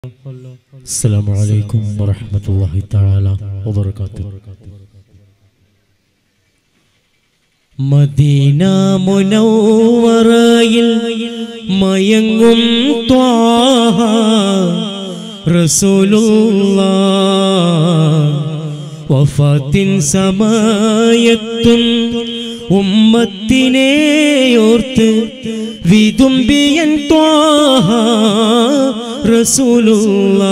السلام عليكم ورحمة الله تعالى وبركاته Medina മുനവറയിൽ മയങ്ങും Thwaha റസൂലുള്ള വഫാത്തിൻ സമയത്തും ഉമ്മത്തിനെ ഓർത്ത് വിതുമ്പിയൻ ത്വാഹ റസൂലുള്ള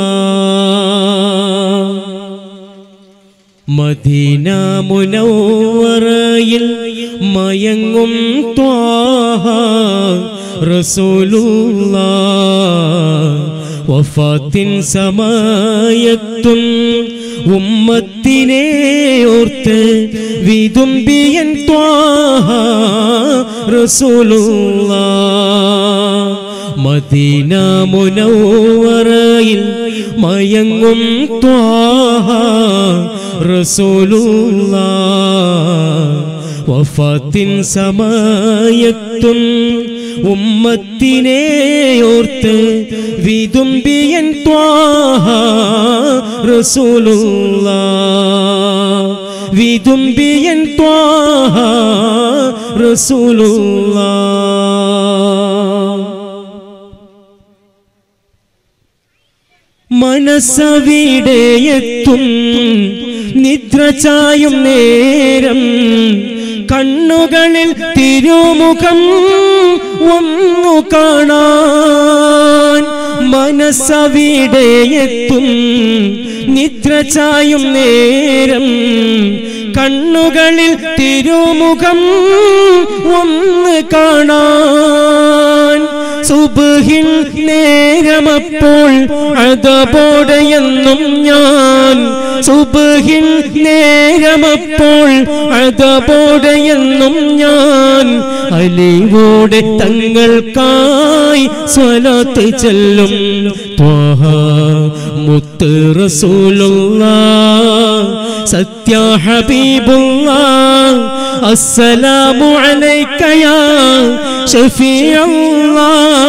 മദീന മുനവറയിൽ മയങ്ങും ത്വാഹ റസൂലുള്ള വഫാത്തിൻ സമയത്തും ഉമ്മത്തിനെ ഓർത്ത് വിതുമ്പിയൻ ത്വാഹ റസൂലുള്ള മദീന മുനവറയിൽ മയങ്ങും ത്വാഹ റസൂലുള്ള വഫാത്തിൻ സമയത്തും ഉമ്മത്തിനെ ഓർത്ത് വിതുമ്പിയൻ ത്വാഹ റസൂലുള്ള വിതുമ്പിയൻ ത്വാഹ റസൂലുള്ള മനസ്സവിടെയെത്തും നിദ്ര ചായും നേരം കണ്ണുകളിൽ തിരുമുഖം ഒന്നു കാണാൻ മനസ്സവിടെയെത്തും നിദ്ര ചായും നേരം കണ്ണുകളിൽ തിരുമുഖം ഒന്ന് കാണാൻ സുബഹിൻ നേരമപ്പോൾ അതപോടെയെന്നും ഞാൻ സുബഹിൻ നേരമപ്പോൾ അതപോടെയെന്നും ഞാൻ അലിവോടെ തങ്ങൾക്കായി സ്വലാത്ത് ചെല്ലും ത്വാഹ മുത്ത് റസൂലുള്ള സത്യ ഹബീബുള്ള അസ്സലാമു അലൈക യാ ഷഫീഅല്ലാഹ്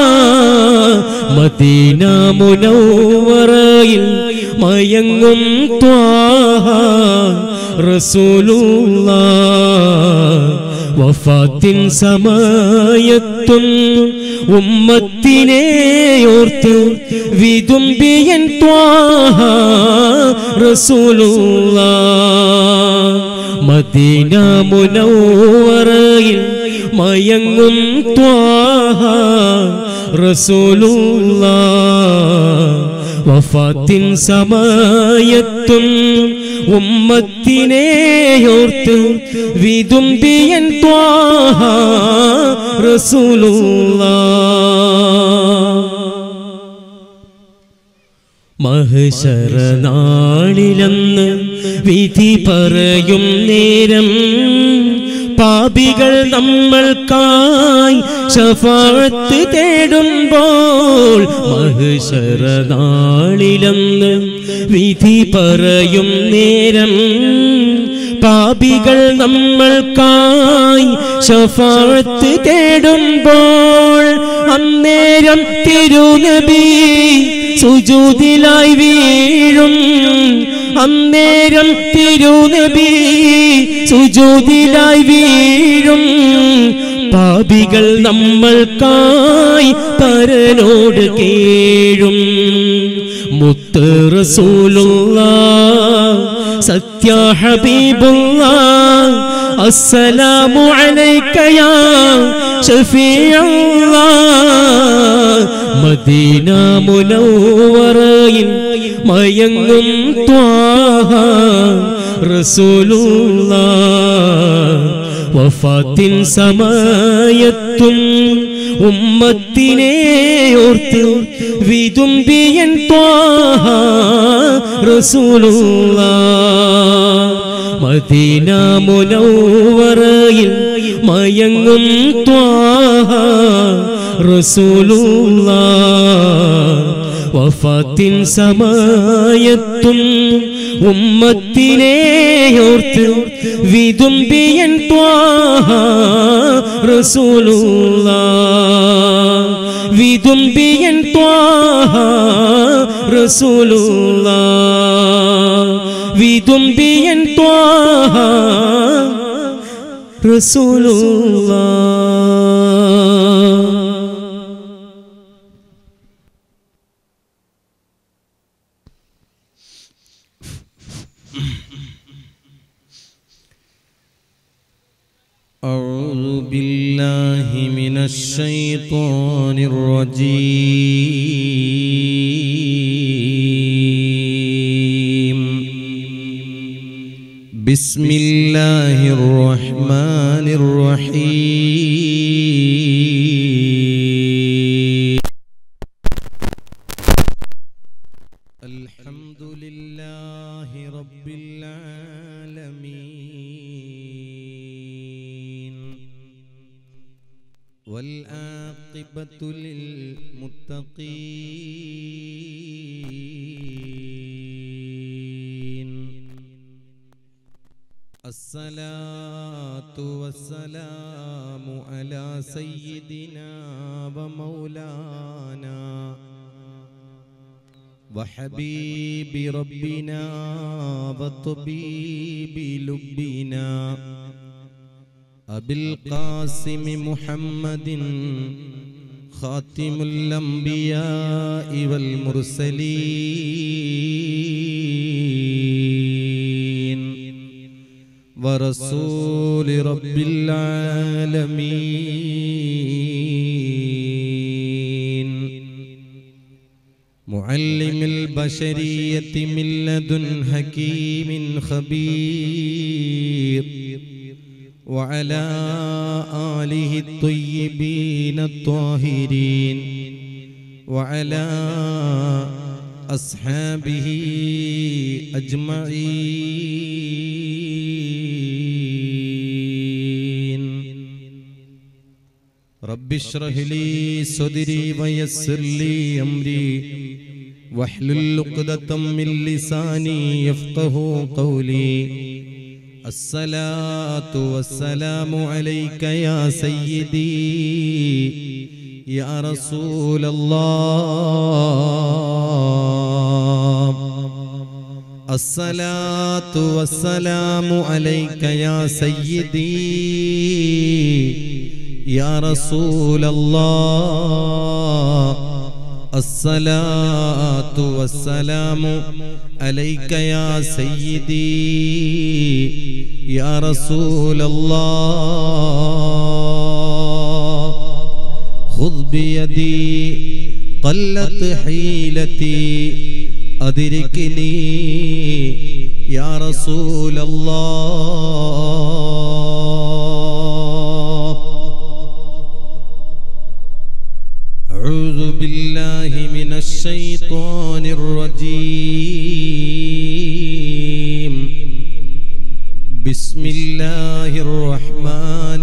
മദീന മുനവ്വറയിൽ മയങ്ങും ത്വാഹ റസൂലുള്ളാഹ് വഫാത്തിൻ സമയത്തും ഉമ്മത്തിനെ ഓർത്ത് വിതുമ്പിയൻ ത്വാഹ റസൂലുള്ള മദീന മുനവ്വറയിൽ മയങ്ങും ത്വാഹ റസൂലുള്ള വഫാത്തിൻ സമയത്തും ഉമ്മത്തിനെ ഓർത്ത് വിതുമ്പിയൻ ത്വാഹ റസൂലുള്ള മഹശരനാളിലെന്ന് വിധി പറയും നേരം പാപികൾ നമ്മൾക്കായി ശഫാത്ത് തേടുമ്പോൾ മഹശരനാളിലെന്ന് വിധി പറയും നേരം പാപികൾ നമ്മൾക്കായി ശഫാത്ത് തേടുമ്പോൾ അന്നേരം തിരുനബി സുജൂതിലായി വീഴും അന്നേരം തിരുനബി സുജൂതിലായി വീഴും പാപികൾ നമ്മൾക്കായി പരനോട് കേഴും മുത്ത് റസൂലുള്ള സത്യ ഹബീബുള്ള അസ്സലാമു അലൈക യാ ഷഫീഅല്ലാഹ് മദീന മുനവ്വറയിൽ മയങ്ങും ത്വാഹ റസൂലുള്ളാഹ് വഫാത്തിൻ സമയത്തും ഉമ്മത്തിനെ ഓർത്ത് വിതുമ്പിയൻ ത്വാഹ റസൂലുള്ള മദീന മുനവ്വറയിൽ മയങ്ങും ത്വാഹ റസൂലുള്ള വഫാത്തിൻ സമയത്തും ഉമ്മത്തിനെ ഓർത്ത് വിതുമ്പിയൻ ത്വാഹ റസൂലുള്ള വിതുമ്പിയൻ ത്വാഹ റസൂലുള്ള വിതുമ്പിയൻ ത്വാഹ റസൂലുള്ള أعوذ بالله من الشيطان الرجيم بسم الله الرحمن الرحيم الحمد لله رب العالمين والآقبة للمتقين الصلاة والسلام على سيدنا ومولانا وحبيب ربنا وطبيب لبنا أبي القاسم محمد خاتم الأنبياء والمرسلين ورسول رب العالمين معلم البشرية من لدن حكيم خبير وعلى آله الطيبين الطاهرين وعلى أصحابه أجمعين رب اشرح لي صدري ويسر لي أمري واحلل عقدة من لساني يفقه قولي الصلاة والسلام عليك يا سيدي يا رسول الله الصلاة والسلام عليك يا سيدي يا رسول الله الصلاة والسلام عليك يا سيدي يا رسول الله خذ بيدي قلت حيلتي أدركني يا رسول الله أعوذ بالله من الشيطان الرجيم بسم الله الرحمن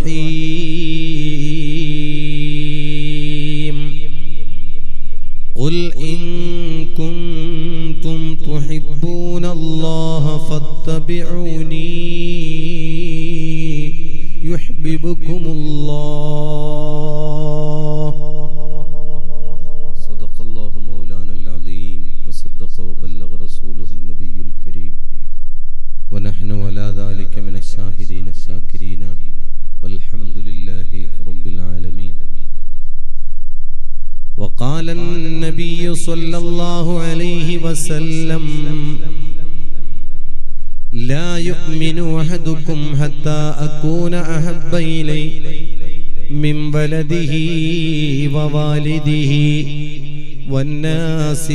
الرحيم قل إن كنتم تحبون الله فاتبعوني يحببكم الله صدق الله مولانا العظيم وصدق وبلغ رسوله النبي الكريم ونحن على ذلك من الشاهدين الشاكرين والحمد لله رب العالمين وقال النبي صلى الله عليه وسلم لا يؤمن أحدكم حتى أكون أحب إليه من ولده ووالده والناس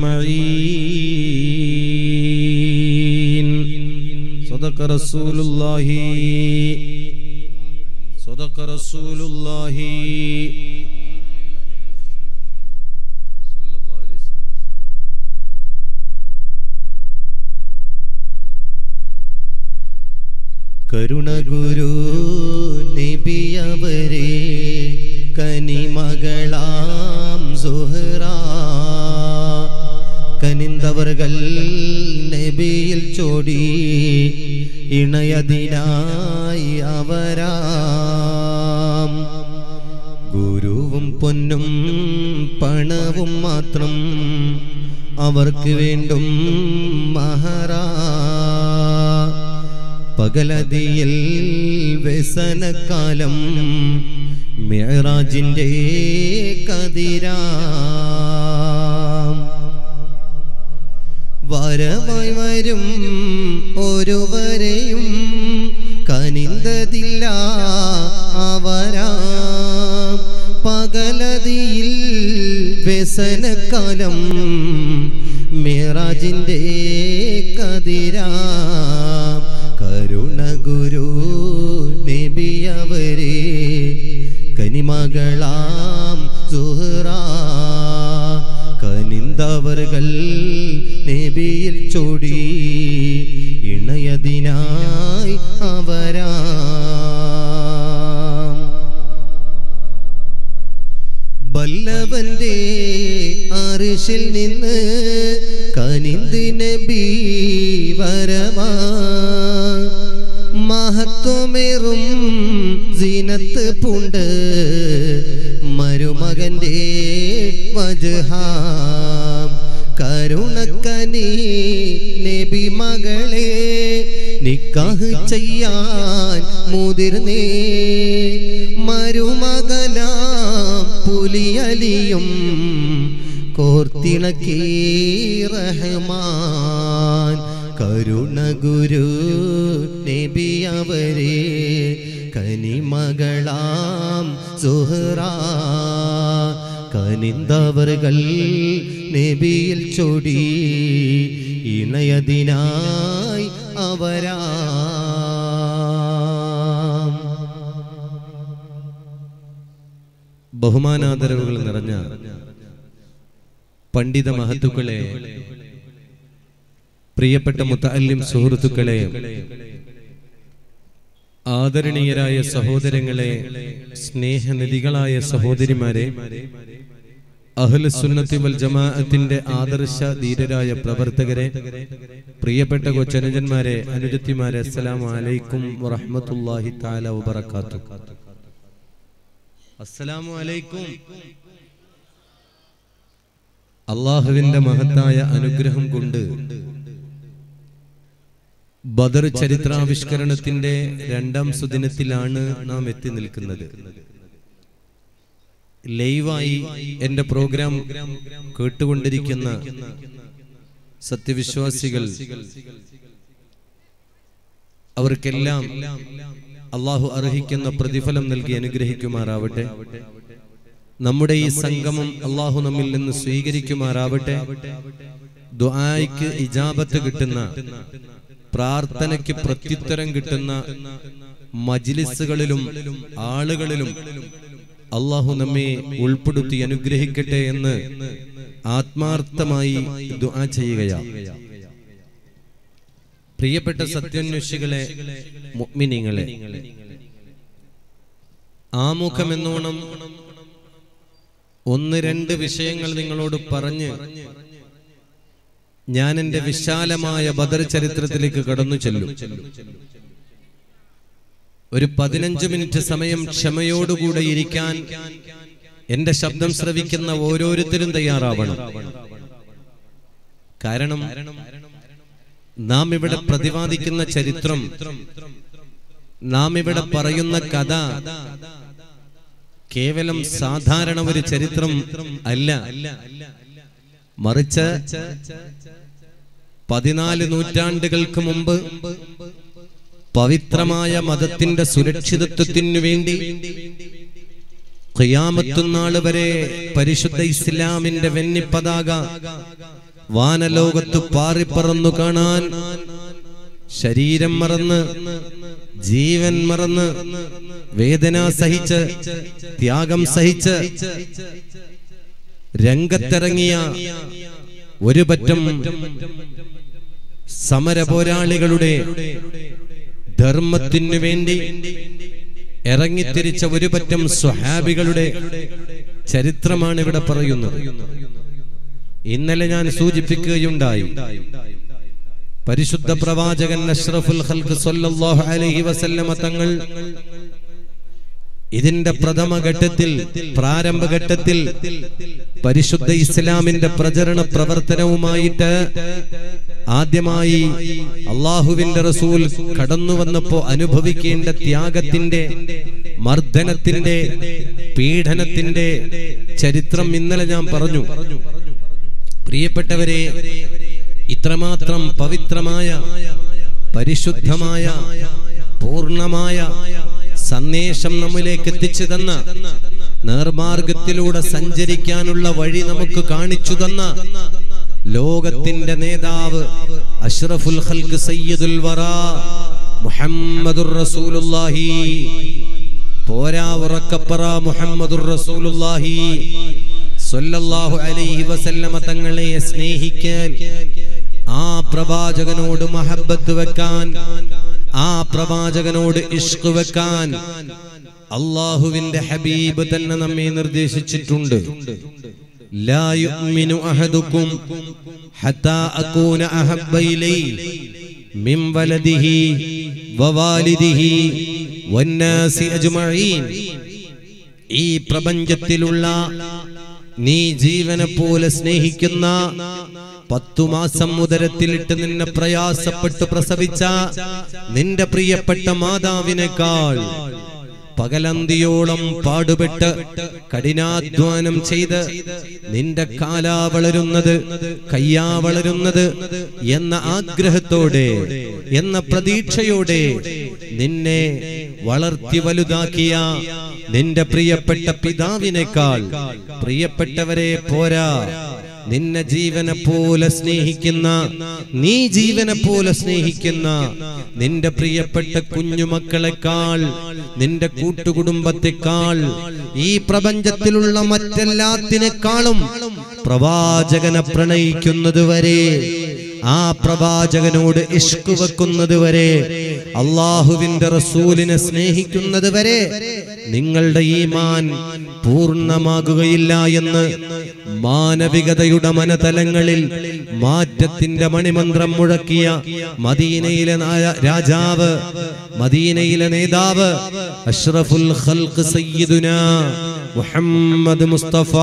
أجمعين صدق رسول الله صدق رسول الله صلى الله عليه وسلم കരുണഗുരു നബിയവരെ കനിമകളാം സുഹറ കനിന്തവർകൾ നബിയിൽ ചോടി ഇണയതിനായി അവരാം ഗുരുവും പൊന്നും പണവും മാത്രം അവർക്ക് വേണ്ടും മഹറാ പകലതിയിൽ വ്യസനക്കാലം മിഴറാജിൻ്റെ കതിരാ വരവായി വരും ഒരുവരെയും കനിന്തതില്ല അവരാ പകലതിയിൽ വ്യസനക്കാലം മിറാജിൻ്റെ കതിരാ കരുണ ഗുരു നബിയവരെ കനിമകളാം സുഹറാ കനിന്തവർകൾ നബിയിൽ ചൊടി ഇണയതിനായി അവരാ ബല്ലവന്റെ അറിഷിൽ നിന്ന് കനിന്ത് നബി വരവാ മഹത്വമേറും സീനത്ത് പൂണ്ട് മരുമകന്റെ വജഹാം കരുണക്കനി നബി മകളെ നിക്കാഹ് ചെയ്യാൻ മുതിർന്നേ മരുമകനാം പുലിയലിയും കോർത്തിണക്കി റഹ്മാൻ കരുണ ഗുരു നബി അവരെ കനിമകളാം സുഹറാ കനിന്തവർകൾ നബിയിൽ ചൊടി ഇണയതിനായി അവരാ ബഹുമാനാദരവുകൾ നിറഞ്ഞ പണ്ഡിത മഹത്തുക്കളെ പ്രിയപ്പെട്ട മുത്തല്ലിം സുഹൃത്തുക്കളെ ആദരണീയരായ സഹോദരങ്ങളെ സ്നേഹനിധികളായ സഹോദരിമാരെ അഹ്ല സുന്നത്തി വൽ ജമാഅത്തിന്റെ ആദർശ ധീരരായ പ്രവർത്തകരെ പ്രിയപ്പെട്ട കൊച്ചനുജന്മാരെ അനുജത്തിമാരെ അസ്സലാമു അലൈക്കും വറഹ്മത്തുള്ളാഹി തആല വബറകാത്തു അസ്സലാമു അലൈക്കും അള്ളാഹുവിന്റെ മഹത്തായ അനുഗ്രഹം കൊണ്ട് ബദർ ചരിത്രാവിഷ്കരണത്തിന്റെ രണ്ടാം സുദിനത്തിലാണ് നാം എത്തി നിൽക്കുന്നത് ലൈവായി എന്റെ പ്രോഗ്രാം കേട്ടുകൊണ്ടിരിക്കുന്ന സത്യവിശ്വാസികൾ അവർക്കെല്ലാം അള്ളാഹു അർഹിക്കുന്ന പ്രതിഫലം നൽകി അനുഗ്രഹിക്കുമാറാവട്ടെ നമ്മുടെ ഈ സംഗമം അള്ളാഹു നമ്മിൽ നിന്ന് സ്വീകരിക്കുമാറാവട്ടെ ദുആയ്ക്ക് ഇജാബത്ത് കിട്ടുന്ന പ്രാർത്ഥനയ്ക്ക് പ്രത്യുത്തരം കിട്ടുന്ന മജിലിസുകളിലും ആളുകളിലും അള്ളാഹു നമ്മെ ഉൾപ്പെടുത്തി അനുഗ്രഹിക്കട്ടെ എന്ന് ആത്മാർത്ഥമായി ദുആ ചെയ്യുകയാണ് പ്രിയപ്പെട്ട സത്യാന്വേഷികളെ മുഅ്മിനീങ്ങളെ ആമുഖമെന്നോണം ഒന്ന് രണ്ട് വിഷയങ്ങൾ നിങ്ങളോട് പറഞ്ഞ് ഞാൻ എന്റെ വിശാലമായ ബദർ ചരിത്രത്തിലേക്ക് കടന്നു ചെല്ലും ഒരു പതിനഞ്ച് മിനിറ്റ് സമയം ക്ഷമയോടുകൂടെ ഇരിക്കാൻ എന്റെ ശബ്ദം ശ്രവിക്കുന്ന ഓരോരുത്തരും തയ്യാറാവണം കാരണം നാം ഇവിടെ പ്രതിപാദിക്കുന്ന ചരിത്രം നാം ഇവിടെ പറയുന്ന കഥ കേവലം സാധാരണ ഒരു ചരിത്രം അല്ല മറിച്ച് പതിനാല് നൂറ്റാണ്ടുകൾക്ക് മുമ്പ് പവിത്രമായ മതത്തിന്റെ സുരക്ഷിതത്വത്തിനു വേണ്ടി ഖിയാമത്തുനാൾ വരെ പരിശുദ്ധ ഇസ്ലാമിന്റെ വെന്നി പതാക വാനലോകത്ത് പാറിപ്പറന്നു കാണാൻ ശരീരം മറന്ന് ജീവൻ മറന്ന് വേദന സഹിച്ച് ത്യാഗം സഹിച്ച് രംഗത്തിറങ്ങിയ ഒരു പറ്റം സമര പോരാളികളുടെ ധർമ്മത്തിനു വേണ്ടി ഇറങ്ങിത്തിരിച്ച ഒരു പറ്റം സ്വഹാബികളുടെ ചരിത്രമാണ് ഇവിടെ പറയുന്നത് ഇന്നലെ ഞാൻ സൂചിപ്പിക്കുകയുണ്ടായി പരിശുദ്ധ പ്രവാചകൻ അഷ്റഫുൽ ഖൽഖ് സല്ലല്ലാഹു അലൈഹി വസല്ലമ തങ്ങൾ ഇതിന്റെ പ്രഥമ ഘട്ടത്തിൽ പ്രാരംഭഘട്ടത്തിൽ പരിശുദ്ധ ഇസ്ലാമിന്റെ പ്രചരണ പ്രവർത്തനവുമായിട്ട് ആദ്യമായി അള്ളാഹുവിന്റെ റസൂൽ കടന്നു വന്നപ്പോ അനുഭവിക്കേണ്ട ത്യാഗത്തിന്റെ മർദ്ദനത്തിന്റെ പീഡനത്തിന്റെ ചരിത്രം ഇന്നലെ ഞാൻ പറഞ്ഞു പ്രിയപ്പെട്ടവരെ ഇത്രമാത്രം പവിത്രമായ പരിശുദ്ധമായ പൂർണമായ സന്ദേശം നമ്മിലേക്ക് എത്തിച്ചു തന്ന നേർമാർഗത്തിലൂടെ സഞ്ചരിക്കാനുള്ള വഴി നമുക്ക് കാണിച്ചു തന്ന ലോകത്തിന്റെ നേതാവ് അഷ്റഫുൽ ഖൽക്ക് സയ്യിദുൽ വറാ മുഹമ്മദുർ റസൂലുള്ളാഹി പോരാ ഉറക്കപ്പറ മുഹമ്മദുർ റസൂലുള്ളാഹി സ്വല്ലല്ലാഹു അലൈഹി വസല്ലമ തങ്ങളെ സ്നേഹിക്കാൻ ആ പ്രവാചകനോട് മഹബത്ത് വെക്കാൻ ആ പ്രവാചകനോട് ഇഷ്ക് വെക്കാൻ അള്ളാഹുവിന്റെ ഹബീബ് തന്നെ നമ്മെ നിർദ്ദേശിച്ചിട്ടുണ്ട് لا يؤمن أحدكم حتى أكون أحب إليه من ولده ووالده والناس أجمعين ഈ പ്രപഞ്ചത്തിലുള്ള നീ ജീവനെ പോലെ സ്നേഹിക്കുന്ന പത്തു മാസം ഉദരത്തിലിട്ട് നിന്നെ പ്രയാസപ്പെട്ട് പ്രസവിച്ച നിന്റെ പ്രിയപ്പെട്ട മാതാവിനേക്കാൾ പകലന്തിയോളം പാടുപെട്ട് കഠിനാധ്വാനം ചെയ്ത് നിന്റെ കാലാ വളരുന്നത് കയ്യാ വളരുന്നത് എന്ന ആഗ്രഹത്തോടെ എന്ന പ്രതീക്ഷയോടെ നിന്നെ വളർത്തി വലുതാക്കിയ നിന്റെ പ്രിയപ്പെട്ട പിതാവിനേക്കാൾ പ്രിയപ്പെട്ടവരെ പോരാ നിന്നെ ജീവനെ പോലെ സ്നേഹിക്കുന്ന നീ ജീവനെ പോലെ സ്നേഹിക്കുന്ന നിന്റെ പ്രിയപ്പെട്ട കുഞ്ഞുമക്കളെക്കാൾ നിന്റെ കൂട്ടുകുടുംബത്തെക്കാൾ ഈ പ്രപഞ്ചത്തിലുള്ള മറ്റെല്ലാത്തിനേക്കാളും പ്രവാചകനെ പ്രണയിക്കുന്നത് വരെ ആ പ്രവാചകനോട് ഇഷ്ക് വെക്കുന്നത് വരെ അള്ളാഹുവിന്റെ റസൂലിനെ സ്നേഹിക്കുന്നത് വരെ നിങ്ങളുടെ ഈമാൻ പൂർണ്ണമാകുകയില്ല എന്ന് മാനവികതയുടെ മനതലങ്ങളിൽ മാറ്റത്തിന്റെ മണിമന്ത്രം മുഴക്കിയ മദീനയിലെ നായ- രാജാവ് മദീനയിലെ നേതാവ് അഷ്റഫുൽ ഖൽഖ് സയ്യിദുന മുഹമ്മദ് മുസ്തഫ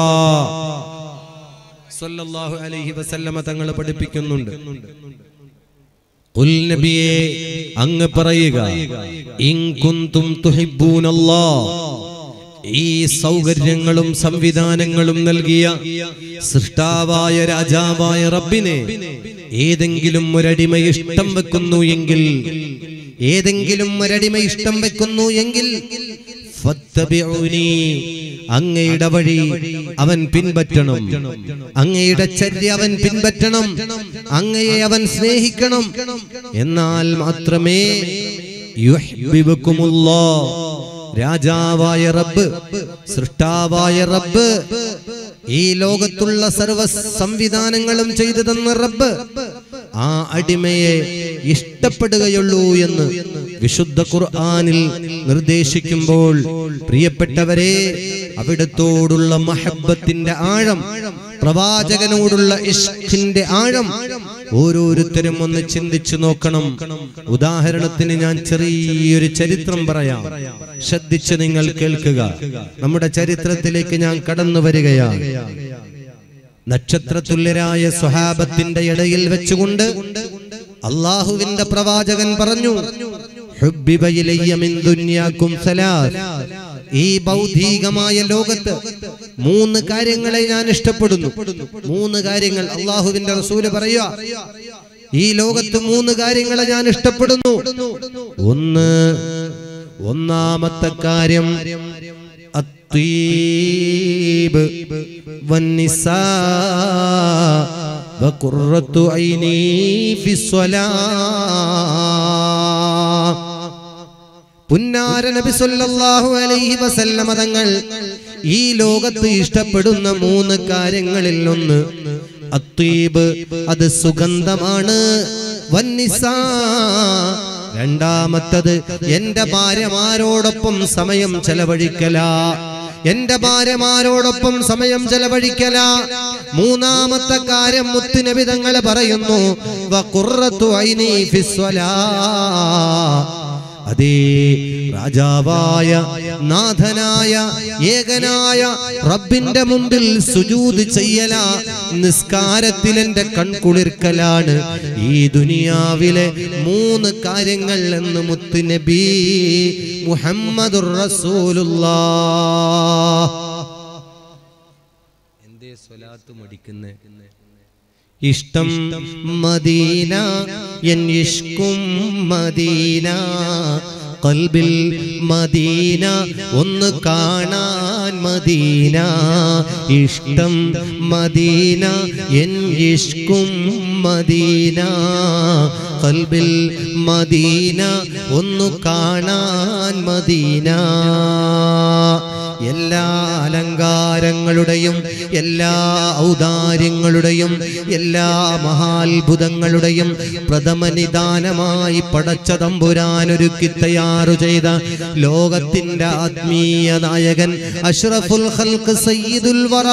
സല്ലല്ലാഹു അലൈഹി വസല്ലമ തങ്ങൾ പഠിപ്പിക്കുന്നുണ്ട് ഖുൽ നബിയേ അങ്ങ് പറയുക ഇൻ കുന്തും തുഹിബ്ബൂനല്ലാഹ് ഈ സൗകര്യങ്ങളും സംവിധാനങ്ങളും നൽകിയ സൃഷ്ടാവായ രാജാവായ റബ്ബിനെ ഏതെങ്കിലും ഒരടിമ ഇഷ്ടം വെക്കുന്നു എങ്കിൽ ഏതെങ്കിലും ഒരടിമ ഇഷ്ടം വെക്കുന്നു എങ്കിൽ ഫത്തബിഊനി അങ്ങയുടെ വഴി അവൻ പിൻപറ്റണം അങ്ങയുടെ ചര്യ അവൻ പിൻപറ്റണം അങ്ങയെ അവൻ സ്നേഹിക്കണം എന്നാൽ മാത്രമേ യുഹ്ബിബുക്കുമുല്ലാ രാജാവായ റബ്ബ് സൃഷ്ടാവായ റബ്ബ് ഈ ലോകത്തുള്ള സർവ സംവിധാനങ്ങളും ചെയ്തു തന്ന റബ്ബ് ആ അടിമയെ ഇഷ്ടപ്പെടുകയുള്ളൂ എന്ന് വിശുദ്ധ ഖുർആനിൽ നിർദ്ദേശിക്കുമ്പോൾ പ്രിയപ്പെട്ടവരെ അവിടത്തോടുള്ള മഹബത്തിന്റെ ആഴം പ്രവാചകനോടുള്ള ഇഷ്കിന്റെ ആഴം ഓരോരുത്തരും ഒന്ന് ചിന്തിച്ചു നോക്കണം ഉദാഹരണത്തിന് ഞാൻ ചെറിയൊരു ചരിത്രം പറയാം ശ്രദ്ധിച്ച് നിങ്ങൾ കേൾക്കുക നമ്മുടെ ചരിത്രത്തിലേക്ക് ഞാൻ കടന്നു വരികയാണ് നക്ഷത്രതുല്യരായ സ്വഹാബത്തിന്റെ ഇടയിൽ വെച്ചുകൊണ്ട് അള്ളാഹുവിന്റെ പ്രവാചകൻ പറഞ്ഞു "ഹുബ്ബിബ ഇലയ്യ മിൻ ദുനിയാക്കും സലാസ്." ഈ ഭൗതികമായ ലോകത്ത് മൂന്ന് കാര്യങ്ങളെ ഞാൻ ഇഷ്ടപ്പെടുന്നു മൂന്ന് കാര്യങ്ങൾ അള്ളാഹുവിന്റെ റസൂല് പറയുക ഈ ലോകത്ത് മൂന്ന് കാര്യങ്ങളെ ഞാൻ ഇഷ്ടപ്പെടുന്നു ഒന്ന് ഒന്നാമത്തെ കാര്യം അത്തീബ് വന്നിസാ وقرة عيني في الصلاة പുന്നാര നബി സല്ലല്ലാഹു അലൈഹി വസല്ലമ തങ്ങൾ ഈ ലോകത്ത് ഇഷ്ടപ്പെടുന്ന മൂന്ന് കാര്യങ്ങളിൽ ഒന്ന് അത്തീബ് അത് സുഗന്ധമാണ് വന്നിസാ രണ്ടാമത്തത് എന്റെ ഭാര്യമാരോടൊപ്പം സമയം ചെലവഴിക്കല എന്റെ ഭാര്യമാരോടൊപ്പം സമയം ചെലവഴിക്കല മൂന്നാമത്തെ കാര്യം മുത്തുനബി തങ്ങൾ പറയുന്നു വഖുറത്തു ഐനി ഫിസ്വലാ അതേ രാജാവായ നാഥനായ ഏകനായ റബ്ബിന്റെ മുമ്പിൽ സുജൂത് ചെയ്യല നിസ്കാരത്തിൽ എന്റെ കൺകുളിർക്കലാണ് ഈ ദുനിയാവിലെ മൂന്ന് കാര്യങ്ങൾ എന്ന് മുത്ത് നബി മുഹമ്മദുർ റസൂലുള്ളാ എന്തേ സ്വലാത്ത് മടിക്കുന്നേ ഇഷ്ടം മദീന എൻ ഇഷ്കും മദീന കൽബിൽ മദീന ഒന്ന് കാണാൻ മദീന ഇഷ്ടം മദീന എൻ ഇഷ്കും മദീന കൽബിൽ മദീന ഒന്ന് കാണാൻ മദീന എല്ലാ അലങ്കാരങ്ങളുടെയും എല്ലാ ഔദാര്യങ്ങളുടെയും എല്ലാ മഹാത്ഭുതങ്ങളുടെയും പ്രഥമനിദാനമായി പടച്ച തമ്പുരാനൊരുക്കി തയ്യാറു ചെയ്ത ലോകത്തിന്റെ ആത്മീയ നായകൻ അഷ്റഫുൽ ഖൽഖ് സയ്യിദുൽ വറാ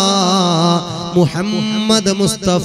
മുഹമ്മദ് മുസ്തഫ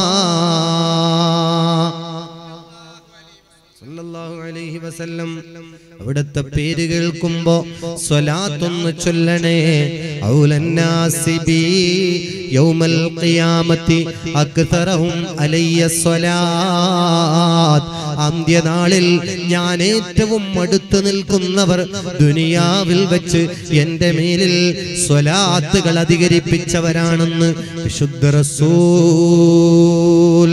സല്ലല്ലാഹു അലൈഹി വസല്ലം അവിടുത്തെ പേര് കേൾക്കുമ്പോ സ്വലാത്തൊന്ന് ചൊല്ലണേ ഔലന്നാസി ബി യൗമൽ ഖിയാമത്തി അക്തറഹും അലയ്യ സ്വലാത്ത് അന്ത്യനാളിൽ ഞാൻ ഏറ്റവും അടുത്ത് നിൽക്കുന്നവർ ദുനിയാവിൽ വെച്ച് എന്റെ മേലിൽ സ്വലാത്തുകൾ അധികരിപ്പിച്ചവരാണെന്ന് വിശുദ്ധ റസൂൽ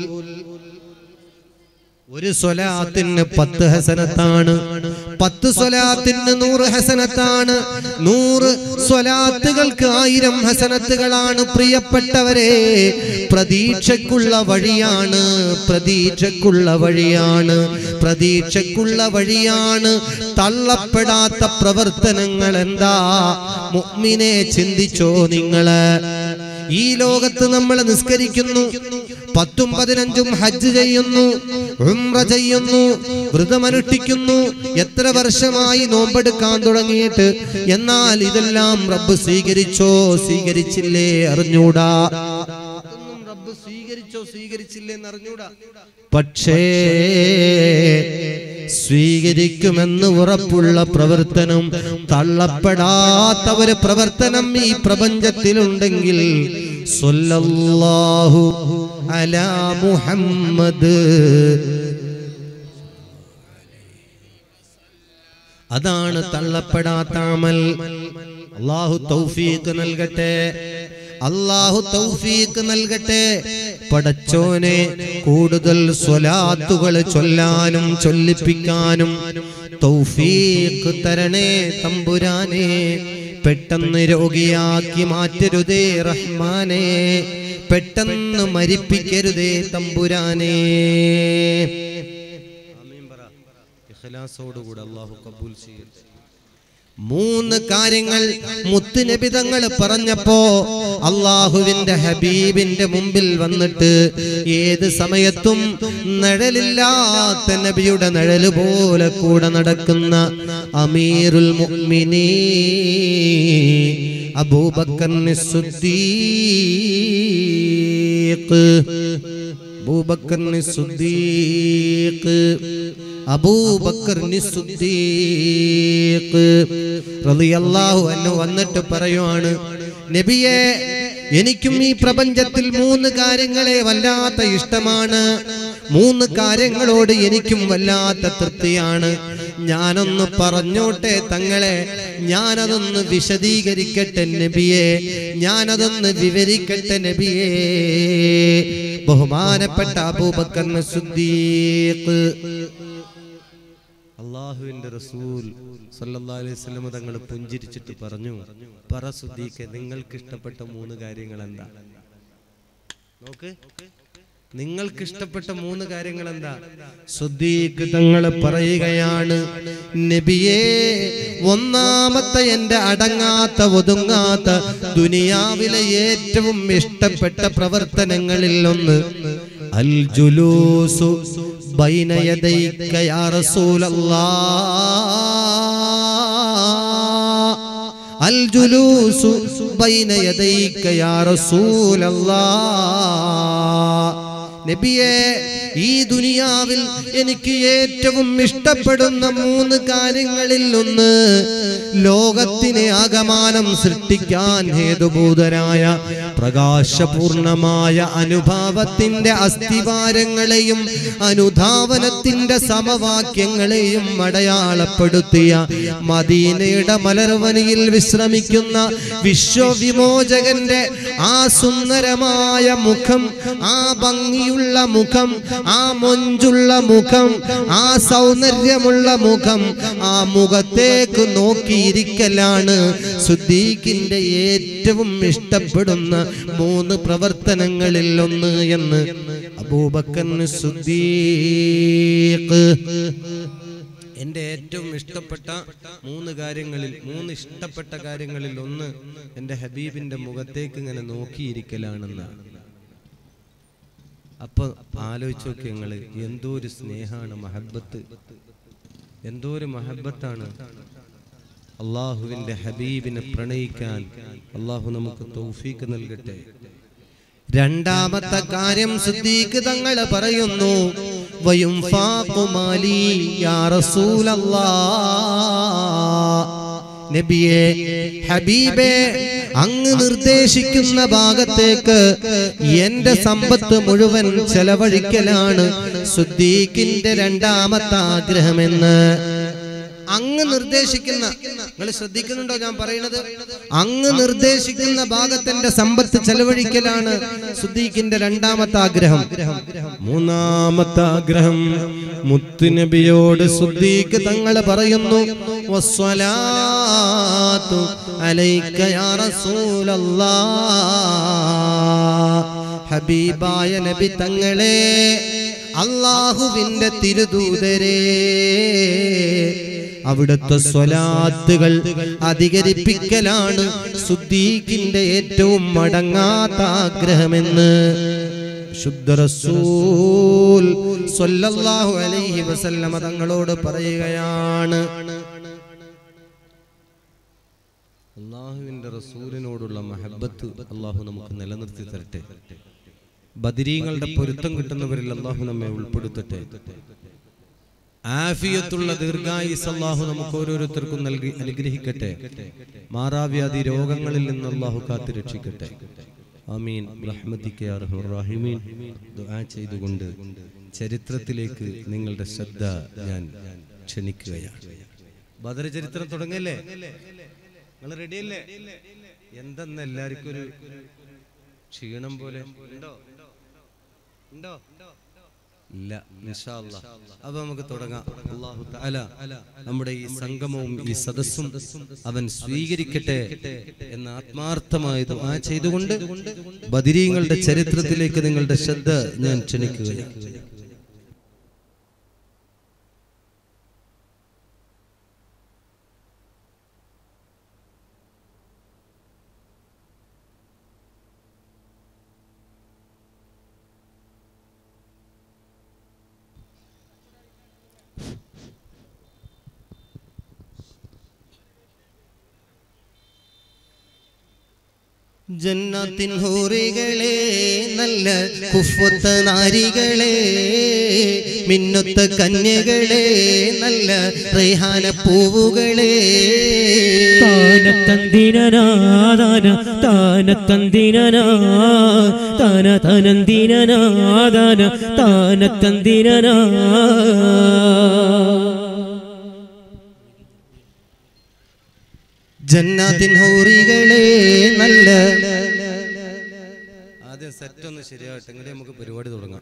ഒരു സ്വലാത്തിന് പത്ത് ഹസനത്താണ് പത്ത് സ്വലാത്തിന് നൂറ് ഹസനത്താണ് നൂറ് സ്വലാത്തുകൾക്ക് ആയിരം ഹസനത്തുകളാണ് പ്രിയപ്പെട്ടവരെ പ്രതീക്ഷയ്ക്കുള്ള വഴിയാണ് പ്രതീക്ഷയ്ക്കുള്ള വഴിയാണ് പ്രതീക്ഷയ്ക്കുള്ള വഴിയാണ് തള്ളപ്പെടാത്ത പ്രവർത്തനങ്ങൾ എന്താ മുഅ്മിനെ ചിന്തിച്ചോ നിങ്ങള് ഈ ലോകത്ത് നമ്മൾ നിസ്കരിക്കുന്നു പത്തും പതിനഞ്ചും ഹജ്ജ് ചെയ്യുന്നു ഉംറ ചെയ്യുന്നു വ്രതമനുഷ്ഠിക്കുന്നു എത്ര വർഷമായി നോമ്പെടുക്കാൻ തുടങ്ങിയിട്ട് എന്നാൽ ഇതെല്ലാം റബ്ബ് സ്വീകരിച്ചോ സ്വീകരിച്ചില്ലേ അറിഞ്ഞൂടാ ഇതൊന്നും റബ്ബ് സ്വീകരിച്ചോ സ്വീകരിച്ചില്ലേ എന്ന് അറിഞ്ഞൂടാ പക്ഷേ സ്വീകരിക്കുമെന്ന് ഉറപ്പുള്ള പ്രവർത്തനം തള്ളപ്പെടാത്ത ഒരു പ്രവർത്തനം ഈ പ്രപഞ്ചത്തിലുണ്ടെങ്കിൽ സ്വല്ലല്ലാഹു അലാ മുഹമ്മദ് അതാണ് തള്ളപ്പെടാത്ത അമൽ അള്ളാഹു തൗഫീഖ് നൽകട്ടെ അള്ളാഹു തൗഫീഖ് നൽകട്ടെ പടച്ചോനെ കൂടുതൽ സ്വലാത്തുകൾ ചൊല്ലാനും ചൊല്ലിപ്പിക്കാനും തൗഫീഖ് തരണേ തമ്പുരാനെ പെട്ടെന്ന് രോഗിയാക്കി മാറ്റരുതേ റഹ്മാനെ പെട്ടെന്ന് മരിപ്പിക്കരുതേ തമ്പുരാനെ ഇഖ്ലാസോടുകൂടെ അള്ളാഹു കബൂൽ ചെയ്യട്ടെ മൂന്ന് കാര്യങ്ങൾ മുത്തുനബിതങ്ങൾ പറഞ്ഞപ്പോ അള്ളാഹുവിന്റെ ഹബീബിന്റെ മുമ്പിൽ വന്നിട്ട് ഏത് സമയത്തും നിഴലില്ലാത്ത നബിയുടെ നിഴല് പോലെ കൂടെ നടക്കുന്ന അമീറുൽ മുഅ്മിനീ അബൂബക്കർ സിദ്ദീഖ് അബൂബക്കർ സിദ്ദീഖ് അബൂബക്കർ സിദ്ദീഖ് റളിയല്ലാഹു അൻഹു വന്നിട്ട് പറയുവാണ് നബിയെ എനിക്കും ഈ പ്രപഞ്ചത്തിൽ മൂന്ന് കാര്യങ്ങളെ വല്ലാത്ത ഇഷ്ടമാണ് മൂന്ന് കാര്യങ്ങളോട് എനിക്കും വല്ലാത്ത തൃപ്തിയാണ് ഞാനൊന്ന് പറഞ്ഞോട്ടെ തങ്ങളെ ഞാനതൊന്ന് വിശദീകരിക്കട്ടെ നബിയെ ഞാനതൊന്ന് വിവരിക്കട്ടെ നബിയെ ബഹുമാനപ്പെട്ട അബൂബക്കർ സുദ്ദീഖ് അള്ളാഹുവിന്റെ റസൂൽ സല്ലല്ലാഹു അലൈഹി വസല്ലം തങ്ങൾ പുഞ്ചിരിച്ചിട്ട് പറഞ്ഞു പറ സുദ്ദീഖെ നിങ്ങൾക്ക് ഇഷ്ടപ്പെട്ട മൂന്ന് കാര്യങ്ങൾ എന്താ നോക്ക് നിങ്ങൾക്ക് ഇഷ്ടപ്പെട്ട മൂന്ന് കാര്യങ്ങൾ എന്താ സുദ്ദീഖ് തങ്ങൾ പറയുകയാണ് നബിയേ ഒന്നാമത്തെ എന്റെ അടങ്ങാത്ത ഒതുങ്ങാത്ത ദുനിയാവിലെ ഏറ്റവും ഇഷ്ടപ്പെട്ട പ്രവർത്തനങ്ങളിൽ ഒന്ന് അൽ ജുലൂസു ബൈന യദൈക യാ റസൂലല്ലാഹ് അൽ ജുലൂസു ബൈന യദൈക യാ റസൂലല്ലാഹ് നബിയെ ഈ ദുനിയാവിൽ എനിക്ക് ഏറ്റവും ഇഷ്ടപ്പെടുന്ന മൂന്ന് കാര്യങ്ങളിൽ ഒന്ന് ലോകത്തിനെ ആകമാനം സൃഷ്ടിക്കാൻ ഹേതുഭൂതരായ പ്രകാശപൂർണമായ അനുഭാവത്തിന്റെ അസ്ഥിവാരങ്ങളെയും അനുധാവനത്തിന്റെ സമവാക്യങ്ങളെയും അടയാളപ്പെടുത്തിയ മദീനയുടെ മലർവനിയിൽ വിശ്രമിക്കുന്ന വിശ്വവിമോചകന്റെ ആ സുന്ദരമായ മുഖം ആ ഭംഗിയുള്ള മുഖം ആ മൊഞ്ചുള്ള മുഖം ആ സൗന്ദര്യമുള്ള മുഖം ആ മുഖത്തേക്ക് നോക്കിയിരിക്കലാണ് സുദ്ദീഖിന്റെ ഏറ്റവും ഇഷ്ടപ്പെടുന്ന മൂന്ന് പ്രവർത്തനങ്ങളിൽ ഒന്ന് എന്ന് അബൂബക്കർ സുദ്ദീഖ് എന്റെ ഏറ്റവും ഇഷ്ടപ്പെട്ട മൂന്ന് കാര്യങ്ങളിൽ മൂന്ന് ഇഷ്ടപ്പെട്ട കാര്യങ്ങളിൽ ഒന്ന് എന്റെ ഹബീബിന്റെ മുഖത്തേക്ക് ഇങ്ങനെ നോക്കിയിരിക്കലാണെന്നാണ് അപ്പൊ ആലോചിച്ച് നോക്കി ഞങ്ങള് എന്തോ ഒരു സ്നേഹാണ് മഹബത്ത് എന്തോ ഒരു മഹബത്താണ് അള്ളാഹുവിന്റെ ഹബീബിനെ പ്രണയിക്കാൻ അള്ളാഹു നമുക്ക് തൗഫീക്ക് നൽകട്ടെ രണ്ടാമത്തെ കാര്യം സിദ്ദീഖ് തങ്ങൾ പറയുന്നു വയുംഫാഖു മാലി യാ റസൂലല്ലാഹ് നബിയെ ഹബീബെ അങ്ങ് നിർദ്ദേശിക്കുന്ന ഭാഗത്തേക്ക് എന്റെ സമ്പത്ത് മുഴുവൻ ചെലവഴിക്കലാണ് സുദ്ദീഖിന്റെ രണ്ടാമത്തെ ആഗ്രഹമെന്ന് അങ്ങ് നിർദ്ദേശിക്കുന്ന നിങ്ങൾ ശ്രദ്ധിക്കുന്നുണ്ടോ ഞാൻ പറയുന്നത് അങ്ങ് നിർദ്ദേശിക്കുന്ന ഭാഗത്തിന്റെ സമ്പത്ത് ചെലവഴിക്കലാണ് സുദ്ദീഖിന്റെ രണ്ടാമത്തെ ആഗ്രഹം മൂന്നാമത്തെ ആഗ്രഹം മുത്തുനബിയോട് സുദ്ദീഖ് തങ്ങൾ പറയുന്നു വസ്സലാത്തു അലൈക യാ റസൂലല്ലാഹ് ഹബീബായ നബി തങ്ങളെ അള്ളാഹുവിന്റെ തിരുദൂതരേ അവിടുത്തെ സ്വലാത്തുകൾ അധികരിപ്പിക്കലാണ് സുദ്ദീഖിന്റെ ഏറ്റവും മടങ്ങാത്ത ആഗ്രഹമെന്ന് ശുദ്ധ റസൂൽ സ്വല്ലല്ലാഹു അലൈഹി വസല്ലമ തങ്ങളോട് പറയുകയാണ് അള്ളാഹുവിന്റെ റസൂലിനോടുള്ള മഹബത്ത് അള്ളാഹു നമുക്ക് നിലനിർത്തി തരട്ടെ ബദിരീങ്ങളുടെ പൊരുത്തം കിട്ടുന്നവരിൽ അള്ളാഹു നമ്മെ ഉൾപ്പെടുത്തട്ടെ ആഫിയത്തുള്ള ദീർഘായുസ് അള്ളാഹു നമുക്ക് ഓരോരുത്തർക്കും നൽകി അനുഗ്രഹിക്കട്ടെ മാറാവ്യാധി രോഗങ്ങളിൽ നിന്ന് അള്ളാഹു കാത്തു രക്ഷിക്കട്ടെ ആമീൻ റഹ്മത്തിക്ക് യാ അർഹമർ റഹീമീൻ ദുആ ചെയ്തുകൊണ്ട് ചരിത്രത്തിലേക്ക് നിങ്ങളുടെ ശ്രദ്ധ ഞാൻ ക്ഷണിക്കുകയാണ് ബദർ ചരിത്രം തുടങ്ങല്ലേ നിങ്ങൾ റെഡിയല്ലേ എന്തെന്ന് എല്ലാവർക്കും ഒരു ക്ഷീണം പോലെ ഉണ്ടോ ഉണ്ടോ ഇല്ല ഇൻഷാ അല്ലാ. അപ്പൊ നമുക്ക് തുടങ്ങാം അല്ലാഹു തആല നമ്മുടെ ഈ സംഗമവും ഈ സദസ്സും അവൻ സ്വീകരിക്കട്ടെ എന്ന് ആത്മാർത്ഥമായി ദുആ ചെയ്തുകൊണ്ട് ബദിരീങ്ങളുടെ ചരിത്രത്തിലേക്ക് നിങ്ങളുടെ ശ്രദ്ധ ഞാൻ ക്ഷണിക്കുകയാണ് ജന്നത്തിൻ ഹൂറികളെ നല്ല കുഫുത്ത നാരികളെ മിന്നുത്ത കന്യകളെ നല്ല റേഹാന പൂവുകളെ താനത്തന്തിനാദാന താനത്തന്തിനാ താന തനന്തിനാദാന താനത്തന്തിനാ ജന്നത്തിൻ ഹൂറികളെ നല്ല ആദ്യം സെറ്റ് ഒന്ന് ശരിയാവട്ടെ എങ്ങനെ നമുക്ക് പരിപാടി തുടങ്ങാം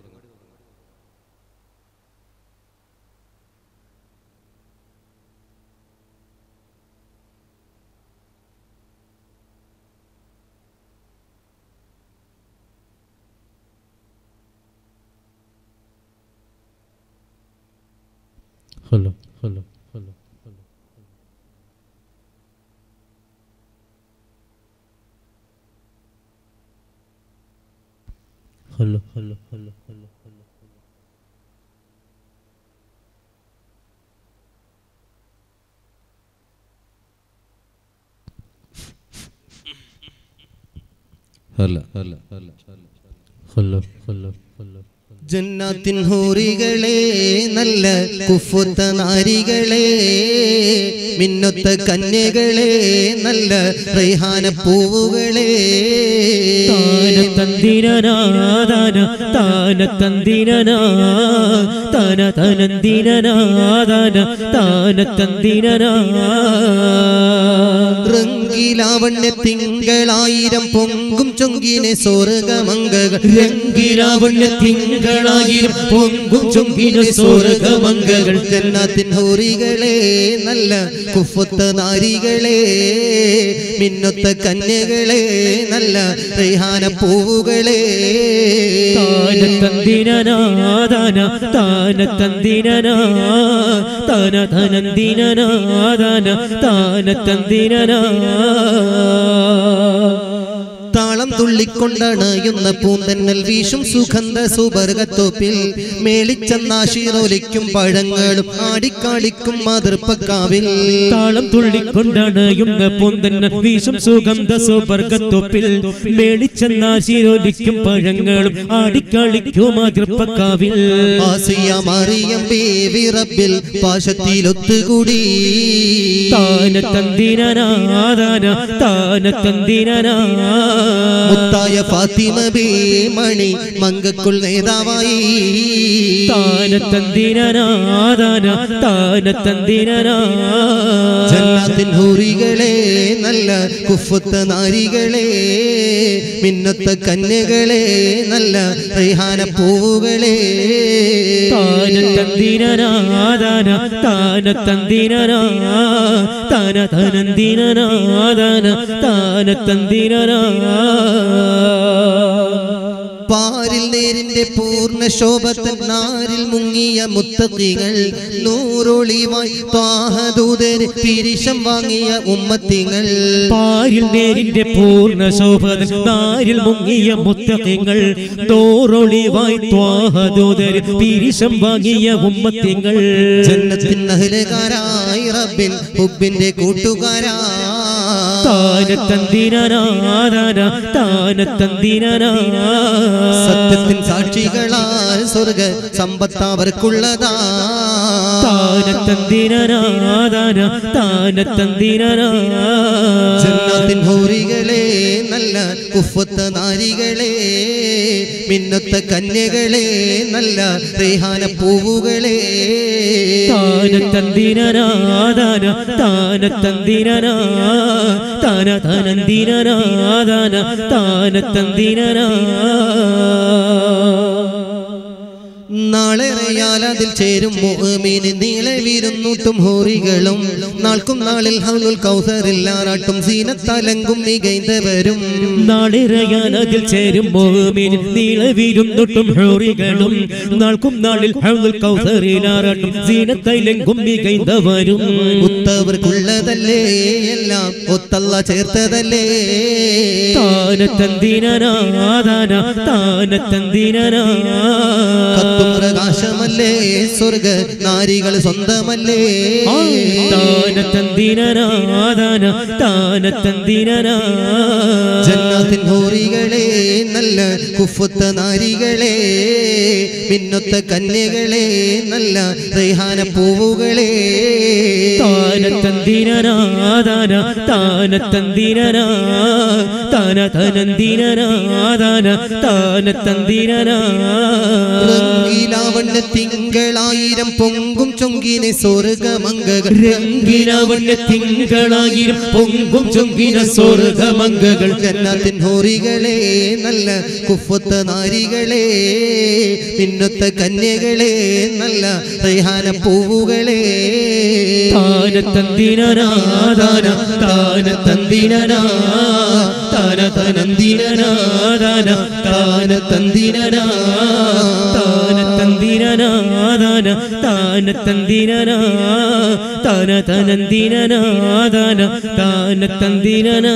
hello hello hello hello hello hello hello hello hello ഹല ഹല ഹല ഹലോ ഹലോ ഹലോ ജന്നാത്തിൻ ഹൂറികളെ നല്ല കുഫുത്ത നാരികളെ മിന്നൊത്ത കന്യകളെ നല്ല റൈഹാന പൂവുകളെ താന തന്തിരനാദാന താന തന്തിരനാ താന തനന്തിരനാദാന താന തന്തിരനാ റംഗിലാവണ്യ തിങ്കളായിരം പൊങ്കും ചൊങ്കിനെ സ്വർഗമംഗകൾ രംഗിലാവണ്യ തിങ്കളായിരം പൊങ്കും ചൊങ്കിന സ്വർഗമംഗകൾ ജന്നാത്തിൻ ഹൂറികളെ നല്ല കുഫുത്ത നാരികളെ മിന്നൊത്ത കന്യകളെ നല്ല റൈഹാന പൂവുകളെ താന തന്തിരനാദാന താന തന്തിരനാ താന ധനന്തിരനാദാന താന തന്തിരനാ താളം തുള്ളിക്കൊണ്ടണയുന്ന പൂന്തന്നൽ വീശും സുഗന്ധ സുബർഗത്തോപ്പിൽ മേളിച്ചെന്നാശീറോലിക്കും പഴങ്ങളും ആടിക്കാളിക്കും മാതൃപ്പക്കാവിൽ താളം തുള്ളിക്കൊണ്ടണയുന്ന പൊന്തന്ന വീശും സുഗന്ധ സുവർഗത്തൊപ്പിൽ മേളിച്ചെന്നാശീരോലിക്കും പഴങ്ങളും ആടിക്കളിക്കും മാതൃപ്പക്കാവിൽ ആസിയ മറിയം ബേവി റബ്ബിൽ പാശത്തിലൊത്തുകൂടി താന തന്തിരനാദാന താന തന്തിരനാ മുത്തായ ഫാത്തിമ ബേ മണി മങ്കക്കുൾ നേതാവായി താന തന്തിരനാദാന താന തന്തിരനാ ജന്നാത്തിൻ ഹൂറികളെ നല്ല കുഫുത്ത നാരികളെ മിന്നത്ത കന്യകളെ നല്ല റൈഹാന പൂവുകളെ താന തന്തിരനാദാന താന തന്തിരനാ താന തനന്തിരനാദാന താന തന്തിരനാ പാരിൽ നേരിന്റെ പൂർണ്ണ ശോഭത്തൻ നാരിൽ മുങ്ങിയ മുത്തക്കികൾ നൂറൊളിവായി ത്വാഹദൂതര് പിരിശം വാങ്ങിയ ഉമ്മത്തിങ്ങൾ പാരിൽ നേരിന്റെ പൂർണ്ണ ശോഭന നാരിൽ മുങ്ങിയ മുത്തകങ്ങൾ തോറൊളിവായി ത്വാഹദൂതര് പിരിശം വാങ്ങിയ ഉമ്മത്തിങ്ങൾ ജന്നത്തിൻ അഹ്ലകാരായി റബ്ബിൻ ഹുബിന്റെ കൂട്ടുകാരാ താന തന്തിരനാദാന താന തന്തിരനാ സത്യത്തിൻ സാക്ഷികളാൽ സ്വർഗ സമ്പത്തവർക്കുള്ളതാ താന തന്തിരനാദാന താന തന്തിരനാ ജന്നാത്തിൻ ഹൂറികളെ നല്ല കുഫത്ത നാരികളെ മിന്നത്ത കന്യകളെ നല്ല റേഹാന പൂവുകളെ താന തന്തിരനാദാന താന തന്തിരനാ താന തനന്തിരനാദാന താന തന്തിരനാ നാളെ റയാൽ അതിൽ ചേരും മുഅ്മിന് നീളെ വീരുന്നൂട്ടും ഹോറികളും നാൾക്കും നാളിൽ ഹൗലുൽ കൗസറിൽ ആറാട്ടും സീനത്തലങ്കും മികൈന്തവരും നാളെ റയാൻ അതിൽ ചേരും മോമിൻ നീളവിരുന്നൊട്ടും ഹോറികളും നാൾക്കും നാളിൽ ഹൗലുൽ കൗസറിലാറാട്ടും സീനത്തൈലെങ്കും മികൈന്തവരും ഉത്തവർക്കുള്ളതല്ലേ എല്ലാം ഒത്തല്ല ചേർത്തതല്ലേ താന തന്തിരനാദാന താന തന്തിരനാ കത്തും പ്രകാശമല്ലേ സ്വർഗ നാരികൾ സ്വന്തമല്ലേ താന തന്തിരനാദാന താന തന്തിരനാ ജന്നാത്തിൻ ഹോറികളെ നല്ല കുഫുത്ത നാരികളെ മിന്നൊത്ത കന്യകളെ നല്ല റൈഹാന പൂവുകളെ താന തന്തിരനാദാന താന തന്തിരനാ താന തനന്തിരനാദാന താന തന്തിരനാ റംഗീലാവണ്യ തിങ്കളായിരം പൊങ്കും ചൊങ്കിനെ സ്വർഗമംഗകൾ രംഗിനവന്റെ തിങ്കളായിരം പൊങ്കും ചൊങ്കിന സ്വർഗമംഗകൾ ജന്നാത്തിൻ ഹോറികളെ നല്ല കുഫുത്ത നാരികളെ മിന്നൊത്ത കന്യകളെ നല്ല റൈഹാന പൂവുകളെ താന തന്തിരനാദാന താന തന്തിരനാ താന തനന്തിരനാദാന താന തന്തിരനാ താന തന്തിരനാദാന താന തന്തിരനാ താന തനന്തിരനാദാന താന തന്തിരനാ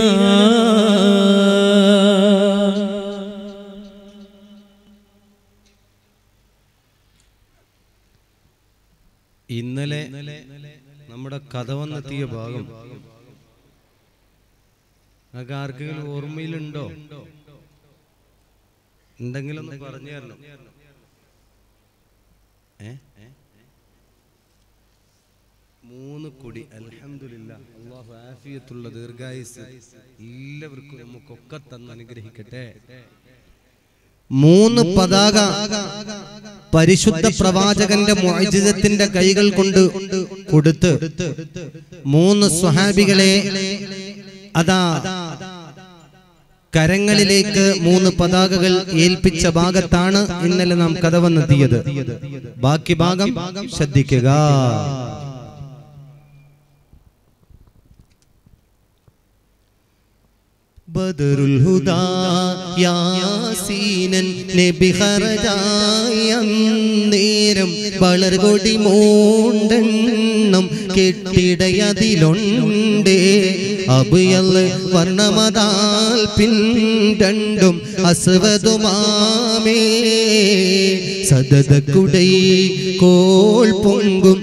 ഇന്നലെ നമ്മുടെ കഥ വന്നെത്തിയ ഭാഗം നിങ്ങൾക്ക് ആർക്കെങ്കിലും ഓർമ്മയിലുണ്ടോ എന്തെങ്കിലും ഒന്ന് പറഞ്ഞു തരണം ഏ മൂന്ന് കൊടി അൽഹംദുലില്ലാ അള്ളാഹു ആഫിയത്തുള്ള ദീർഘായുസ് എല്ലാവർക്കും നമുക്കൊക്കെ തന്ന് അനുഗ്രഹിക്കട്ടെ മൂന്ന് പതാക പരിശുദ്ധ പ്രവാചകന്റെ മുഅജിസത്തിന്റെ കൈകൾ കൊണ്ട് കൊടുത്ത് മൂന്ന് സ്വഹാബികളെ അതാ കരങ്ങളിലേക്ക് മൂന്ന് പതാകകൾ ഏൽപ്പിച്ച ഭാഗത്താണ് ഇന്നലെ നാം കഥ വന്നെത്തിയത് ബാക്കി ഭാഗം ശ്രദ്ധിക്കുക ബദറുൽ ഹുദാ യാസീനൻ നബി ഖറജായ നേരം വളർകൊടി മൂണ്ടെണ്ണം കെട്ടിടയതിലുണ്ട് അബുയൽ വർണ്ണമതാൽ പിൻരണ്ടും അസ്വതുമാമേ സദതക്കുടൈ കോൾ പൊങ്കും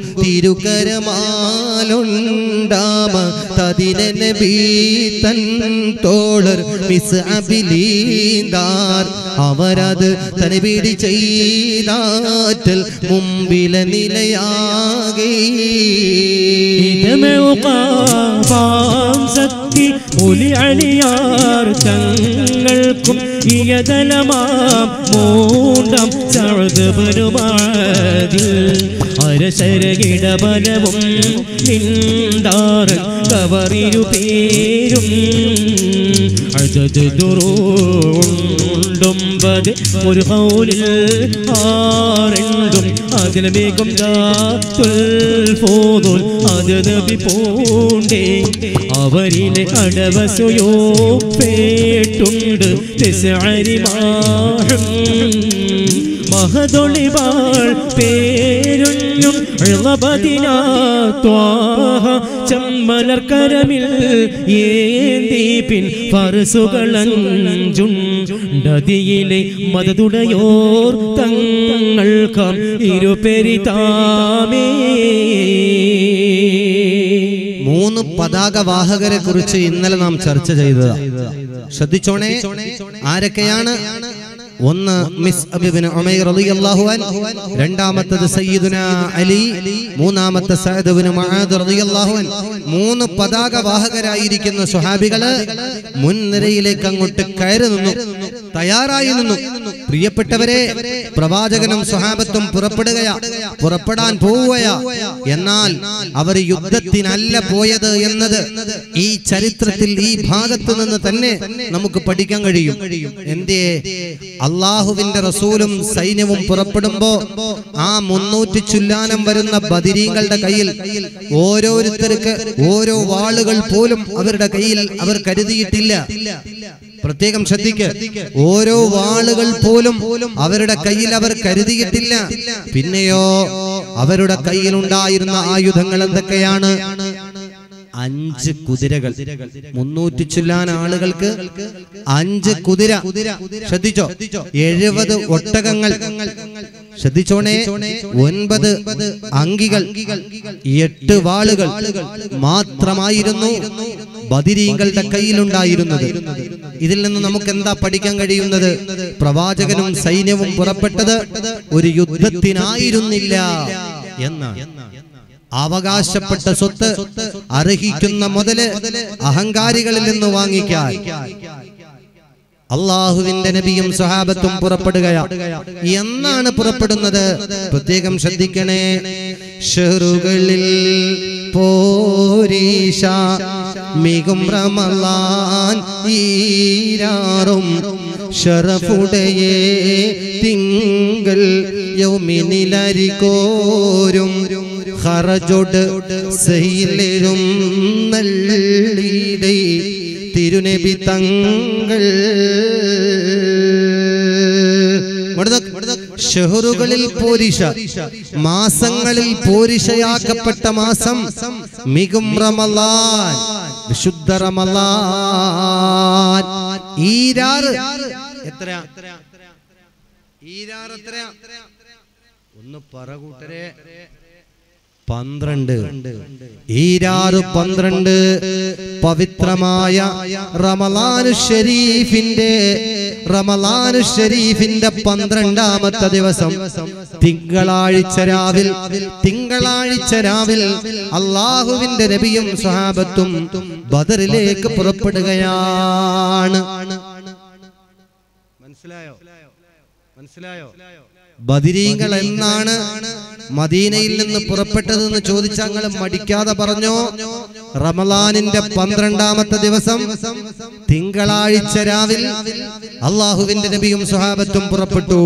തിരുകരമാലുണ്ടാമ തതിരന തൻ തോളർ മിസ് അബിലീന്താർ അവരത് തനിപിടി ചെയ്താറ്റൽ മുമ്പിലെ നിലയാകെ ഇതമേപ്പാം സത്തി ഒലിയണിയാർ തങ്ങൾക്കും ഇയതലമാം മൂണ്ടം ചഴുതുപരുമാതിൽ അരശരകിടബലവും നിന്താറ് കവറിരു പേരും അതത് ദുറൂണ്ടൊമ്പത് ഒരു ഹൗലിൽ ആറെണ്ടും അതിൽ വേഗം പോതുൽ അത് നബി പൂണ്ടേ അവരിലെ അടവസുയോ പേട്ടുണ്ട് തെസരിമാഴും മഹതൊളിവാൾ പേരുഞ്ഞും ത്വാഹ ചമ്മലർക്കരമിൽ ഏന്തി പിൻ ഫർസുകളഞ്ചും നദിയിലെ മതതുടയോർ തങ്ങൾക്കാം ഇരുപെരിതാമേ മൂന്ന് പതാക വാഹകരെ കുറിച്ച് ഇന്നലെ നാം ചർച്ച ചെയ്തതാ ശ്രദ്ധിച്ചോണേ ആരൊക്കെയാണ് ഒന്ന് മിസ് അബിബിന് ഉമൈർ റളിയല്ലാഹു അൻ രണ്ടാമത്തത് സയ്യിദുന അലി മൂന്നാമത്തെ സഅദ് ഇബ്നു മുആദ് റളിയല്ലാഹു അൻ മൂന്ന് പതാക വാഹകരായിരിക്കുന്ന സ്വഹാബികള് മുൻനിരയിലേക്ക് അങ്ങോട്ട് കയറി നിന്നു തയ്യാറായി നിന്നു പ്രിയപ്പെട്ടവരെ പ്രവാചകനും സ്വഹാബത്തും പുറപ്പെടുകയാ പുറപ്പെടാൻ പോവുകയാ എന്നാൽ അവർ യുദ്ധത്തിനല്ല പോയത് എന്നത് ഈ ചരിത്രത്തിൽ ഈ ഭാഗത്ത് നിന്ന് തന്നെ നമുക്ക് പഠിക്കാൻ കഴിയും എന്തേ അള്ളാഹുവിന്റെ റസൂലും സൈന്യവും പുറപ്പെടുമ്പോ ആ മുന്നൂറ്റി ചുല്ലാനം വരുന്ന ബദിരീങ്ങളുടെ കയ്യിൽ ഓരോരുത്തർക്ക് ഓരോ വാളുകൾ പോലും അവരുടെ കയ്യിൽ അവർ കരുതിയിട്ടില്ല പ്രത്യേകം ശ്രദ്ധിക്ക് ഓരോ വാളുകൾ പോലും അവരുടെ കയ്യിൽ അവർ കരുതിയിട്ടില്ല പിന്നെയോ അവരുടെ കയ്യിലുണ്ടായിരുന്ന ആയുധങ്ങൾ എന്തൊക്കെയാണ് അഞ്ച് കുതിരകൾ മുന്നൂറ്റി ചുല്ലാൻ ആളുകൾക്ക് അഞ്ച് കുതിര ശ്രദ്ധിച്ചോ എഴുപത് ഒട്ടകങ്ങൾ ശ്രദ്ധിച്ചോണേ ഒൻപത് അങ്കികൾ എട്ട് വാളുകൾ മാത്രമായിരുന്നു ബദിരീങ്ങളുടെ കയ്യിലുണ്ടായിരുന്നത് ഇതിൽ നിന്ന് നമുക്ക് എന്താ പഠിക്കാൻ കഴിയുന്നത് പ്രവാചകനും സൈന്യവും പുറപ്പെട്ടത് ഒരു യുദ്ധത്തിനായിരുന്നില്ല എന്നാണ് അവകാശപ്പെട്ട സ്വത്ത് അർഹിക്കുന്ന മുതല് അഹങ്കാരികളിൽ നിന്ന് വാങ്ങിക്കാൻ അള്ളാഹുവിന്റെ നബിയും സ്വഹാബത്തും പുറപ്പെടുകയാ എന്നാണ് പുറപ്പെടുന്നത് പ്രത്യേകം ശ്രദ്ധിക്കണേ ഷെറുകളിൽ പോരീഷ മികും റമലാൻ ഈരാറും ഷറഫുടയേ തിങ്കൾ യൗമിനിലരികോരും ഹറജൊട് സെയിലും നള്ളിടേ തിരുനബി തങ്ങൾ ഷെഹറുകളിൽ പോരിഷ മാസങ്ങളിൽ പോരിഷയാക്കപ്പെട്ട മാസം മികും റമലാൻ വിശുദ്ധ റമലാൻ ഈരാറ് എത്ര ഈരാറ് എത്ര ഒന്ന് പറ കൂട്ടരെ പന്ത്രണ്ട് ഈരാറ് പന്ത്രണ്ട് പവിത്രമായ റമലാനു ഷരീഫിന്റെ റമലാനു ഷരീഫിന്റെ പന്ത്രണ്ടാമത്തെ ദിവസം തിങ്കളാഴ്ച രാവിൽ തിങ്കളാഴ്ച രാവിൽ അള്ളാഹുവിന്റെ നബിയും സ്വഹാബത്തും ബദറിലേക്ക് പുറപ്പെടുകയാണ് മനസ്സിലായോ മനസ്സിലായോ ബദിരീങ്ങൾ എന്നാണ് മദീനയിൽ നിന്ന് പുറപ്പെട്ടതെന്ന് ചോദിച്ചാൽ നിങ്ങൾ മടിക്കാതെ പറഞ്ഞോ റമലാനിന്റെ പന്ത്രണ്ടാമത്തെ ദിവസം തിങ്കളാഴ്ച രാവിൽ അള്ളാഹുവിന്റെ നബിയും സുഹാബത്തും പുറപ്പെട്ടു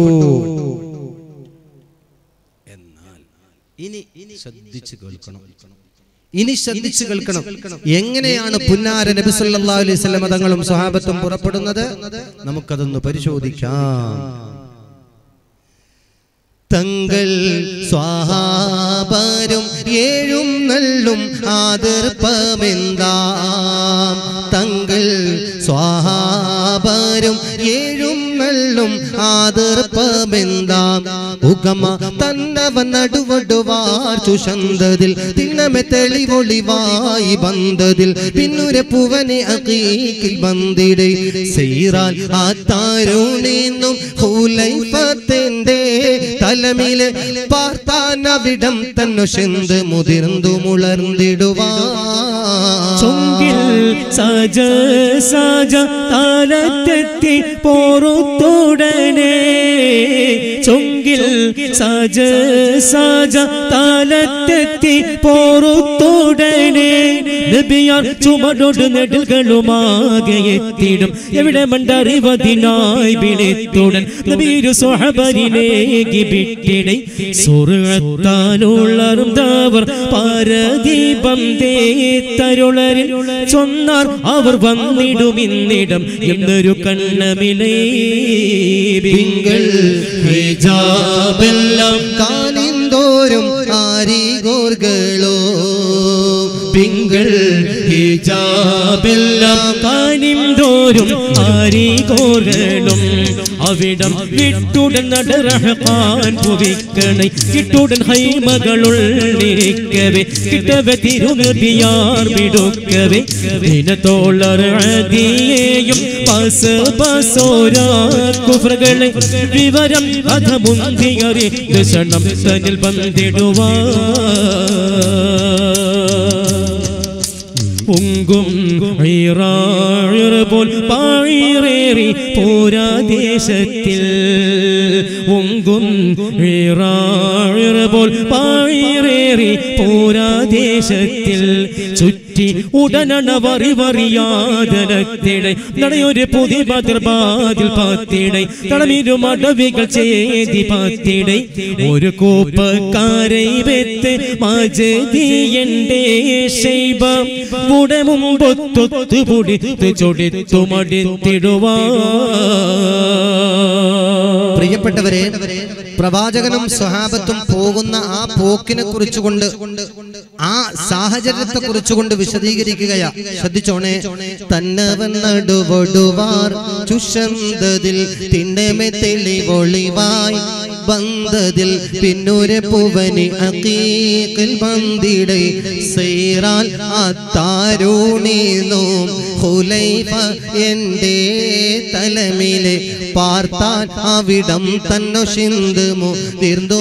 എന്നാൽ ഇനി ശ്രദ്ധിച്ചു കേൾക്കണം ഇനി ശ്രദ്ധിച്ചു കേൾക്കണം എങ്ങനെയാണ് പുന്നാര നബി സല്ലല്ലാഹു അലൈഹി വസല്ലം തങ്ങളും സ്വഹാബത്തും പുറപ്പെടുന്നത് നമുക്കതൊന്ന് പരിശോധിക്കാം തങ്ങൾ സ്വാഹാപരും ഏഴും നല്ലും ആതിർപ്പമെന്താം തങ്ങൾ സ്വാഹാപരും ഏഴും നല്ലും ആതിർപ്പമെന്താം ഉഗമ തന്നവ നടുവടുവാർ ചുഷന്തതിൽ തിണ്ണമെ തെളിവൊളിവായി ബന്ധതിൽ പിന്നുരെ പൂവനെ അകീക്കിൽ ബന്ധിടെ സീറാൽ ആ താരുണിന്നും ഹുലൈഫത്തിന്റെ തലമില് പാർത്താൻ അവിടം തന്നു ചെന്ത് മുതിർന്നു മുളർന്നിടുവാ ചൊങ്കിൽ സജ സജ താലത്തെത്തി പോറുത്തുടനെ ചൊങ്കിൽ സജ സജ താലത്തെത്തി പോറുത്തുടനെ നബിയാർ ചുമടോട് നെടുകളുമാകെ എത്തിടും എവിടെ മണ്ടറിവതിനായി വിളിത്തുടൻ നബീരു സ്വഹബരിലേക്ക് വിട്ടിടை സുറുത്താലുള്ളറും ദാവർ പാരദീപം തരുളരിൽ ചൊന്നാർ അവർ വന്നിടും ഇന്നിടം എന്നൊരു കണ്ണമിലേ തിങ്കൾ ഹിജാബെല്ലാം കാലിന്തോറും ആരികോർകളോ തിങ്കൾ ഹിജാബെല്ലാം കാനിം തോറും ആരീകോകളും അവിടം വിട്ടുടൻ നടറഹ്മാൻ പുവിക്കണை കിട്ടുടൻ ഹൈമകളുള്ളിരിക്കവേ കിട്ടവെ തിരുനബിയാർ വിടുക്കവേ ദിനത്തോളർ അദിയേയും പാസ് പാസോരാ കുഫ്രകളെ വിവരം അധ മുന്തിയറി ദശണം തന്നിൽ ബന്ധിടുവാ പൊങ്കും പോൽ പാഴേറി പോരാദേശത്തിൽ ഒങ്കും പോൽ പാഴേറി പോരാദേശത്തിൽ ചുറ്റി ഉടനണവറി വറിയാതനത്തിടை നടയൊരു പുതിയ ബദർബാദിൽ പാത്തിടை തളമിരു മടവികൾ ചേതി പാത്തിടை ഒരു കോപ്പക്കാരെ വെത്ത് മജതി എന്റെ ശൈബ കൂടെ മുമ്പൊത്തൊത്തു പൊടിത്ത് ചൊടിത്തു മടിത്തിടുവാ പ്രിയപ്പെട്ടവരെ പ്രവാചകനും സ്വഹാബത്തും പോകുന്ന ആ പോക്കിനെ കുറിച്ചുകൊണ്ട് ആ സാഹചര്യത്തെ കുറിച്ചുകൊണ്ട് വിശദീകരിക്കുകയാ ശ്രദ്ധിച്ചോണേ തന്നവൻ നടുവടുവാർ ചുഷന്തതിൽ തിണ്ണമെ തെളിവൊളിവായി ബന്ധതിൽ പിന്നൊരു പൂവനി അക്കീക്കിൽ ബന്ധിടை സൈറാൽ അത്താരൂണീന്നു ഹുലൈഫ എൻ്റെ തലമിലെ പാർത്താൻ അവിടം തന്നു ചിന്തുമു തീർന്നു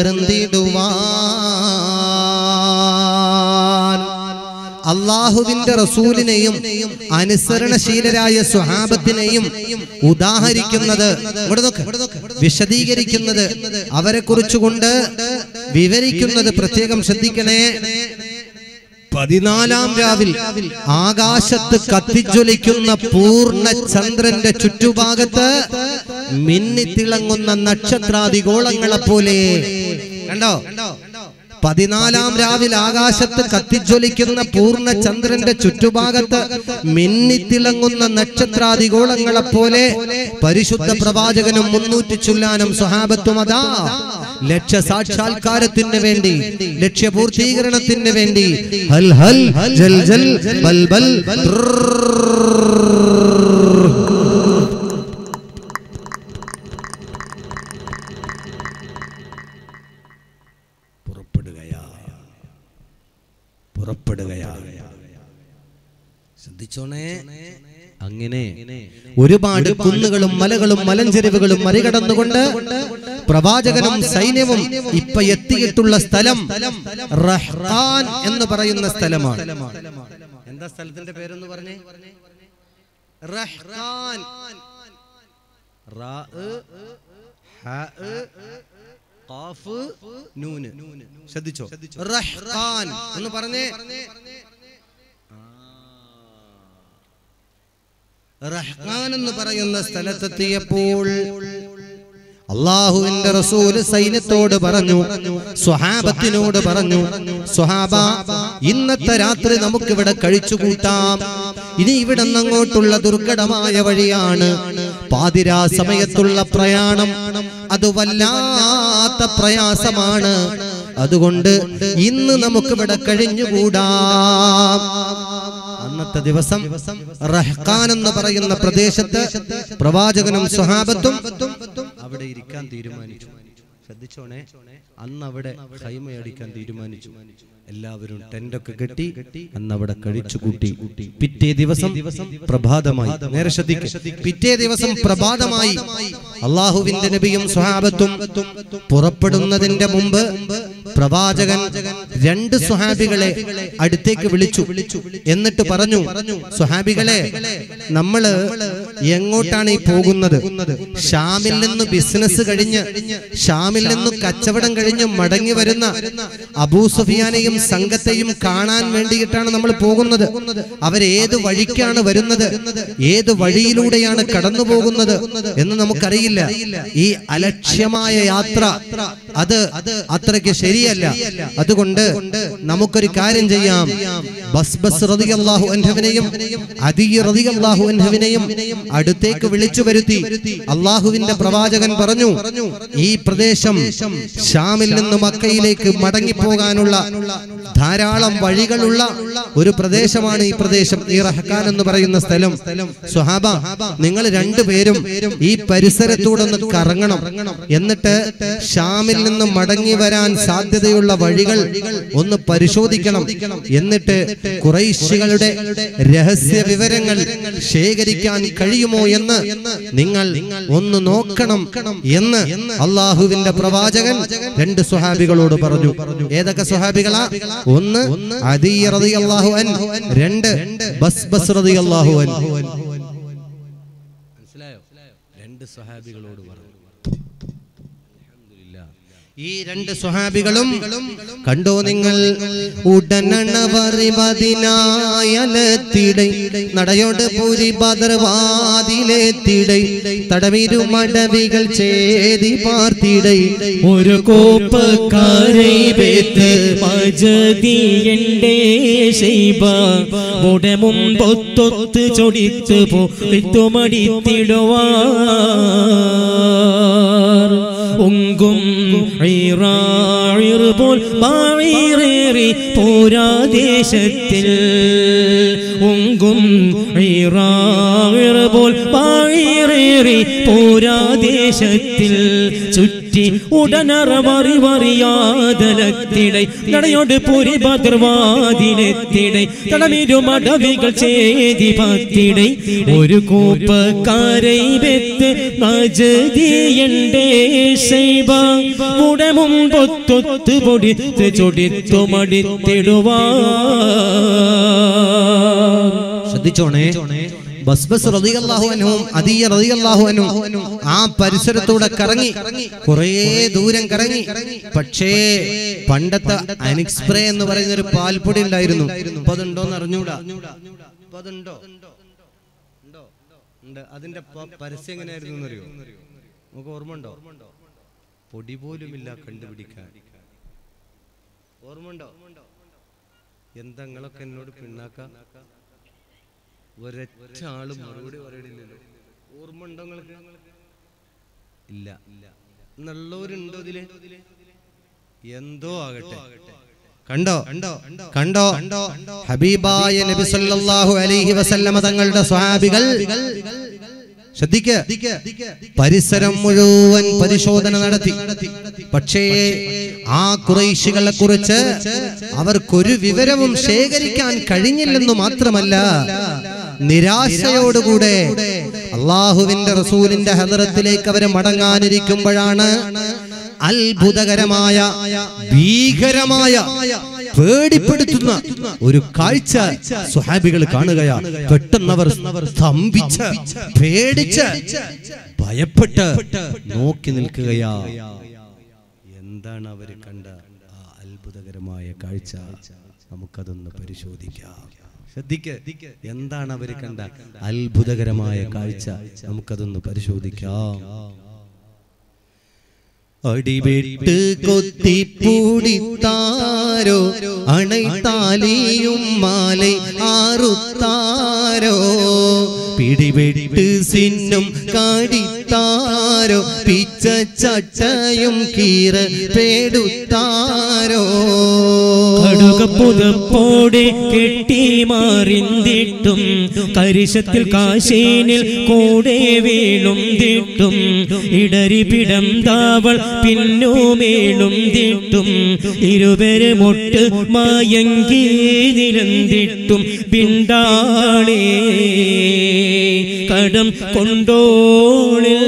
മുളർന്നിടുവാൻ അള്ളാഹുവിന്റെ റസൂലിനെയും അനുസരണശീലരായ സ്വഹാബത്തിനെയും ഉദാഹരിക്കുന്നത് ഇവിടെ നോക്ക്, വിശദീകരിക്കുന്നത് അവരെ കുറിച്ചുകൊണ്ട് വിവരിക്കുന്നത് പ്രത്യേകം ശ്രദ്ധിക്കണേ പതിനാലാം രാവിൽ ആകാശത്ത് കത്തിജ്വലിക്കുന്ന പൂർണ്ണ ചന്ദ്രന്റെ ചുറ്റുഭാഗത്ത് മിന്നിത്തിളങ്ങുന്ന നക്ഷത്രാദിഗോളങ്ങളെ പോലെ കണ്ടോ പതിനാലാം രാവിൽ ആകാശത്ത് കത്തിജ്വലിക്കുന്ന പൂർണ്ണ ചന്ദ്രന്റെ ചുറ്റുഭാഗത്ത് മിന്നിത്തിളങ്ങുന്ന നക്ഷത്രാദിഗോളങ്ങളെ പോലെ പരിശുദ്ധ പ്രവാചകനും മുന്നൂറ്റി ചുല്ലാനും സ്വഹാബത്തും അതാ ലക്ഷ്യ സാക്ഷാത്കാരത്തിന് വേണ്ടി ലക്ഷ്യപൂർത്തീകരണത്തിന് വേണ്ടി ഹൽ ഹൽ ജൽ ജൽ ബൽ ബൽ പുറപ്പെടുകയാ പുറപ്പെടുകയാ ശ്രദ്ധിച്ചോണേ അങ്ങനെ ഒരുപാട് കുന്നുകളും മലകളും മലഞ്ചെരിവുകളും മറികടന്നുകൊണ്ട് പ്രവാചകനും സൈന്യവും ഇപ്പൊ എത്തിയിട്ടുള്ള സ്ഥലം റഹ്ഖാൻ എന്ന് പറയുന്ന സ്ഥലമാണ് എന്താ സ്ഥലത്തിന്റെ പേരെന്ന് പറഞ്ഞേ റഹ്ഖാൻ റാ, ഹ, ഖാഫ്, നൂന്. ശ്രദ്ധിച്ചോ റഹ്ഖാൻ എന്ന് പറഞ്ഞേ റഹ്ഖാൻ എന്ന് പറയുന്ന സ്ഥലത്തെത്തിയപ്പോൾ അള്ളാഹുവിന്റെ റസൂല് സൈന്യത്തോട് പറഞ്ഞു സ്വഹാബത്തിനോട് പറഞ്ഞു സ്വഹാബ ഇന്നത്തെ രാത്രി നമുക്കിവിടെ കഴിച്ചുകൂട്ടാം ഇനി ഇവിടെ അങ്ങോട്ടുള്ള ദുർഘടമായ വഴിയാണ് പാതിരാ സമയത്തുള്ള പ്രയാണം അത് വല്ലാത്ത പ്രയാസമാണ് അതുകൊണ്ട് ഇന്ന് നമുക്കിവിടെ കഴിഞ്ഞുകൂടാം അന്നത്തെ ദിവസം റഹ്ഖാൻ എന്ന് പറയുന്ന പ്രദേശത്ത് പ്രവാചകനും സ്വഹാബത്തും അവിടെ ഇരിക്കാൻ തീരുമാനിച്ചു ശ്രദ്ധിച്ചോണേ അന്ന് അവിടെ ഹൈമയടിക്കാൻ തീരുമാനിച്ചു എല്ലാവരും ടെന്റൊക്കെ കെട്ടി അന്ന് അവിടെ കഴിച്ചു കൂട്ടി പിറ്റേ ദിവസം പ്രഭാതമായി നേരെ ശ്രദ്ധിക്കുക പിറ്റേ ദിവസം പ്രഭാതമായി അള്ളാഹുവിന്റെ നബിയും സ്വഹാബത്തും പുറപ്പെടുന്നതിന്റെ മുമ്പ് പ്രവാചകൻ രണ്ട് സ്വഹാബികളെ അടുത്തേക്ക് വിളിച്ചു എന്നിട്ട് പറഞ്ഞു സ്വഹാബികളെ നമ്മള് എങ്ങോട്ടാണ് ഈ പോകുന്നത് ഷാമിൽ നിന്ന് ബിസിനസ് കഴിഞ്ഞ് ഷാമിൽ നിന്ന് കച്ചവടം കഴിഞ്ഞ് മടങ്ങി വരുന്ന അബൂ സുഫിയാനെയും സംഘത്തെയും കാണാൻ വേണ്ടിയിട്ടാണ് നമ്മൾ പോകുന്നത് അവരേത് വഴിക്കാണ് വരുന്നത് ഏത് വഴിയിലൂടെയാണ് കടന്നു പോകുന്നത് എന്ന് നമുക്കറിയില്ല ഈ അലക്ഷ്യമായ യാത്ര അത് അത്രയ്ക്ക് ശരിയല്ല അതുകൊണ്ട് നമുക്കൊരു കാര്യം ചെയ്യാം ബസ് ബസ് റതിയല്ലാഹു അൻഹവിനെയും അതി റതിയല്ലാഹു അൻഹവിനെയും അടുത്തേക്ക് വിളിച്ചു വരുത്തി അള്ളാഹുവിന്റെ പ്രവാചകൻ പറഞ്ഞു ഈ പ്രദേശം ഷാമിൽ നിന്ന് മക്കയിലേക്ക് മടങ്ങിപ്പോകാനുള്ള ധാരാളം വഴികളുള്ള ഒരു പ്രദേശമാണ് ഈ പ്രദേശം ഈ റഹ്ഖാൻ എന്ന് പറയുന്ന സ്ഥലം സുഹാബ നിങ്ങൾ രണ്ടുപേരും ഈ പരിസരത്തൂടെ ഒന്ന് കറങ്ങണം എന്നിട്ട് ഷാമിൽ നിന്ന് മടങ്ങി വരാൻ സാധ്യതയുള്ള വഴികൾ ഒന്ന് പരിശോധിക്കണം എന്നിട്ട് കുറൈശികളുടെ രഹസ്യ വിവരങ്ങൾ ശേഖരിക്കാൻ കഴിയുമോ എന്ന് നിങ്ങൾ ഒന്ന് നോക്കണം എന്ന് അള്ളാഹുവിന്റെ പ്രവാചകൻ രണ്ട് സ്വഹാബികളോട് പറഞ്ഞു ഏതൊക്കെ സ്വഹാബികളാ ഒന്ന് അദീ റളിയല്ലാഹു അൻ രണ്ട് ബസ് ബസ് റളിയല്ലാഹു അൻ മനസ്സിലായോ രണ്ട് സ്വഹാബികളോട് പറഞ്ഞു ഈ രണ്ട് സ്വഹാബികളും കണ്ടോ നിങ്ങൾ ഉടനണവറിവതിനായലത്തിടை നടയോട് പൂരി ബദർവാതിലെത്തിടை തടവിരു മടവികൾ ചേതി പാർത്തിടை ഒരു കോപ്പക്കാരെ വെത്ത് മജതിയന്റെ ശൈബ ഉടമും പൊത്തൊത്ത് ചൊടിത്ത് പൊത്തുമടിത്തിടുവാർ ഉങ്കും പോൽ മാറേറി പോരാദേശത്തിൽ ഉങ്കും പോൽ മാറേറി പോരാദേശത്തിൽ ചുറ്റി ഉടനറവറിവറിയാതലത്തിടை നടയോട് പുരി ഭദ്രവാദിനെത്തിടை തടമിരുമടവികൾ ചേതി പത്തിടை ഒരു കൂപ്പക്കാരെ വെത്ത് നജതിയണ്ടേ ശൈബ ഉടമും പൊത്തൊത്ത് പൊടിത്ത് ചൊടിത്തു മടിത്തിടുവാ ശ്രദ്ധിച്ചോണേ ബസ് ബസ് റളിയല്ലാഹു അൻഹും അദിയ റളിയല്ലാഹു അൻഹും ആ പരിസരത്തൂടെ കറങ്ങി കുറേ ദൂരം കറങ്ങി പക്ഷേ പണ്ടത്തെ അനിക്സ്പ്രേ എന്ന് പറയുന്ന ഒരു പാൽപ്പൊടി ഉണ്ടായിരുന്നു ഇപ്പൊ അതുണ്ടോന്ന് അറിഞ്ഞൂടാ ഇപ്പൊ അതുണ്ടോ ഉണ്ടോ ഉണ്ട് അതിന്റെ പ- പരസ്യം എങ്ങനെയായിരുന്നു എന്നറിയോ നമുക്ക് ഓർമ്മ ഉണ്ടോ പൊടി പോലുമില്ല കണ്ടുപിടിക്കാൻ ഓർമ്മ ഉണ്ടോ എന്താ നിങ്ങളൊക്കെ എന്നോട് പിന്നാക്ക ഒരൊറ്റ ആള് മറുപടി പറയണില്ലല്ലോ ഓർമ്മ ഉണ്ടോ നിങ്ങൾക്ക് ഇല്ല എന്നുള്ളവരുണ്ടോ ഇതില് എന്തോ ആകട്ടെ കണ്ടോ കണ്ടോ കണ്ടോ ഹബീബായ നബി സല്ലല്ലാഹു അലൈഹി വസല്ലമ തങ്ങളുടെ സ്വഹാബികൾ ശ്രദ്ധിക്ക പരിസരം മുഴുവൻ പരിശോധന നടത്തി പക്ഷേ ആ കുറൈശികളെ കുറിച്ച് അവർക്കൊരു വിവരവും ശേഖരിക്കാൻ കഴിഞ്ഞില്ലെന്ന് മാത്രമല്ല നിരാശയോടുകൂടെ അള്ളാഹുവിന്റെ റസൂലിന്റെ ഹദറത്തിലേക്ക് അവര് മടങ്ങാനിരിക്കുമ്പോഴാണ് അത്ഭുതകരമായ ഭീകരമായ പേടിപ്പെടുത്തുന്ന ഒരു കാഴ്ച സുഹാബികൾ കാണുകയാ പെട്ടെന്നവർ സ്തംഭിച്ച് പേടിച്ച് ഭയപ്പെട്ട് നോക്കി നിൽക്കുകയാ എന്താണ് അവർ കണ്ട ആ അത്ഭുതകരമായ കാഴ്ച നമുക്കതൊന്ന് പരിശോധിക്കാം ശ്രദ്ധിക്ക് എന്താണ് അവർ കണ്ട അത്ഭുതകരമായ കാഴ്ച നമുക്കതൊന്ന് പരിശോധിക്കാം അടിവെട്ട് കൊത്തിപ്പൂടിത്താരോ അണൈത്താലിയും മാலை ആറുത്താരോ പിടിവെട്ട് സിന്നും കാടിത്താരോ പിച്ച ചട്ടയും കീറ പേടുത്താരോ കടുകപ്പുതപ്പോടെ കെട്ടി മാറിന്തിട്ടും കരിശത്തിൽ കാശേനിൽ കൂടെ വീണും തിട്ടും ഇടരി പിടം താവൾ പിന്നുമേളും തിട്ടും ഇരുവരെ മൊട്ട് മായങ്കി നിരന്തിട്ടും പിണ്ടാളേ കടം കൊണ്ടോളിൽ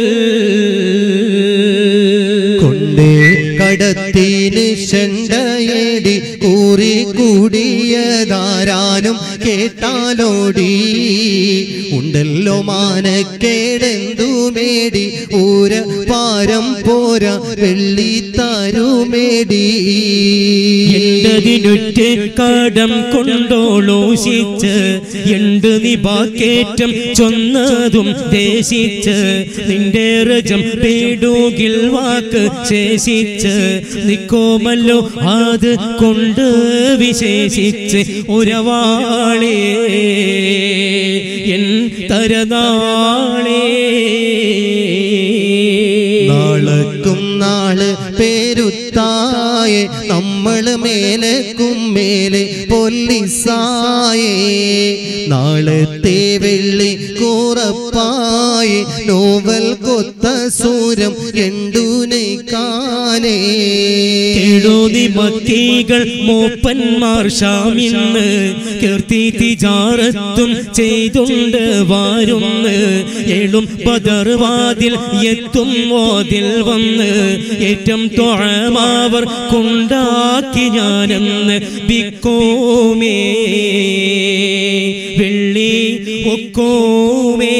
കൊണ്ടേ കടത്തിന് ചെണ്ടയേടി കൂറി കൂടിയതാരാനും കേട്ടാലോടി ഉണ്ടല്ലോ മാനക്കേടെന്തു മേടി ഊര പാരം പോര വെള്ളി തരുമേടി എണ്ടതിനുറ്റ് കടം കൊണ്ടോളോശിച്ച് എണ്ട് നിബാക്കേറ്റം ചൊന്നതും ദേശിച്ച് നിന്റെ രജം പേടുകിൽ വാക്ക് ശേഷിച്ച് നിക്കോമല്ലോ അത് കൊണ്ട് വിശേഷിച്ച് ഉരവാളേ എൻ തരനാളേ നാളക്കും നാള് പേരുത്തായെ നമ്മള് മേലക്കും മേലെ പൊല്ലിസായേ നാളത്തെ വെള്ളി കൂറപ്പായെ നോവൽ കൊത്ത സൂരം എണ്ടൂനെ കാണേ കേളോതി മത്തികൾ മൂപ്പന്മാർ ഷാമിന്ന് കീർത്തി തിജാറത്തും ചെയ്തുണ്ട് വാരുന്ന് എളും പതർവാതിൽ എത്തും വാതിൽ വന്ന് ഏറ്റം തൊഴമാവർ കൊണ്ടാക്കി ഞാനെന്ന് ബിക്കോമേ വെള്ളി ഒക്കോമേ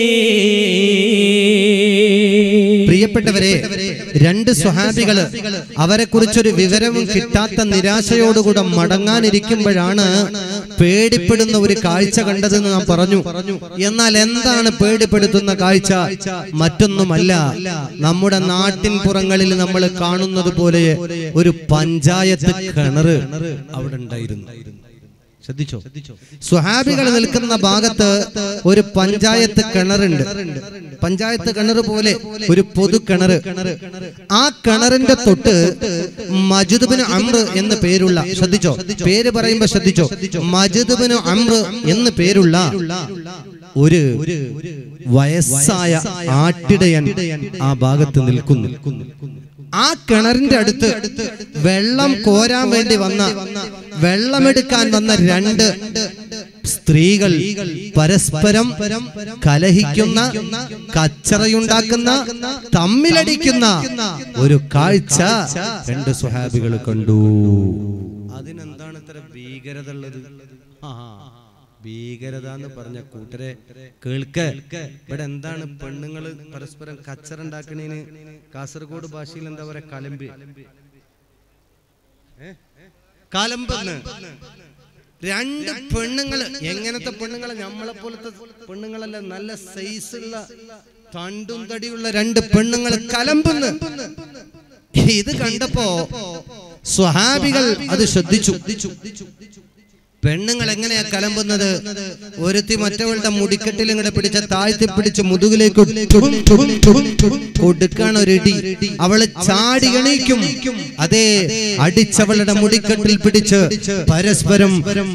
പ്രിയപ്പെട്ടവരെ രണ്ട് സ്വഹാബികള് അവരെ കുറിച്ചൊരു വിവരവും കിട്ടാത്ത നിരാശയോടുകൂടെ മടങ്ങാനിരിക്കുമ്പോഴാണ് പേടിപ്പെടുന്ന ഒരു കാഴ്ച കണ്ടതെന്ന് നാം പറഞ്ഞു എന്നാൽ എന്താണ് പേടിപ്പെടുത്തുന്ന കാഴ്ച മറ്റൊന്നുമല്ല നമ്മുടെ നാട്ടിൻ പുറങ്ങളിൽ നമ്മൾ കാണുന്നത് പോലെ ഒരു പഞ്ചായത്ത് കിണറ് അവിടെ ഉണ്ടായിരുന്നു ശ്രദ്ധിച്ചോ സ്വഹാബികൾ നിൽക്കുന്ന ഭാഗത്ത് ഒരു പഞ്ചായത്ത് കിണറുണ്ട് പഞ്ചായത്ത് കിണർ പോലെ ഒരു പൊതു കിണർ ആ കിണറിന്റെ തൊട്ട് മജുദ്ബിന് അമ്ര എന്ന് പേരുള്ള ശ്രദ്ധിച്ചോ പേര് പറയുമ്പോ ശ്രദ്ധിച്ചോ മജുദ്ബിന് അമ്ര എന്ന് പേരുള്ള ഒരു വയസ്സായ ആട്ടിടയൻ ആ ഭാഗത്ത് നിൽക്കുന്നു ആ കിണറിന്റെ അടുത്ത് വെള്ളം കോരാൻ വേണ്ടി വന്ന വെള്ളമെടുക്കാൻ വന്ന രണ്ട് സ്ത്രീകൾ പരസ്പരം കലഹിക്കുന്ന കച്ചറയുണ്ടാക്കുന്ന തമ്മിലടിക്കുന്ന ഒരു കാഴ്ച രണ്ട് സുഹാബികൾ കണ്ടു അതിനെന്താണ് ഇത്ര ഭീകരത ഉള്ളത് ഭീകരത എന്ന് പറഞ്ഞ കൂട്ടരെ കേൾക്ക ഇവിടെ എന്താണ് പെണ്ണുങ്ങൾ പരസ്പരം കച്ചറ ഉണ്ടാക്കണേന് കാസർഗോഡ് ഭാഷയിൽ എന്താ പറയാ കലമ്പ് ഏ? കലമ്പെന്ന് രണ്ട് പെണ്ണുങ്ങള് എങ്ങനത്തെ പെണ്ണുങ്ങളെ നമ്മളെ പോലത്തെ പെണ്ണുങ്ങളല്ല നല്ല സൈസുള്ള തണ്ടും തടിയുള്ള രണ്ട് പെണ്ണുങ്ങള് കലമ്പുന്ന് ഇത് കണ്ടപ്പോ സ്വഹാബികൾ അത് ശ്രദ്ധിച്ചു പെണ്ണുങ്ങൾ എങ്ങനെയാ കലമ്പുന്നത് ഒരുത്തി മറ്റവളുടെ മുടിക്കെട്ടിൽ ഇങ്ങടെ പിടിച്ച താഴ്ത്തി പിടിച്ച് മുതുകിലേക്ക് ടും ടും ടും ടും കൊടുക്കാണ് ഒരു ഇടി അവള് ചാടി എണീക്കും അതേ അടിച്ചവളുടെ മുടിക്കെട്ടിൽ പിടിച്ച് പരസ്പരം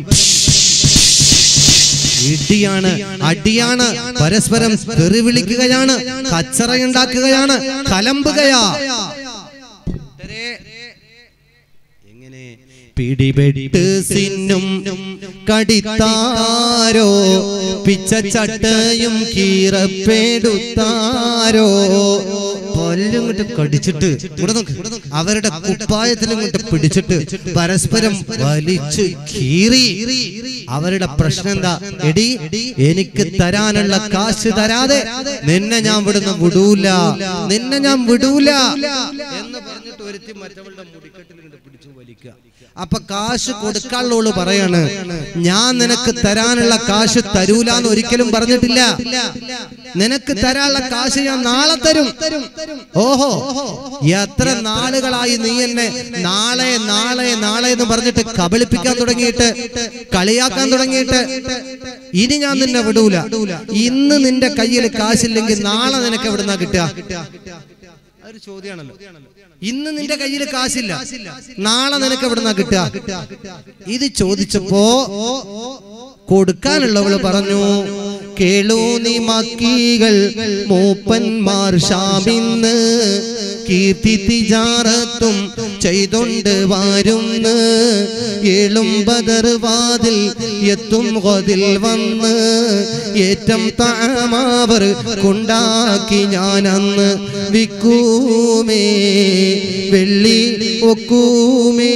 ഇടിയാണ് അടിയാണ് പരസ്പരം തെറി വിളിക്കുകയാണ് കച്ചറയുണ്ടാക്കുകയാണ് കലമ്പുകയാ എങ്ങനെ പിടിപെട്ട് സിന്നും കടിത്താരോ പിച്ചച്ചട്ടയും കീറപ്പെടുത്താരോ പല്ലും ഇങ്ങോട്ട് കടിച്ചിട്ട് ഇവിടെ നോക്ക് അവരുടെ കുപ്പായത്തിലും ഇങ്ങോട്ട് പിടിച്ചിട്ട് പരസ്പരം വലിച്ചു കീറി അവരുടെ പ്രശ്നം എന്താ എടി എനിക്ക് തരാനുള്ള കാശ് തരാതെ നിന്നെ ഞാൻ വിടുന്ന വിടൂല നിന്നെ ഞാൻ വിടൂല എന്ന് പറഞ്ഞിട്ട് ഒരുത്തി മറ്റവളുടെ മുടിക്കെട്ടിൽ ഇങ്ങോട്ട് പിടിച്ചു വലിക്കുക അപ്പൊ കാശ് കൊടുക്കാനുള്ളവള് പറയാണ് ഞാൻ നിനക്ക് തരാനുള്ള കാശ് തരൂലെന്ന് ഒരിക്കലും പറഞ്ഞിട്ടില്ല നിനക്ക് തരാനുള്ള കാശ് ഞാൻ നാളെ തരും ഓഹോ എത്ര നാളുകളായി നീ എന്നെ നാളെ നാളെ നാളെ എന്ന് പറഞ്ഞിട്ട് കബളിപ്പിക്കാൻ തുടങ്ങിയിട്ട് കളിയാക്കാൻ തുടങ്ങിയിട്ട് ഇനി ഞാൻ നിന്നെ വിടൂല ഇന്ന് നിന്റെ കയ്യിൽ കാശില്ലെങ്കിൽ നാളെ നിനക്ക് എവിടുന്നാ കിട്ടുക അതൊരു ചോദ്യമാണല്ലോ ഇന്ന് നിന്റെ കയ്യിൽ കാശില്ല നാളെ നിനക്ക് എവിടുന്നാ കിട്ടുക ഇത് ചോദിച്ചപ്പോ കൊടുക്കാനുള്ളവള് പറഞ്ഞു കേളൂ നീ മക്കികൾ മൂപ്പന്മാർ ഷാമിന്ന് കീർത്തി തിജാറത്തും ചെയ്തൊണ്ട് വാരുന്ന് ഏളും ബദർ വാതിൽ എത്തും കൊതിൽ വന്ന് ഏറ്റം താമാവർ കൊണ്ടാക്കി ഞാൻ അന്ന് വിക്കൂമേ വെള്ളി ഒക്കൂമേ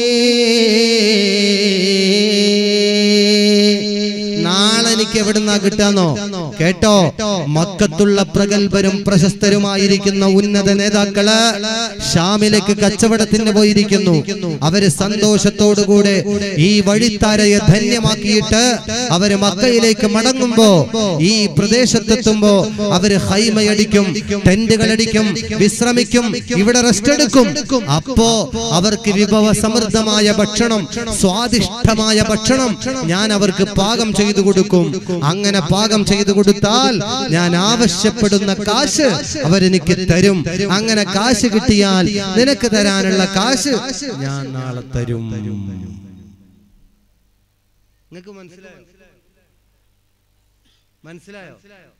നാളെ എനിക്ക് എവിടുന്നാ കിട്ടാന്നോ കേട്ടോ മക്കത്തുള്ള പ്രഗത്ഭരും പ്രശസ്തരുമായിരിക്കുന്ന ഉന്നത നേതാക്കള് ഷാമിലേക്ക് കച്ചവടത്തിന് പോയിരിക്കുന്നു അവര് സന്തോഷത്തോടുകൂടെ ഈ വഴിത്താരയെ ധന്യമാക്കിയിട്ട് അവര് മക്കയിലേക്ക് മടങ്ങുമ്പോ ഈ പ്രദേശത്തെത്തുമ്പോ അവര് ഹൈമയടിക്കും ടെന്റുകൾ അടിക്കും വിശ്രമിക്കും ഇവിടെ റെസ്റ്റ് എടുക്കും അപ്പോ അവർക്ക് വിഭവ സമൃദ്ധമായ ഭക്ഷണം സ്വാദിഷ്ടമായ ഭക്ഷണം ഞാൻ അവർക്ക് പാകം ചെയ്തു കൊടുക്കും അങ്ങനെ പാകം ചെയ്തു കൊടുത്താൽ ഞാൻ ആവശ്യപ്പെടുന്ന കാശ് അവരെനിക്ക് തരും അങ്ങനെ കാശ് കിട്ടിയാൽ നിനക്ക് തരാനുള്ള കാശ് ഞാൻ നാളെ തരും നിങ്ങൾക്ക് മനസ്സിലായോ മനസ്സിലായോ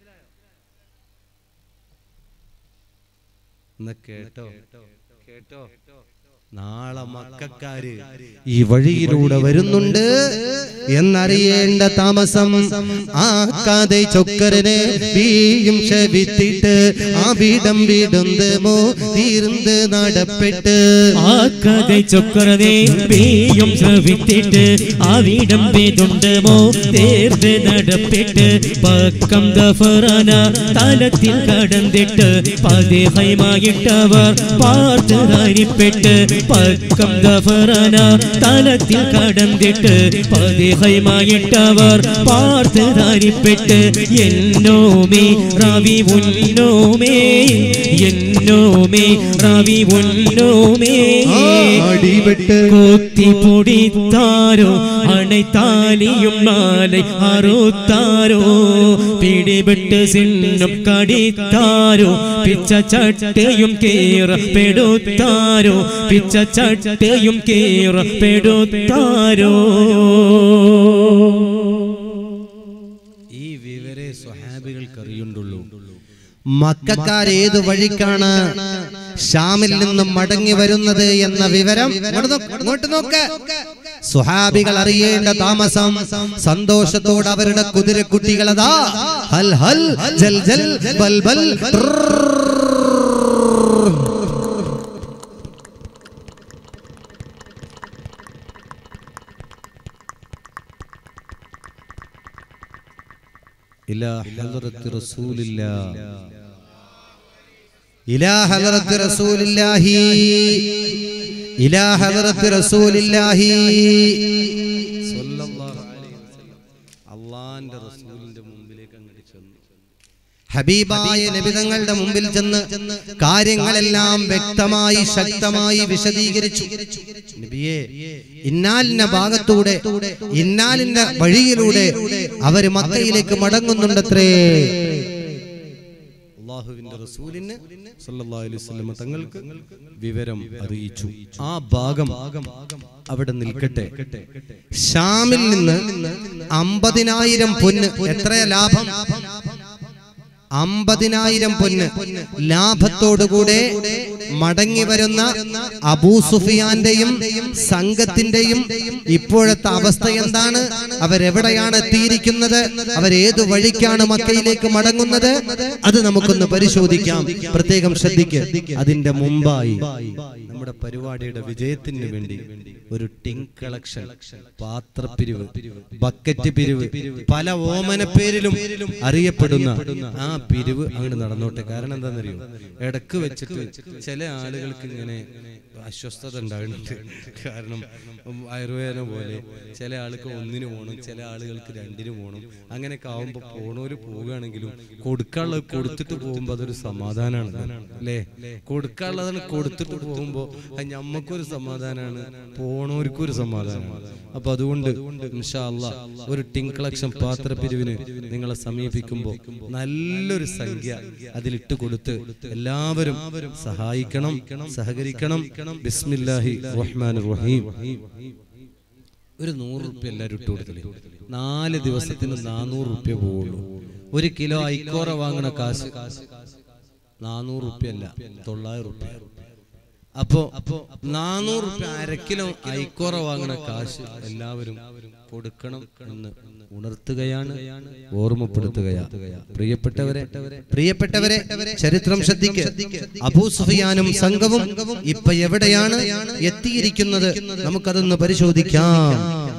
എന്നാ കേട്ടോ കേട്ടോ നാളെ മക്കാര് ഈ വഴിയിലൂടെ വരുന്നുണ്ട് എന്നറിയേണ്ട താമസം ആ കഥ ചൊക്കരനെ വീയും ശവിത്തിട്ട് ആ വീടം വീടുന്തമോ തീർന്ന് നടപ്പെട്ട് ആ കഥ ചൊക്കറതേ പേയും ശ്രവിത്തിട്ട് ആവിടം പേതുണ്ടമോ തേർന്ന് നടപ്പിട്ട് പക്കം ദഫറാന തലത്തിൽ കടന്നിട്ട് പതിഹൈമായിട്ടവർ പാർത്ത് ധരിപ്പെട്ട് പക്കം ദഫറാന തലത്തിൽ കടന്നിട്ട് പതിഹൈമായിട്ടവർ പാർത്ത് ധരിപ്പെട്ട് എന്നോമേ റവി ഉന്നോമേ എന്നോമേ റവി ഉന്നോമേ അടിപെട്ട് കൊത്തി പൊടിത്താരോ അണൈത്താലിയും നാളെ അറുത്താരോ പിടിപെട്ട് സിന്നും കടിത്താരോ പിച്ച ചട്ടയും കേറ പെടുത്താരോ പിച്ച ചട്ടയും കേറ പെടുത്താരോ ഈ വിവരെ സ്വഹാബികൾക്ക് അറിയുണ്ടുള്ളൂ മക്കാർ ഏത് വഴിക്കാണ് ഷാമിൽ നിന്നും മടങ്ങി വരുന്നത് എന്ന വിവരം ഇങ്ങോട്ട് നോക്ക്, ഇങ്ങോട്ട് നോക്ക് സുഹാബികൾ അറിയേണ്ട താമസം സന്തോഷത്തോടെ അവരുടെ കുതിരക്കുട്ടികളതാ ഹൽ ഹൽ ജൽ ജൽ ബൽ ബൽ إلى حضرة رسول الله ഇലാ ഹലറത്ത് റസൂലില്ലാഹി ഇലാ ഹലറത്ത് റസൂലില്ലാഹി സല്ലല്ലാഹു അലൈഹി വസല്ലം അള്ളാന്റെ റസൂലിന്റെ മുമ്പിലേക്ക് അങ്ങോട്ട് ചെന്നു ഹബീബായ നബിതങ്ങളുടെ മുമ്പിൽ ചെന്ന് കാര്യങ്ങളെല്ലാം വ്യക്തമായി ശക്തമായി വിശദീകരിച്ചു നബിയെ ഇന്നാലിന്ന ഭാഗത്തൂടെ ഇന്നാലിന്ന വഴിയിലൂടെ അവര് മക്കയിലേക്ക് മടങ്ങുന്നുണ്ടത്രേ അള്ളാഹുവിന്റെ റസൂലിന് സല്ലല്ലാഹു അലൈഹി വസല്ലം തങ്ങൾക്ക് വിവരം അറിയിച്ചു ആ ഭാഗം അവിടെ നിൽക്കട്ടെ ഷാമിൽ നിന്ന് അമ്പതിനായിരം പൊന്ന് എത്രയാ ലാഭം അമ്പതിനായിരം പൊന്ന് ലാഭത്തോടുകൂടെ മടങ്ങി വരുന്ന അബൂ സുഫിയാന്റെയും സംഘത്തിന്റെയും ഇപ്പോഴത്തെ അവസ്ഥ എന്താണ് അവരെവിടെയാണ് എത്തിയിരിക്കുന്നത് അവരേതു വഴിക്കാണ് മക്കയിലേക്ക് മടങ്ങുന്നത് അത് നമുക്കൊന്ന് പരിശോധിക്കാം പ്രത്യേകം ശ്രദ്ധിക്കുക അതിന്റെ മുമ്പായി നമ്മുടെ പരിപാടിയുടെ വിജയത്തിന് വേണ്ടി ഒരു ടിങ് കളക്ഷൻ പാത്രപ്പിരിവ് ബക്കറ്റ് പിരിവ് പല ഓമന പേരിലും അറിയപ്പെടുന്ന ആ പിരിവ് അങ്ങോട്ട് നടന്നോട്ടെ കാരണം എന്താണെന്നറിയോ ഇടക്ക് വെച്ചിട്ട് ചില ആളുകൾക്ക് ഇങ്ങനെ അസ്വസ്ഥത ഉണ്ടാകുന്നുണ്ട് കാരണം ആയുർവേദം പോലെ ചില ആൾക്ക് ഒന്നിന് പോകണം ചില ആളുകൾക്ക് രണ്ടിന് പോകണം അങ്ങനെയൊക്കെ ആവുമ്പോൾ പോണവര് പോവുകയാണെങ്കിലും കൊടുക്കാനുള്ളത് കൊടുത്തിട്ട് പോകുമ്പോൾ അതൊരു സമാധാനമാണ് അല്ലേ കൊടുക്കാനുള്ളതാണ് കൊടുത്തിട്ട് പോകുമ്പോൾ അത് ഞമ്മക്കൊരു സമാധാനമാണ് പോണവർക്കും ഒരു സമാധാനമാണ് അപ്പൊ അതുകൊണ്ട് ഇൻഷാ അല്ലാ ഒരു ടിങ് കളക്ഷൻ പാത്രപ്പിരിവിന് നിങ്ങളെ സമീപിക്കുമ്പോൾ നല്ലൊരു സംഖ്യ അതിലിട്ട് കൊടുത്ത് എല്ലാവരും സഹായിക്കണം സഹകരിക്കണം ബിസ്മില്ലാഹി റഹ്മാൻ റഹീം ഒരു നൂറ് റുപ്യ എല്ലാവരും ഇട്ട് കൊടുത്തില്ലേ നാല് ദിവസത്തിന് നാനൂറ് റുപ്യ പോവുള്ളൂ ഒരു കിലോ ഐക്കോറ വാങ്ങണ കാശ് നാനൂറ് റുപ്യ അല്ല തൊള്ളായിരം റുപ്യ അപ്പോ അപ്പോ നാനൂറ് റുപ്യ അരക്കിലോ ഐക്കോറ വാങ്ങണ കാശ് എല്ലാവരും കൊടുക്കണം എന്ന് ഉണർത്തുകയാണ് ഓർമ്മപ്പെടുത്തുകയാ പ്രിയപ്പെട്ടവരെ പ്രിയപ്പെട്ടവരെ ചരിത്രം ശ്രദ്ധിക്കുക അബൂ സുഫിയാനും സംഘവും ഇപ്പൊ എവിടെയാണ് എത്തിയിരിക്കുന്നത് നമുക്കതൊന്ന് പരിശോധിക്കാം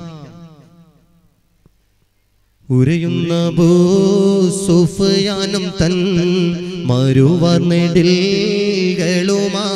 ഉരയുന്ന സുഫയാനും തൻ മരുവർണിടിലുമാ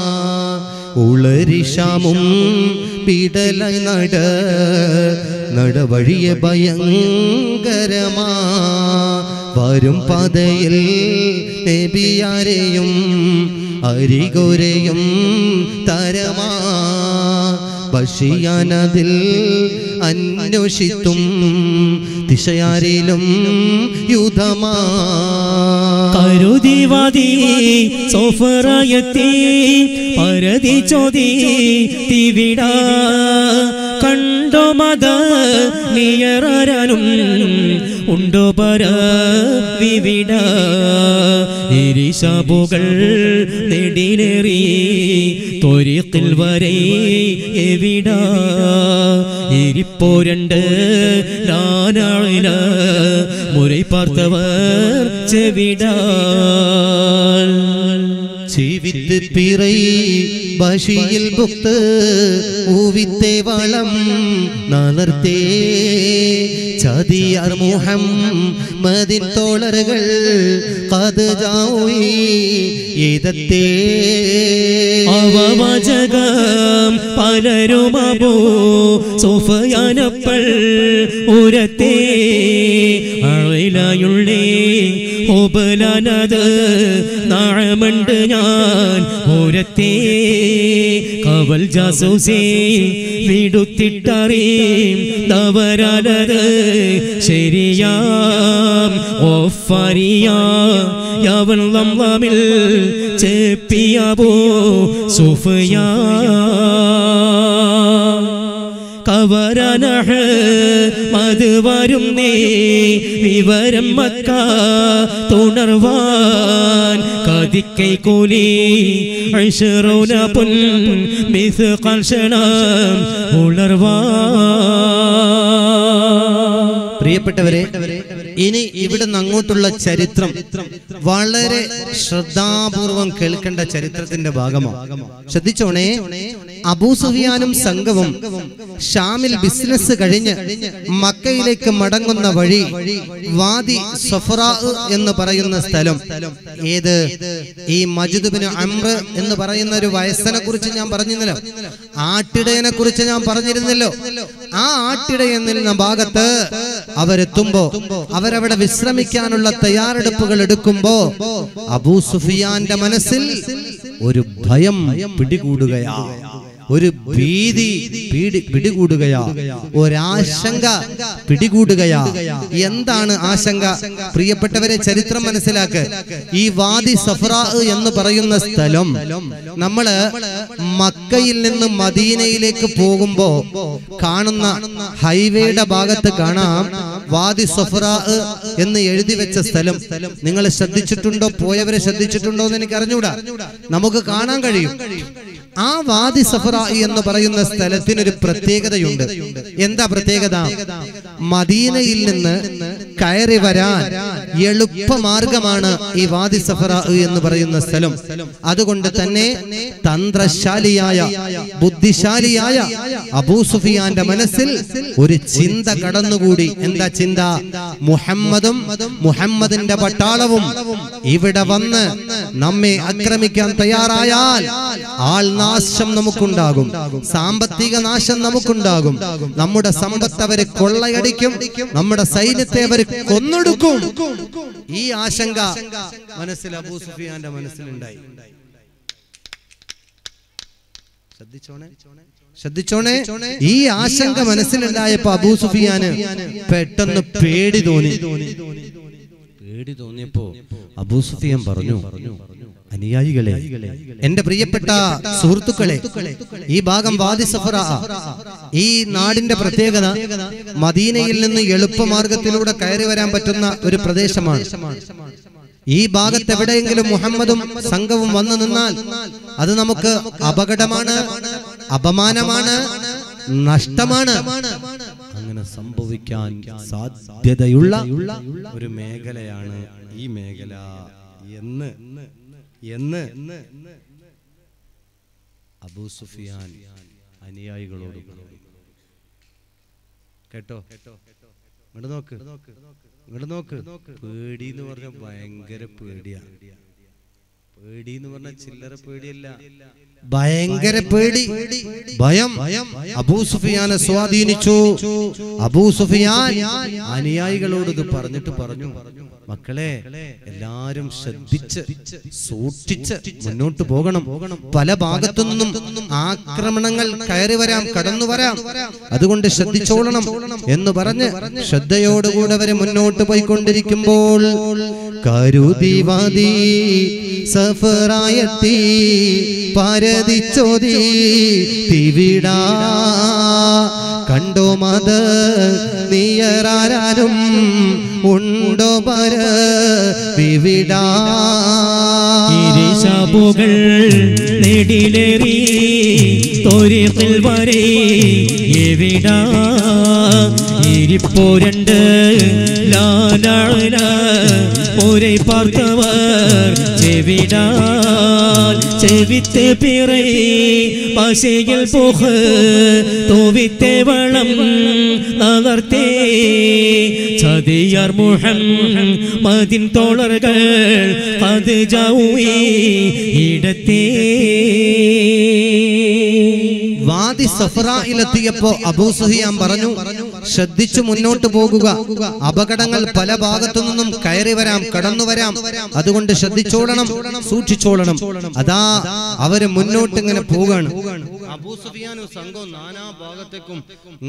ഉളരിശാമും പിടല നട നടവഴിയ ഭയങ്കരമാ വരും പതയിൽ നബിയാരെയും അരികൊരയും തരമാ ബഷിയാനതിൽ അന്വേഷിത്തും ദിശയാരിലും യുധമാ കരുതിവാതി സോഫറയത്തി പരതി ചോതി തിവിട കണ്ടോ മത നിയറാനും ഉണ്ടോ പര വിവിട ഇരിശാബുകൾ നെടിലേറി തൊരിക്കിൽ വരെ എവിട ഇരിപ്പോരണ്ട് നാനാളില മുறை பார்த்தவர் செவிடால் ജീവിത്ത് പിറൈ ബഷിയിൽ ബുക്ത് ഊവിത്തെ വളം നലർത്തേ ചതിയാർ മുഹം മതിൻ തോളറുകൾ കത് ജാവി ഏതത്തേ അവവചകം പലരുമോ സോഫയാനപ്പൾ ഉരത്തെ അഴയിലായുള്ളേ ഹോബലാനത് നാഴമണ്ട് ഞാൻ ഉരത്തെ കവൽ ജാസൂസേ വിടുത്തിട്ടറിയും തവരാലത് ശരിയാം ഓഫറിയാ യവൻ ലംലമിൽ ചേപ്പിയാവോ സുഫയാ കവരനഹ് മത് വരും നീ വിവരം മക്ക തുണർവാൻ കതിക്കൈ കൂലി അശ്റൂന പുൻ മിസ് കൽഷണം ഉണർവാൻ പ്രിയപ്പെട്ടവരെ ഇനി ഇവിടുന്ന് അങ്ങോട്ടുള്ള ചരിത്രം വളരെ ശ്രദ്ധാപൂർവം കേൾക്കേണ്ട ചരിത്രത്തിന്റെ ഭാഗമാണ് ശ്രദ്ധിച്ചോണേ അബൂസുഫിയാനും സംഘവും ഷാമിൽ ബിസിനസ് കഴിഞ്ഞ് മക്കയിലേക്ക് മടങ്ങുന്ന വഴി വാദി സഫറാ എന്ന് പറയുന്ന സ്ഥലം ഏത് ഈ മജുദുബിന് അമ്ര എന്ന് പറയുന്ന ഒരു വയസ്സനെ കുറിച്ച് ഞാൻ പറഞ്ഞിരുന്നല്ലോ ആട്ടിടയനെ കുറിച്ച് ഞാൻ പറഞ്ഞിരുന്നല്ലോ ആ ആട്ടിടയൻ നിന്ന ഭാഗത്ത് അവരെത്തുമ്പോ അവരവിടെ വിശ്രമിക്കാനുള്ള തയ്യാറെടുപ്പുകൾ എടുക്കുമ്പോ അബൂ സുഫിയാന്റെ മനസ്സിൽ ഒരു ഭയം പിടികൂടുകയാ ഒരു ഭീതി പീടി പിടികൂടുകയാ ഒരാശങ്ക പിടികൂടുകയാ എന്താണ് ആശങ്ക പ്രിയപ്പെട്ടവരെ ചരിത്രം മനസ്സിലാക്ക് ഈ വാദി സഫ്രാ എന്ന് പറയുന്ന സ്ഥലം നമ്മള് മക്കയിൽ നിന്ന് മദീനയിലേക്ക് പോകുമ്പോ കാണുന്ന ഹൈവേയുടെ ഭാഗത്ത് കാണാം വാദി സൊഫറ എന്ന് എഴുതി വെച്ച സ്ഥലം നിങ്ങൾ ശ്രദ്ധിച്ചിട്ടുണ്ടോ പോയവരെ ശ്രദ്ധിച്ചിട്ടുണ്ടോ എന്ന് എനിക്ക് അറിഞ്ഞൂടാ നമുക്ക് കാണാൻ കഴിയും ആ വാദി സഫറ എന്ന് പറയുന്ന സ്ഥലത്തിനൊരു പ്രത്യേകതയുണ്ട് എന്താ പ്രത്യേകത മദീനയിൽ നിന്ന് കയറി വരാൻ എളുപ്പമാർഗമാണ് ഈ വാദി സഫറ എന്ന് പറയുന്ന സ്ഥലം അതുകൊണ്ട് തന്നെ തന്ത്രശാലിയായ ബുദ്ധിശാലിയായ അബൂ സുഫിയാന്റെ മനസ്സിൽ ഒരു ചിന്ത കടന്നുകൂടി എന്താ ചിന്ത മുഹമ്മദും മുഹമ്മദിന്റെ പട്ടാളവും ഇവിടെ വന്ന് നമ്മെ ആക്രമിക്കാൻ തയ്യാറായാൽ ആൾ നാശം നമുക്കുണ്ടാകും സാമ്പത്തിക നാശം നമുക്കുണ്ടാകും നമ്മുടെ സമ്പത്ത് അവര് കൊള്ളയടിക്കും നമ്മുടെ സൈന്യത്തെ അവർ കൊന്നൊടുക്കും ഈ ആശങ്ക മനസ്സിൽ അബൂ സുഫിയാന്റെ മനസ്സിലുണ്ടായി ശ്രദ്ധിച്ചോണേ ശ്രദ്ധിച്ചോണേ ഈ ആശങ്ക മനസ്സിലുണ്ടായപ്പോ അബൂ സുഫിയാന് പെട്ടെന്ന് പേടി തോന്നി പേടി തോന്നിയപ്പോ അബൂ സുഫിയാൻ പറഞ്ഞു അനുയായികളെ എന്റെ പ്രിയപ്പെട്ട സുഹൃത്തുക്കളെ ഈ ഭാഗം വാദി സഫറ ഈ നാടിന്റെ പ്രത്യേകത മദീനയിൽ നിന്ന് എളുപ്പമാർഗത്തിലൂടെ കയറി വരാൻ പറ്റുന്ന ഒരു പ്രദേശമാണ് ഈ ഭാഗത്ത് എവിടെയെങ്കിലും മുഹമ്മദും സംഘവും വന്നു നിന്നാൽ അത് നമുക്ക് അപകടമാണ് അപമാനമാണ് നഷ്ടമാണ് അങ്ങനെ സംഭവിക്കാൻ സാധ്യതയുള്ള ഒരു മേഖലയാണ് ഈ മേഖല എന്ന് എന്ന് അബൂ സുഫിയാൻ അനുയായികളോട് പറഞ്ഞു. കേട്ടോ ഇങ്ങോട്ട് നോക്ക് ഇങ്ങോട്ട് നോക്ക് പേടി എന്ന് പറഞ്ഞ ഭയങ്കര പേടിയാ പേടി എന്ന് പറഞ്ഞ ചില്ലറ പേടിയല്ല ഭയങ്കര പേടി ഭയം അബൂ സുഫിയാനെ സ്വാധീനിച്ചു അബൂ സുഫിയാൻ അനുയായികളോട് ഇത് പറഞ്ഞിട്ട് പറഞ്ഞു മക്കളെ എല്ലാരും ശ്രദ്ധിച്ച് സൂക്ഷിച്ച് മുന്നോട്ട് പോകണം പല ഭാഗത്തു നിന്നും ആക്രമണങ്ങൾ കയറി വരാം കടന്നു വരാം അതുകൊണ്ട് ശ്രദ്ധിച്ചോളണം എന്ന് പറഞ്ഞ് ശ്രദ്ധയോടുകൂടെ അവരെ മുന്നോട്ട് പോയിക്കൊണ്ടിരിക്കുമ്പോൾ കരുതിവാദി സഫറായത്തി പരതിച്ചോതി തിവിടാ കണ്ടോ മത നീയറാനും ഉണ്ടോ പര വിവിടാ ഇരിശാബുകൾ നെടിലേറി തൊരിത്തിൽ വരെ എവിടാ ഇരിപ്പോരണ്ട് ലാലാള ഒരേ പാർത്തവർ ചെവിടാൽ ചെവിത്തെ പിറേ പശയിൽ പോഹ് തോവിത്തെ വളം നഗർത്തേ ചതിയാർ മുഹം മതിൻ തോളറുകൾ അത് ജൗവി ഇടത്തേ വാദി സഫറയിലെത്തിയപ്പോ അബൂ സുഹിയാൻ പറഞ്ഞു ശ്രദ്ധിച്ചു മുന്നോട്ട് പോകുക അപകടങ്ങൾ പല ഭാഗത്തു നിന്നും കയറി വരാം കടന്നു വരാം അതുകൊണ്ട് ശ്രദ്ധിച്ചോളണം സൂക്ഷിച്ചോളണം അതാ അവര് മുന്നോട്ട് ഇങ്ങനെ പോവുകയാണ് അബൂ സുഫിയാനും സംഘവും നാനാ ഭാഗത്തേക്കും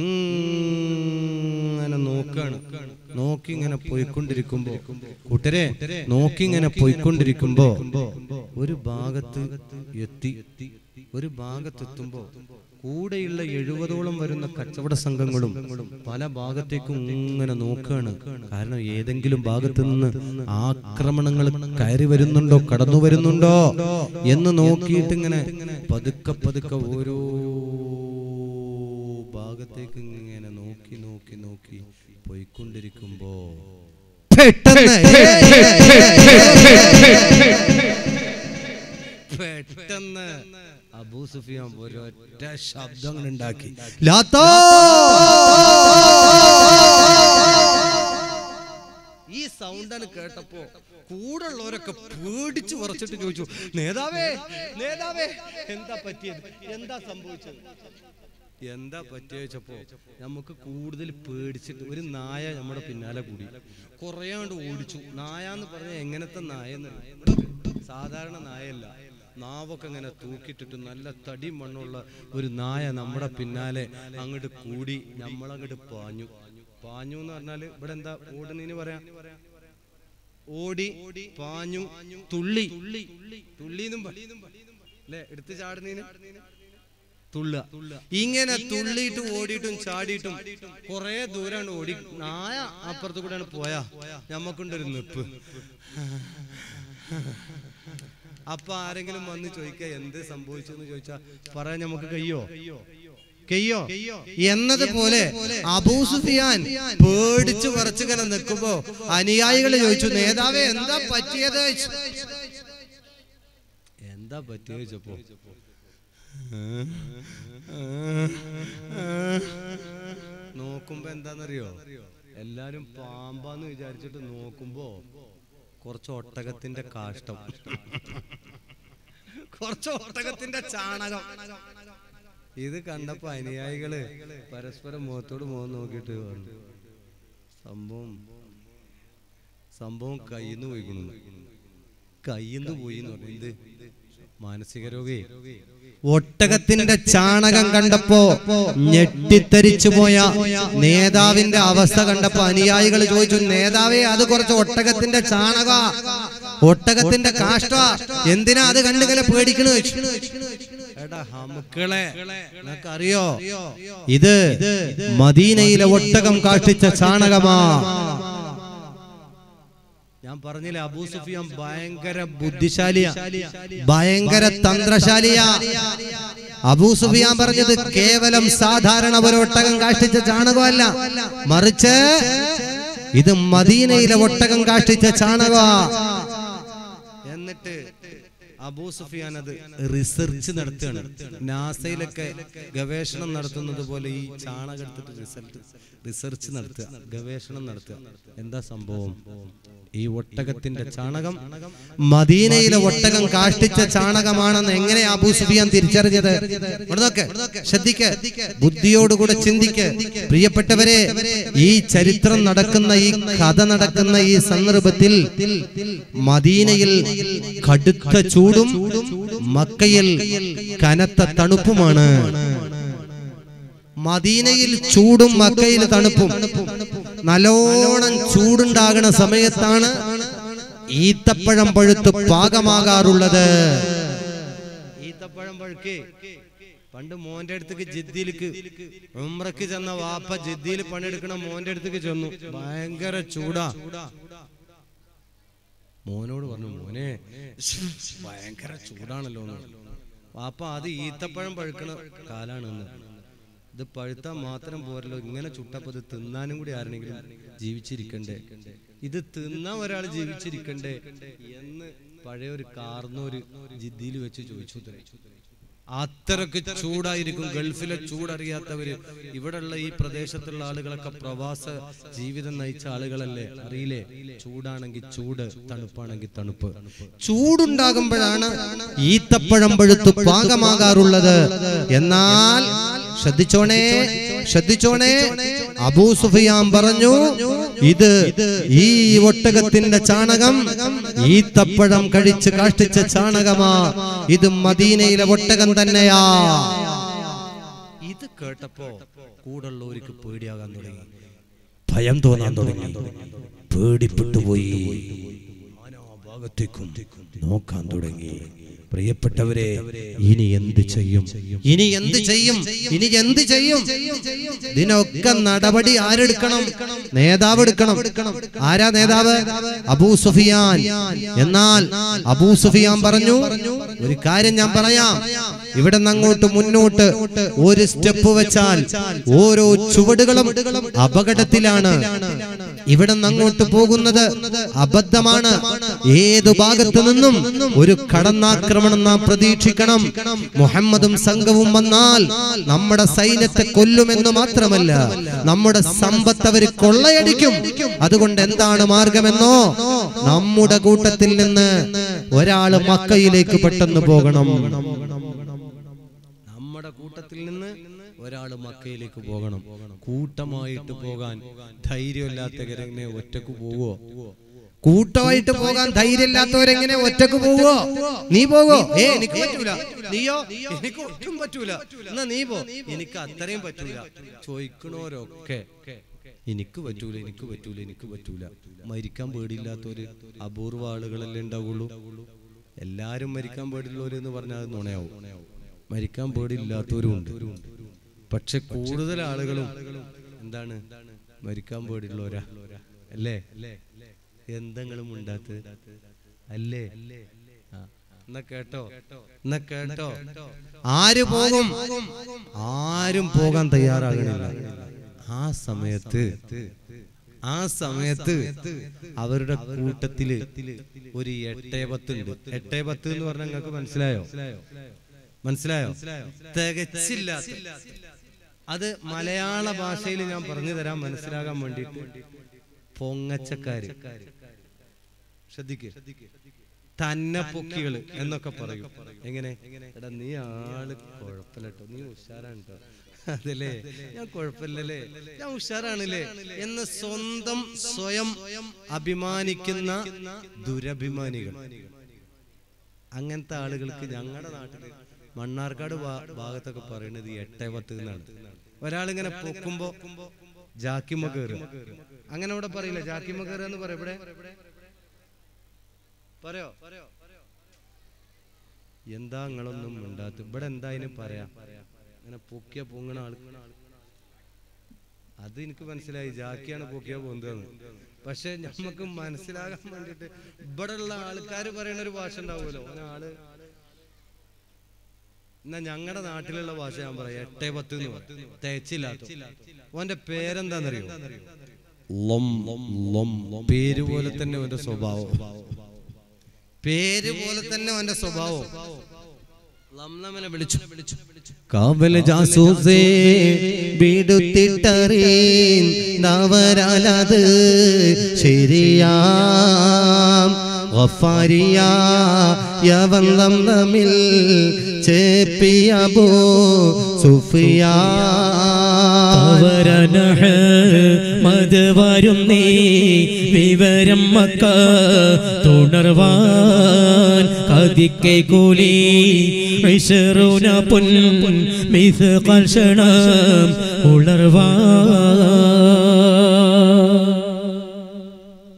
ഇങ്ങനെ നോക്കാണ് നോക്കി ഇങ്ങനെ പോയിക്കൊണ്ടിരിക്കുമ്പോ കൂട്ടരെ നോക്കി ഇങ്ങനെ പോയിക്കൊണ്ടിരിക്കുമ്പോ ഒരു ഭാഗത്ത് എത്തി ഒരു ഭാഗത്തെത്തുമ്പോ കൂടെയുള്ള എഴുപതോളം വരുന്ന കച്ചവട സംഘങ്ങളും പല ഭാഗത്തേക്കും ഇങ്ങനെ നോക്കുകയാണ് കാരണം ഏതെങ്കിലും ഭാഗത്ത് നിന്ന് ആക്രമണങ്ങൾ കയറി വരുന്നുണ്ടോ കടന്നു വരുന്നുണ്ടോ എന്ന് നോക്കിയിട്ട് ഇങ്ങനെ പതുക്കെ പതുക്കെ ഓരോ ഭാഗത്തേക്ക് ഇങ്ങനെ നോക്കി നോക്കി നോക്കി പോയിക്കൊണ്ടിരിക്കുമ്പോ പെട്ടെന്ന് പെട്ടെന്ന് അബൂ സുഫിയാൻ ഒരൊറ്റ ശബ്ദം അങ്ങട് ഉണ്ടാക്കി ലാത്തോ ഈ സൗണ്ടാണ് കേട്ടപ്പോ കൂടെ ഉള്ളവരൊക്കെ പേടിച്ചു ഉറച്ചിട്ട് ചോദിച്ചു നേതാവേ നേതാവേ എന്താ പറ്റിയത് എന്താ സംഭവിച്ചത് എന്താ പറ്റിയപ്പോ നമുക്ക് കൂടുതൽ പേടിച്ചിട്ട് ഒരു നായ നമ്മുടെ പിന്നാലെ കൂടി കുറയാണ്ട് ഓടിച്ചു നായ എന്ന് പറഞ്ഞാൽ എങ്ങനത്തെ നായ സാധാരണ നായല്ല നാവൊക്കെ ഇങ്ങനെ തൂക്കിയിട്ടിട്ട് നല്ല തടി മണ്ണുള്ള ഒരു നായ നമ്മുടെ പിന്നാലെ അങ്ങോട്ട് കൂടി നമ്മളങ്ങോട്ട് പാഞ്ഞു പാഞ്ഞു എന്ന് പറഞ്ഞാല് ഇവിടെ എന്താ ഓടുന്നതിന് പറയാം ഓടി പാഞ്ഞു തുള്ളി തുള്ളി എന്നും അല്ലേ എടുത്ത് ചാടുന്നതിന് തുള്ളുക ഇങ്ങനെ തുള്ളിയിട്ടും ഓടിയിട്ടും ചാടിയിട്ടും കുറെ ദൂരാണ് ഓടി നായ അപ്പുറത്ത് കൂടെയാണ് പോയാ ഞമ്മക്കുണ്ടൊരു നിപ്പ് അപ്പൊ ആരെങ്കിലും വന്ന് ചോദിക്ക എന്ത് സംഭവിച്ചെന്ന് ചോദിച്ചാ പറയാൻ നമുക്ക് കയ്യോ കയ്യോ എന്നതുപോലെ അബൂ സുഫിയാൻ പേടിച്ചു വിറച്ചിങ്ങനെ നിൽക്കുമ്പോ അനുയായികൾ ചോദിച്ചു നേതാവേ എന്താ പറ്റിയത് എന്താ പറ്റിയത് ചോദിച്ചപ്പോ നോക്കുമ്പോ എന്താന്നറിയോ എല്ലാരും പാമ്പാന്ന് വിചാരിച്ചിട്ട് നോക്കുമ്പോ കുറച്ച് ഒട്ടകത്തിന്റെ കാഷ്ടം കുറച്ച് ഒട്ടകത്തിന്റെ ചാണകം ഇത് കണ്ടപ്പോ അനുയായികള് പരസ്പരം മുഖത്തോട് മുഖം നോക്കിയിട്ട് പറഞ്ഞു സംഭവം സംഭവം കയ്യിന്ന് പോയിക്കുന്നു കയ്യിന്ന് പോയി എന്ന് പറഞ്ഞു ഇത് മാനസിക രോഗി ഒട്ടകത്തിന്റെ ചാണകം കണ്ടപ്പോ ഞെട്ടിത്തരിച്ചു പോയ നേതാവിന്റെ അവസ്ഥ കണ്ടപ്പോ അനുയായികൾ ചോദിച്ചു നേതാവേ അത് കുറച്ച് ഒട്ടകത്തിന്റെ ചാണക ഒട്ടകത്തിന്റെ കാഷ്ട എന്തിനാ അത് കണ്ടുകലെ പേടിക്കണ എടാ ഹമുക്കളെ നിനക്കറിയോ ഇത് മദീനയിലെ ഒട്ടകം കാഷ്ടിച്ച ചാണകമാ ഞാൻ പറഞ്ഞില്ലേ അബൂ സുഫിയാൻ ഭയങ്കര ബുദ്ധിശാലിയാ ഭയങ്കര തന്ത്രശാലിയാ അബൂ സുഫിയാൻ പറഞ്ഞത് കേവലം സാധാരണ ഒരു ഒട്ടകം കാഷ്ടിച്ച ചാണകമല്ല മറിച്ച് ഇത് മദീനയിലെ ഒട്ടകം കാഷ്ടിച്ച ചാണക എന്നിട്ട് അബൂ സുഫിയാൻ അത് റിസർച്ച് നടത്തുകയാണ് നാസയിലൊക്കെ ഗവേഷണം നടത്തുന്നത് പോലെ ഈ ചാണകം എടുത്തിട്ട് റിസൾട്ട് റിസർച്ച് നടത്തുക ഗവേഷണം നടത്തുക എന്താ സംഭവം ഈ ഒട്ടകത്തിന്റെ ചാണകം മദീനയിലെ ഒട്ടകം കാഷ്ടിച്ച ചാണകമാണെന്ന് എങ്ങനെ അബൂ സുഫിയാൻ തിരിച്ചറിഞ്ഞത് ഇവിടെ നോക്ക് ശ്രദ്ധിക്ക് ബുദ്ധിയോടുകൂടെ ചിന്തിക്ക് പ്രിയപ്പെട്ടവരെ ഈ ചരിത്രം നടക്കുന്ന ഈ കഥ നടക്കുന്ന ഈ സന്ദർഭത്തിൽ മദീനയിൽ കടുത്ത ചൂടും മക്കയിൽ കനത്ത തണുപ്പുമാണ് മദീനയിൽ ചൂടും മക്കയിൽ തണുപ്പും നല്ലോണം ചൂടുണ്ടാകുന്ന സമയത്താണ് ഈത്തപ്പഴം പഴുത്ത് പാകമാകാറുള്ളത് ഈത്തപ്പഴം പഴുക്കേ പണ്ട് മോന്റെ അടുത്തേക്ക് ജിദ്ദിയിലേക്ക് ഉമ്രക്ക് ചെന്ന വാപ്പ ജിദ്ദിയിൽ പണിയെടുക്കണ മോന്റെ അടുത്തേക്ക് ചെന്നു ഭയങ്കര ചൂടാ മോനോട് പറഞ്ഞു മോനെ ഭയങ്കര ചൂടാണല്ലോ എന്ന് വാപ്പ അത് ഈത്തപ്പഴം പഴുക്കണ കാലാണ് എന്ന് ഇത് പഴുത്താൽ മാത്രം പോരല്ലോ ഇങ്ങനെ ചുട്ടപ്പോ ഇത് തിന്നാനും കൂടി ആരെങ്കിലും ജീവിച്ചിരിക്കണ്ടേ ഇത് തിന്നാൻ ഒരാൾ ജീവിച്ചിരിക്കണ്ടേ എന്ന് പഴയ ഒരു കാർന്നോര് ജിദ്ദിയിൽ വെച്ച് ചോദിച്ചു ഉത്തരം. അത്രക്ക് ചൂടായിരിക്കും ഗൾഫിലെ ചൂടറിയാത്തവര് ഇവിടെയുള്ള ഈ പ്രദേശത്തുള്ള ആളുകളൊക്കെ പ്രവാസ ജീവിതം നയിച്ച ആളുകളല്ലേ അറിയില്ലേ ചൂടാണെങ്കിൽ ചൂട് തണുപ്പാണെങ്കിൽ തണുപ്പ് ചൂടുണ്ടാകുമ്പോഴാണ് ഈത്തപ്പഴം പഴുത്ത് പാകമാകാറുള്ളത് എന്നാൽ ശ്രദ്ധിച്ചോണേ ശ്രദ്ധിച്ചോണേ അബൂ സുഫിയാൻ പറഞ്ഞു ഇത് ഈ ഒട്ടകത്തിന്റെ ചാണകം ഈത്തപ്പഴം കഴിച്ച് കാഷ്ടിച്ച ചാണകമാ ഇത് മദീനയിലെ ഒട്ടകം തന്നെയാ ഇത് കേട്ടപ്പോ കൂടുള്ളവർക്ക് പേടിയാകാൻ തുടങ്ങി ഭയം തോന്നാൻ തുടങ്ങി പേടിപ്പെട്ടുപോയി ഭാഗത്തേക്കും നോക്കാൻ തുടങ്ങി പ്രിയപ്പെട്ടവരെ ഇനി എന്ത് ചെയ്യും ഇനി എന്ത് ചെയ്യും ഇനി എന്ത് ചെയ്യും ഇതിനൊക്കെ നടപടി ആരെടുക്കണം നേതാവ് എടുക്കണം ആരാ നേതാവ് അബൂ സുഫിയാൻ എന്നാൽ അബൂ സുഫിയാൻ പറഞ്ഞു ഒരു കാര്യം ഞാൻ പറയാം ഇവിടെ നിന്ന് അങ്ങോട്ട് മുന്നോട്ട് ഒരു സ്റ്റെപ്പ് വെച്ചാൽ ഓരോ ചുവടുകളും അപകടത്തിലാണ് ഇവിടെ നിന്ന് അങ്ങോട്ട് പോകുന്നത് അബദ്ധമാണ് ഏതു ഭാഗത്തു നിന്നും ഒരു കടന്നാക്രമണം നാം പ്രതീക്ഷിക്കണം മുഹമ്മദും സംഘവും വന്നാൽ നമ്മുടെ സൈന്യത്തെ കൊല്ലുമെന്ന് മാത്രമല്ല നമ്മുടെ സമ്പത്ത് അവർ കൊള്ളയടിക്കും അതുകൊണ്ട് എന്താണ് മാർഗമെന്നോ നമ്മുടെ കൂട്ടത്തിൽ നിന്ന് ഒരാള് മക്കയിലേക്ക് പെട്ടെന്ന് പോകണം നമ്മുടെ കൂട്ടത്തിൽ നിന്ന് ഒരാൾ മക്കയിലേക്ക് പോകണം കൂട്ടമായിട്ട് പോകാൻ ധൈര്യമില്ലാത്തവരെങ്ങനെ ഒറ്റക്ക് പോവോ കൂട്ടമായിട്ട് പോകാൻ ധൈര്യമില്ലാത്തവരെങ്ങനെ ഒറ്റക്ക് പോവോ നീ പോകോ ഏ എനിക്ക് പറ്റൂല നീയോ എനിക്ക് ഒട്ടും പറ്റൂല എന്നാ നീ പോ എനിക്ക് അത്രയും പറ്റൂല ചോദിക്കണോരൊക്കെ എനിക്ക് പറ്റൂല എനിക്ക് പറ്റൂല എനിക്ക് പറ്റൂല മരിക്കാൻ പേടിയില്ലാത്തൊരു അപൂർവ ആളുകളല്ലേ ഉണ്ടാവുള്ളൂ എല്ലാരും മരിക്കാൻ പേടിയുള്ളവര് എന്ന് പറഞ്ഞാൽ അത് നുണയാവും മരിക്കാൻ പേടിയില്ലാത്തവരും ഉണ്ട് പക്ഷെ കൂടുതൽ ആളുകളും എന്താണ് മരിക്കാൻ പേടിയുള്ളവരാ അല്ലേ എന്തെങ്കിലും ഉണ്ടാത്ത് അല്ലേ ആ, എന്നാ കേട്ടോ എന്നാ കേട്ടോ ആര് പോകും ആരും പോകാൻ തയ്യാറാകണില്ല ആ സമയത്ത് ആ സമയത്ത് അവരുടെ കൂട്ടത്തില് ഒരു എട്ടേ പത്ത് ഉണ്ട് എട്ടേ പത്ത് എന്ന് പറഞ്ഞാൽ നിങ്ങൾക്ക് മനസ്സിലായോ മനസ്സിലായോ തികച്ചില്ലാത്ത അത് മലയാള ഭാഷയിൽ ഞാൻ പറഞ്ഞു തരാൻ മനസ്സിലാകാൻ വേണ്ടിയിട്ട് പൊങ്ങച്ചക്കാര് ശ്രദ്ധിക്ക് തന്നെ പൊക്കികള് എന്നൊക്കെ പറയും എങ്ങനെ എടാ നീ ആള് കുഴപ്പമില്ലട്ടോ നീ ഉഷാറാണ് കേട്ടോ അതല്ലേ ഞാൻ കുഴപ്പമില്ലല്ലേ ഞാൻ ഉഷാറാണല്ലേ എന്ന് സ്വന്തം സ്വയം അഭിമാനിക്കുന്ന ദുരഭിമാനികൾ അങ്ങനത്തെ ആളുകൾക്ക് ഞങ്ങളുടെ നാട്ടില് മണ്ണാർക്കാട് ഭാ- ഭാഗത്തൊക്കെ പറയുന്നത് ഈ എട്ടേ പത്ത് എന്നാണ് ഒരാളിങ്ങനെ പൊക്കുമ്പോ ജാക്കിമ കയറുക അങ്ങനെ ഇവിടെ പറയില്ല ജാക്കിമ കയറുക എന്ന് പറയും ഇവിടെ പറയോ എന്താ നിങ്ങളൊന്നും ഉണ്ടാത്ത ഇവിടെ എന്താ അതിന് പറയാ അങ്ങനെ പൊക്കിയ പൊങ്ങണ ആൾ അത് എനിക്ക് മനസ്സിലായി ജാക്കിയാണ് പൊക്കിയ പൊന്തെന്ന് പക്ഷെ നമുക്ക് മനസ്സിലാകാൻ വേണ്ടിട്ട് ഇവിടെ ഉള്ള ആൾക്കാർ പറയുന്ന ഒരു ഭാഷ ഉണ്ടാവുമല്ലോ ഓനെ ആള് എന്നാ ഞങ്ങളുടെ നാട്ടിലുള്ള ഭാഷ ഞാൻ പറയാം എട്ടേ പത്ത് എന്ന് പറയും. തേച്ചില്ലാത്ത ഓന്റെ പേരെന്താന്നറിയോ ലൊം ലൊം പേര് പോലെ തന്നെ ഓന്റെ സ്വഭാവം പേര് പോലെ തന്നെ അവന്റെ സ്വഭാവം ലംലമനെ വിളിച്ചു കാവൽ ജാസൂസേ വീടുത്തിട്ടറിയാവരാലത് ശരിയാ യവൻ തമ്മിൽ ചേപ്പിയബോ സുഫിയാ അവരനഹ മത് വരും നീ വിവരം മക്ക തുടർവാൻ കതിക്കെ കൂലി വിശറുന പുൻ മിസ് കൽഷണം ഉണർവാൻ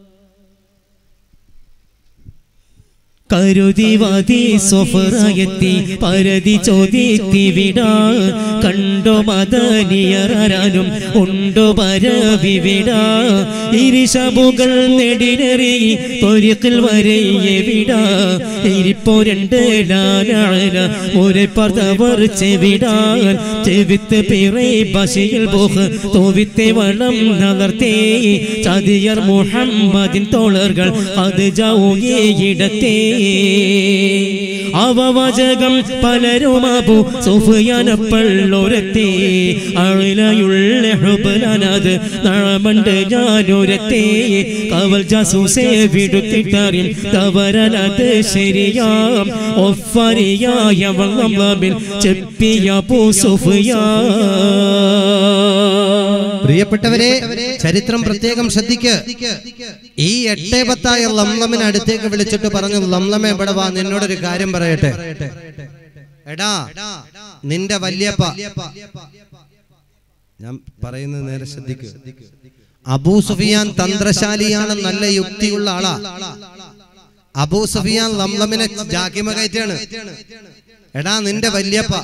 കരുതി വതി സ്വഫറയെത്തി പരതി ചോദിത്തി വിടാ കണ്ടോ മദനിയറാനും ഉണ്ടോ പരവിവിടാ ഇരിശബുകൾ നെടിനറി തൊരിക്കിൽ വരെ എവിടാ ഇരിപ്പോ രണ്ട് ലാലാല ഒരു പർത്തവർ ചെവിടാൻ ചെവിത്ത് പിറേ ബശയിൽ പോഹ് തോവിത്തെ വളം നഗർത്തേ ചതിയർ മുഹമ്മദിൻ തോളറുകൾ അത് ജൗയിടത്തേ അവവചകം പലരും അബു സുഫിയാനപ്പള്ളൊരത്തേ അഴിലയുള്ള ഹുബലാനത് നഴമണ്ട് ഞാനൊരത്തേ കവൽ ജാസൂസെ വിടുത്തിട്ടറിയും തവരനത് ശരിയാം ഒഫരിയായ വള്ളമിൽ ചെപ്പിയ പൂ സുഫിയാ പ്രിയപ്പെട്ടവരെ ചരിത്രം പ്രത്യേകം ശ്രദ്ധിക്ക് ഈ എട്ടേ പത്തായ ലംലമിന് അടുത്തേക്ക് വിളിച്ചിട്ട് പറഞ്ഞു ലംലമെ ഇവിടെ വാ നിന്നോടൊരു കാര്യം പറയട്ടെ എടാ നിന്റെ വല്യപ്പ ഞാൻ പറയുന്നത് നേരെ ശ്രദ്ധിക്കുക അബൂ സുഫിയാൻ തന്ത്രശാലിയാണ് നല്ല യുക്തിയുള്ള ആളാ അബൂ സുഫിയാൻ ലംലമിനെ ജാക്കിമ കയറ്റാണ് എടാ നിന്റെ വല്യപ്പ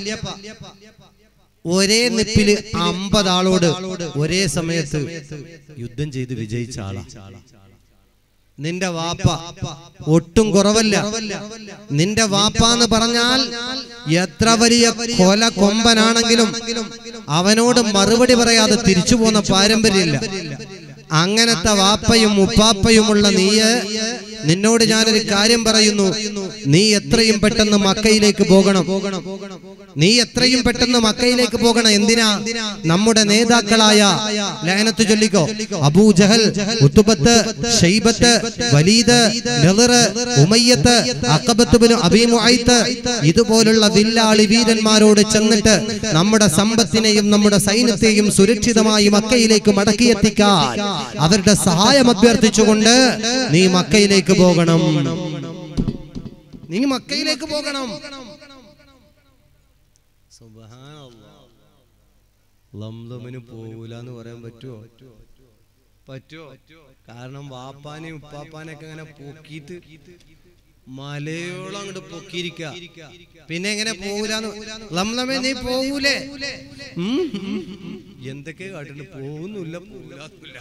ഒരേ നിപ്പില് അമ്പത് ആളോട് ഒരേ സമയത്ത് യുദ്ധം ചെയ്ത് വിജയിച്ച ആളാ നിന്റെ വാപ്പ ഒട്ടും കുറവല്ല നിന്റെ വാപ്പ എന്ന് പറഞ്ഞാൽ എത്ര വലിയ കൊല കൊമ്പനാണെങ്കിലും അവനോട് മറുപടി പറയാതെ തിരിച്ചു പോന്ന പാരമ്പര്യമില്ല അങ്ങനത്തെ വാപ്പയും ഉപ്പാപ്പയുമുള്ള നീയ് നിന്നോട് ഞാനൊരു കാര്യം പറയുന്നു നീ എത്രയും പെട്ടെന്ന് മക്കയിലേക്ക് പോകണം നീ എത്രയും പെട്ടെന്ന് മക്കയിലേക്ക് പോകണം എന്തിനാ നമ്മുടെ നേതാക്കളായ ലയനത്ത് ചൊല്ലിക്കോ അബൂ ജഹൽ ഉത്തുബത്ത് ഷൈബത്ത് വലീദ് നെളിറ് ഉമയ്യത്ത് അക്കബത്ത് ബിനു അബീ മുഅയ്ത്ത് ഇതുപോലുള്ള വില്ലാളി വീരന്മാരോട് ചെന്നിട്ട് നമ്മുടെ സമ്പത്തിനെയും നമ്മുടെ സൈന്യത്തെയും സുരക്ഷിതമായി മക്കയിലേക്ക് മടക്കിയെത്തിക്കാൻ അവരുടെ സഹായം അഭ്യർത്ഥിച്ചുകൊണ്ട് നീ മക്കയിലേക്ക് പോകണം നീ മക്കയിലേക്ക് പോകണം ലംലമിന് പോകൂല എന്ന് പറയാൻ പറ്റുമോ പറ്റുമോ കാരണം വാപ്പാനെയും ഉപ്പാപ്പാനെയൊക്കെ അങ്ങനെ പൊക്കിയിട്ട് മലയോളം അങ്ങോട്ട് പൊക്കിയിരിക്ക പിന്നെ എങ്ങനെ പോകൂലെന്ന് ലംലമേ നീ പോകൂലേ ഉം, ഉം, ഉം. എന്തൊക്കെ കാട്ടിട്ട് പോകുന്നില്ല പോകൂല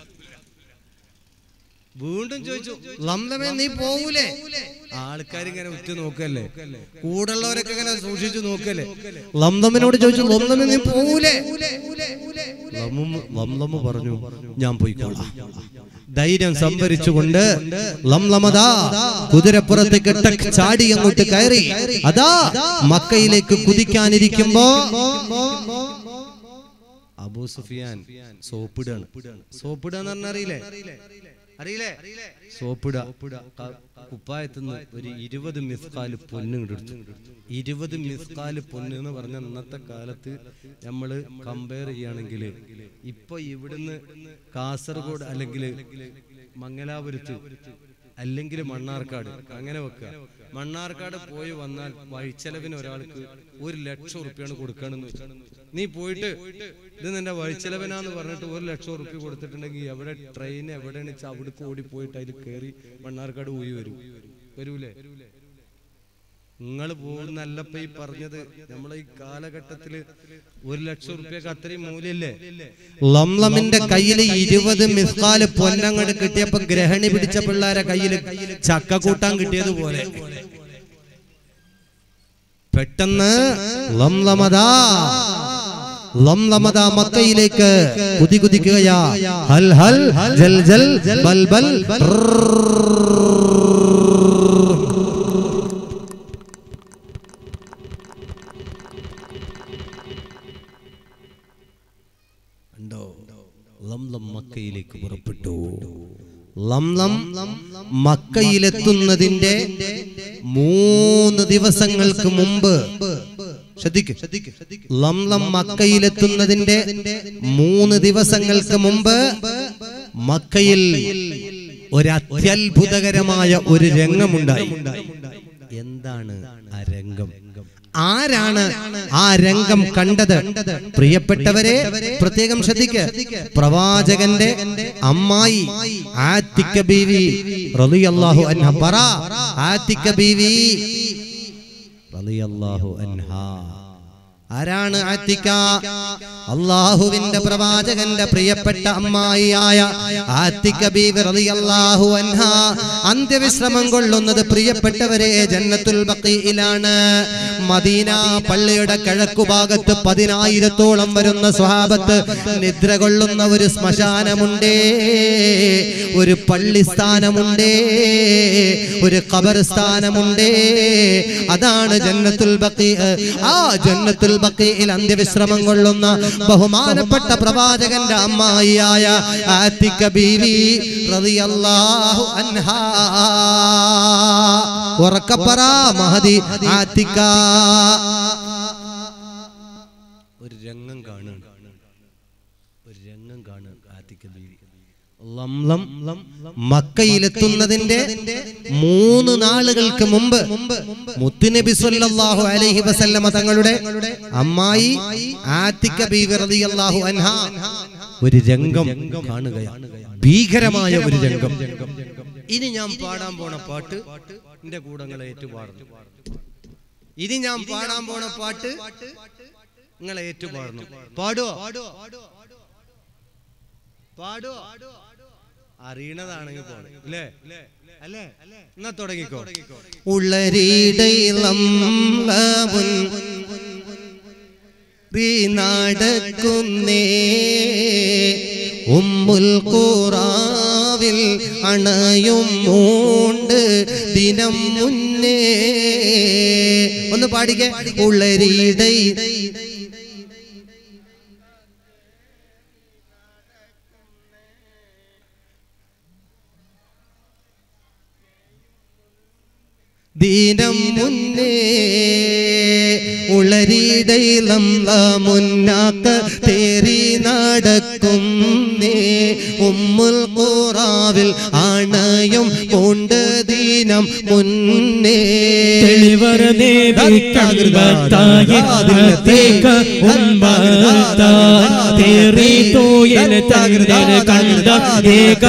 വീണ്ടും ചോദിച്ചു ലംലമേ നീ പോകൂലേ ആൾക്കാരിങ്ങനെ ഉറ്റു നോക്കല്ലേ കൂടുള്ളവരൊക്കെ ഇങ്ങനെ സൂക്ഷിച്ചു നോക്കല്ലേ ലംലമിനോട് ചോദിച്ചു ലംലമേ നീ പോകൂലേ ലംലം- ലംലമ് പറഞ്ഞു ഞാൻ പോയിക്കോളാം ധൈര്യം സംഭരിച്ചുകൊണ്ട് ലംലമതാ കുതിരപ്പുറത്തേക്ക് ടക്ക് ചാടി അങ്ങോട്ട് കയറി അതാ മക്കയിലേക്ക് കുതിക്കാനിരിക്കുമ്പോ അബൂ സുഫിയാൻ സോപ്പിടാണ് സോപ്പിടാന്ന് പറഞ്ഞ അറിയില്ലേ അറിയില്ലേ സോപ്പിട ക- കുപ്പായത്തുനിന്ന് ഒരു ഇരുപത് മിസ്കാല് പൊന്ന് എടുത്തു ഇരുപത് മിസ്കാല് പൊന്ന് എന്ന് പറഞ്ഞ ഇന്നത്തെ കാലത്ത് നമ്മൾ കമ്പയർ ചെയ്യുകയാണെങ്കിൽ ഇപ്പൊ ഇവിടുന്ന് കാസർഗോഡ് അല്ലെങ്കിൽ മംഗലാപുരത്ത് അല്ലെങ്കിൽ മണ്ണാർക്കാട് അങ്ങനെ വെക്കുക മണ്ണാർക്കാട് പോയി വന്നാൽ വഴിച്ചെലവിന് ഒരാൾക്ക് ഒരു ലക്ഷം ഉറുപ്പ്യാണ് കൊടുക്കണമെന്ന് വെച്ചു നീ പോയിട്ട് ഇത് നിന്റെ വഴിച്ചെലവിനാന്ന് പറഞ്ഞിട്ട് ഒരു ലക്ഷം ഉറുപ്പ്യ കൊടുത്തിട്ടുണ്ടെങ്കിൽ എവിടെ ട്രെയിൻ എവിടെയാണ് വെച്ചാൽ അവിടേക്ക് ഓടി പോയിട്ട് അതിൽ കയറി മണ്ണാർക്കാട് പോയി വരും വരൂലേ നിങ്ങൾ പോകുന്നല്ലപ്പ ഈ പറഞ്ഞത് നമ്മളെ ഈ കാലഘട്ടത്തില് ഒരു ലക്ഷം ഉറുപ്പ്യക്ക് അത്രയും മൂല്യല്ലേ ലംലമിന്റെ കയ്യിൽ ഇരുപത് മിസ്കാല് പൊന്നങ്ങട് കിട്ടിയപ്പോ ഗ്രഹണി പിടിച്ച പിള്ളേരെ കയ്യിൽ ചക്ക കൂട്ടാൻ കിട്ടിയതുപോലെ പെട്ടെന്ന് ലംലമതാ ലംലമത മക്കയിലേക്ക് കുതി കുതിക്കുകയാ ഹൽ ഹൽ ജൽ ജൽ ബൽ ബൽ ഉണ്ടോ ലംലം മക്കയിലേക്ക് പുറപ്പെട്ടു ലംലം മക്കയിലെത്തുന്നതിന്റെ മൂന്ന് ദിവസങ്ങൾക്ക് മുമ്പ് ശ്രദ്ധിക്ക് ലംലം മക്കയിലെത്തുന്നതിന്റെ മൂന്ന് ദിവസങ്ങൾക്ക് മുമ്പ് മക്കയിൽ ഒരു അത്യത്ഭുതകരമായ ഒരു രംഗമുണ്ടായി എന്താണ് ആ രംഗം ആരാണ് ആ രംഗം കണ്ടത് പ്രിയപ്പെട്ടവരെ പ്രത്യേകം ശ്രദ്ധിക്ക് പ്രവാചകന്റെ അമ്മായി ആത്തിക്ക ബീവി റളിയല്ലാഹു അൻഹ പറ ആത്തിക്ക ബീവി റളിയല്ലാഹു അൻഹ ആരാണ് ആത്തിക്ക അള്ളാഹുവിന്റെ പ്രവാചകന്റെ പ്രിയപ്പെട്ട അമ്മായിയായ ആത്തിക്ക ബീവി റളിയല്ലാഹു അൻഹ അന്ത്യവിശ്രമം കൊള്ളുന്നത് പ്രിയപ്പെട്ടവരെ ജന്നത്തുൽ ബഖീയിലാണ് മദീന പള്ളിയുടെ കിഴക്കുഭാഗത്ത് പതിനായിരത്തോളം വരുന്ന സ്വഹാബത്ത് നിദ്ര കൊള്ളുന്ന ഒരു ശ്മശാനമുണ്ടേ ഒരു പള്ളിസ്ഥാനമുണ്ടേ ഒരു ഖബർസ്ഥാനമുണ്ടേ അതാണ് ജന്നത്തുൽ ബഖീ ആ ജന്നത്തുൽ ബഖീയിൽ അന്ത്യവിശ്രമം കൊള്ളുന്ന ബഹുമാനപ്പെട്ട പ്രവാചകന്റെ അമ്മായിയായ ആത്തിക്ക ബീവി റളിയല്ലാഹു അൻഹാ ഉറക്കപ്പറ മഹദി ആത്തിക്ക ഒരു രംഗം കാണുക ഒരു രംഗം കാണുക ആത്തിക്ക ബീവി ലംലം മക്കയിലെത്തുന്നതിന്റെ മൂന്ന് നാളുകൾക്ക് മുമ്പ് മുത്തുനബി സല്ലല്ലാഹു അലൈഹി വസല്ലമ തങ്ങളുടെ അമ്മായി ആത്തിക്ക ബീവി റളിയല്ലാഹു അൻഹ ഒരു രംഗം കാണുകയാണ് ഭീകരമായ ഒരു രംഗം ഇനി ഞാൻ പാടാൻ പോണ പാട്ട് എന്റെ കൂടങ്ങളെ ഏറ്റുപാടണം ഇനി ഞാൻ പാടാൻ പോണ പാട്ട് നിങ്ങളെ ഏറ്റുപാടണം പാടുവോ പാടുവോ അറിയണതാണെങ്കിൽ പോണം അല്ലേ അല്ലേ എന്നാ തുടങ്ങിക്കോ ഉള്ളരിടയിളം നടക്കുന്നേ ഉമ്മുൽ ഖുറാവിൽ അണയും മൂണ്ട് ദിനം മുന്നേ ഒന്ന് പാടിക്കേ ഉള്ളരിടൈ ദിനം മുന്നേ ഉളരിടയിളം മുന്നാക്ക തേറി നടക്കുന്നേ ഉമ്മുൽ ഖുറാവിൽ ആണയും കൊണ്ട് ദിനം മുന്നേ തെളിവർ ദേവിക്കമ്പത്തായി ഉമ്മത്തായി തേറി തോയ തന്നെ കണ്ട ഏക